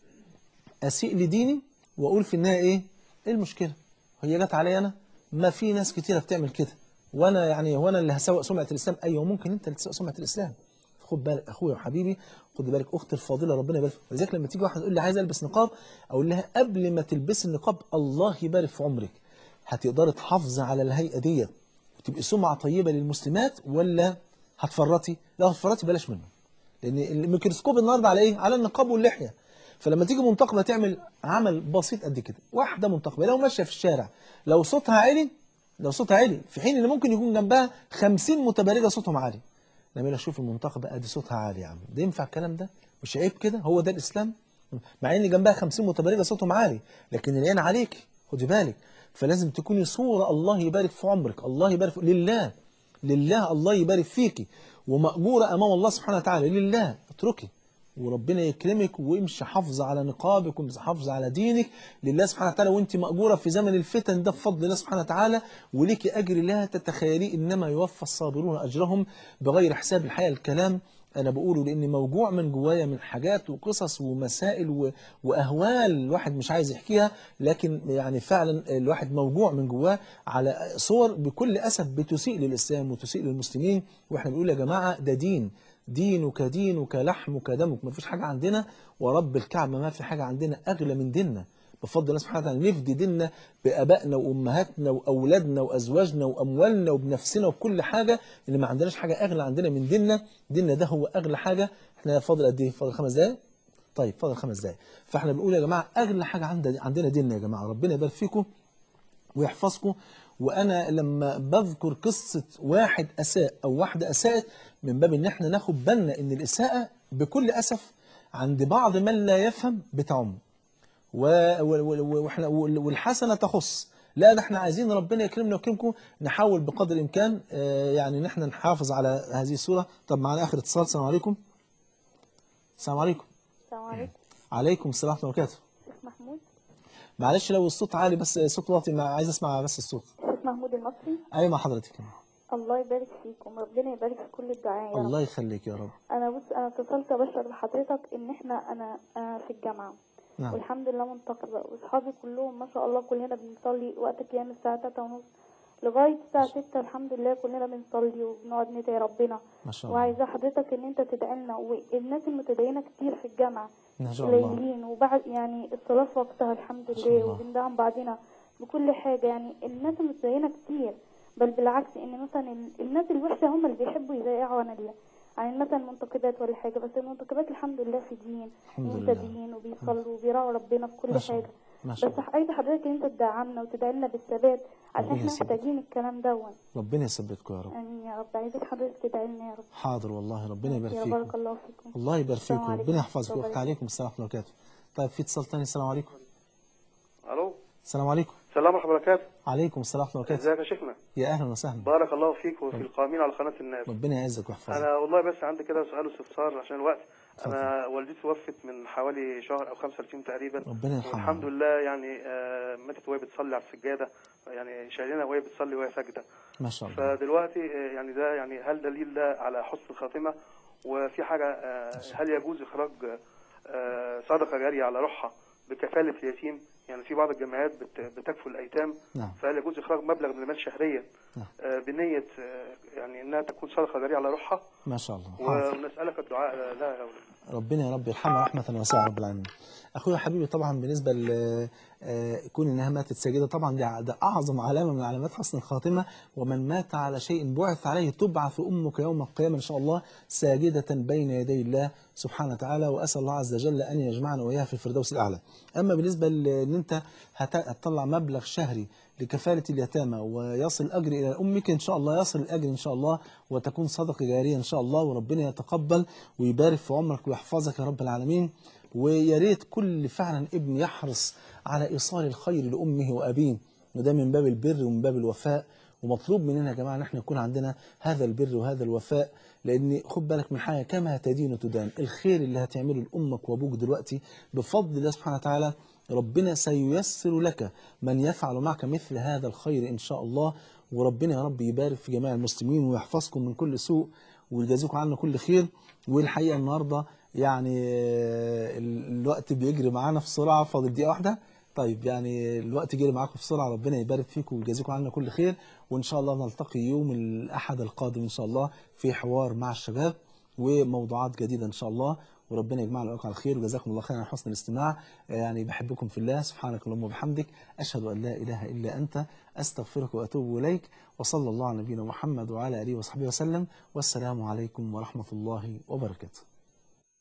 اسيء لديني واقول في النهاية ايه ايه المشكلة هي جت عليا انا ما في ناس كتيرة بتعمل كده وانا يعني وانا اللي هسوق سمعة الاسلام ايوه ممكن انت اللي تسوق سمعة الاسلام خد بالك اخويا وحبيبي خد بالك اختي الفاضله ربنا يبارك فيك ولذلك لما تيجي واحد يقول لي عايز البس نقاب اقول لها قبل ما تلبسي النقاب الله يبارك في عمرك هتقدري تحافظي على الهيئه ديت وتبقي سمعه طيبه للمسلمات ولا هتفرطي لا هتفرطي بلاش منه لان الميكروسكوب النهارده على ايه على النقاب واللحيه فلما تيجي منتقبه تعمل عمل بسيط قد كده واحده منتقبه لو ماشيه في الشارع لو صوتها عالي لو صوتها عالي في حين ان ممكن يكون جنبها 50 متبرجه صوتهم عالي لما اجي اشوف المنتخب ادي صوتها عالي يا عم ده ينفع الكلام ده مش عيب كده هو ده الاسلام مع ان جنبها 50 متبرجه صوتهم عالي لكن العين عليك خدي بالك فلازم تكوني صوره الله يبارك في عمرك الله يبارك في... لله لله الله يبارك فيكي ومأجورة امام الله سبحانه وتعالى لله اتركي وربنا يكرمك وامشي حافظ على نقابك وامشي حافظ على دينك لله سبحانه وتعالى وانت مأجورة في زمن الفتن ده بفضل الله سبحانه وتعالى وليك أجر لا تتخيلي إنما يوفى الصابرون أجرهم بغير حساب الحقيقة الكلام أنا بقوله لأني موجوع من جوايا من حاجات وقصص ومسائل و... وأهوال الواحد مش عايز يحكيها لكن يعني فعلا الواحد موجوع من جواه على صور بكل أسف بتسيء للإسلام وتسيء للمسلمين وإحنا بنقول يا جماعة ده دين دينك دينك لحمك دمك ما فيش حاجة عندنا ورب الكعبة ما في حاجة عندنا أغلى من ديننا بفضل الله سبحانه وتعالى نفدي ديننا بآبائنا وأمهاتنا وأولادنا وأزواجنا وأموالنا وبنفسنا وبكل حاجة اللي ما عندناش حاجة أغلى عندنا من ديننا ديننا ده هو أغلى حاجة احنا فاضل قد إيه فاضل خمس دقايق طيب فاضل خمس دقايق فاحنا بنقول يا جماعة أغلى حاجة عندنا ديننا يا جماعة ربنا يبارك فيكم ويحفظكم وأنا لما بذكر قصة واحد أساء أو واحدة أساءت من باب إن احنا ناخد بالنا إن الإساءة بكل أسف عند بعض من لا يفهم بتعم واحنا والحسنة تخص لا ده احنا عايزين ربنا يكرمنا ويكرمكم نحاول بقدر الإمكان يعني ان احنا نحافظ على هذه الصورة طب معنا آخر اتصال السلام عليكم السلام عليكم السلام عليكم عليكم السلام ورحمة الله وبركاته شيخ محمود معلش لو الصوت عالي بس صوت واطي ما عايز اسمع بس الصوت شيخ محمود المصري ايوه مع حضرتك الله يبارك فيكم ربنا يبارك في كل الدعاء يا الله رب. يخليك يا رب انا بص انا اتصلت ابشر لحضرتك ان احنا انا انا في الجامعه نعم. والحمد لله منتقبه واصحابي كلهم ما شاء الله كلنا بنصلي وقت قيام الساعه 3 ونص لغايه الساعه 6 الحمد لله كلنا بنصلي وبنقعد ندعي ربنا ما شاء الله وعايزه حضرتك ان انت تدعي لنا والناس المتدينه كتير في الجامعه ما شاء الله قليلين وبعد يعني الصلاه في وقتها الحمد شاء لله الله. وبندعم بعضنا بكل حاجه يعني الناس المتدينه كتير بل بالعكس ان مثلا ال- الناس الوحشه هم اللي بيحبوا يضيعوا عن ال- عن مثلا المنتقبات ولا حاجه بس المنتقبات الحمد لله في دين الحمد لله. ومتدين وبيصلوا وبيراعوا ربنا في كل ما شاء حاجه ما بس شاء الله عايزه حضرتك ان انت تدعمنا وتدعي لنا بالثبات عشان ربنا احنا يثبتك. محتاجين الكلام دون ربنا يثبتكم يا رب امين يا رب عايزك حضرتك تدعي لنا يا رب حاضر والله ربنا يبارك يا فيكم بارك الله فيكم الله يبارك السلام فيكم عليكم. ربنا يحفظكم الله ويفتح عليكم السلام ورحمة الله وبركاته طيب في اتصال تاني السلام عليكم الو السلام عليكم السلام ورحمه الله وبركاته عليكم السلام ورحمة الله وبركاته ازيك يا شيخنا يا أهلا وسهلا بارك الله فيك وفي القائمين على قناه الناس ربنا يعزك ويحفظك انا والله بس عندي كده سؤال واستفسار عشان الوقت اتفضل. انا والدتي توفت من حوالي شهر او 35 تقريبا ربنا يرحمها والحمد لله يعني آه، ماتت وهي بتصلي على السجاده يعني شايلينها وهي بتصلي وهي ساجده ما شاء الله فدلوقتي آه، يعني ده يعني هل دليل ده على حسن الخاتمه وفي حاجه آه، هل يجوز اخراج آه، صدقه جاريه على روحها بكفاله اليتيم يعني في بعض الجمعيات بت- بتكفل الايتام نعم فهل يجوز اخراج مبلغ من المال شهريا نعم. آه، بنيه آه، يعني انها تكون صدقه جاريه على روحها ما شاء الله حاضر. ونسالك الدعاء لها يا أولاد. ربنا يا رب يرحمها رحمة واسعة رب العالمين أخويا حبيبي طبعا بالنسبة ل آه، كون إنها ماتت ساجدة طبعا ده, ده أعظم علامة من علامات حسن الخاتمة ومن مات على شيء بعث عليه تبعث أمك يوم القيامة إن شاء الله ساجدة بين يدي الله سبحانه وتعالى وأسأل الله عز وجل أن يجمعنا وإياها في الفردوس الأعلى أما بالنسبة للناس انت هت- هتطلع مبلغ شهري لكفاله اليتامى ويصل الاجر الى امك ان شاء الله يصل الاجر ان شاء الله وتكون صدقه جاريه ان شاء الله وربنا يتقبل ويبارك في عمرك ويحفظك يا رب العالمين ويا ريت كل فعلا ابن يحرص على ايصال الخير لامه وابيه وده من باب البر ومن باب الوفاء ومطلوب مننا يا جماعه ان احنا يكون عندنا هذا البر وهذا الوفاء لان خد بالك من حاجه كما تدين تدان الخير اللي هتعمله لامك وابوك دلوقتي بفضل الله سبحانه وتعالى ربنا سييسر لك من يفعل معك مثل هذا الخير ان شاء الله وربنا يا رب يبارك في جميع المسلمين ويحفظكم من كل سوء ويجازيكم عنا كل خير والحقيقه النهارده يعني آه، الوقت بيجري معانا في سرعه فاضل دقيقه واحده طيب يعني الوقت جري معاكم بسرعه ربنا يبارك فيكم ويجازيكم عنا كل خير وان شاء الله نلتقي يوم الاحد القادم ان شاء الله في حوار مع الشباب وموضوعات جديده ان شاء الله وربنا يجمعنا ويوقع على خير وجزاكم الله خيرا على حسن الاستماع يعني بحبكم في الله سبحانك اللهم وبحمدك اشهد ان لا اله الا انت استغفرك واتوب اليك وصلى الله على نبينا محمد وعلى اله وصحبه وسلم والسلام عليكم ورحمه الله وبركاته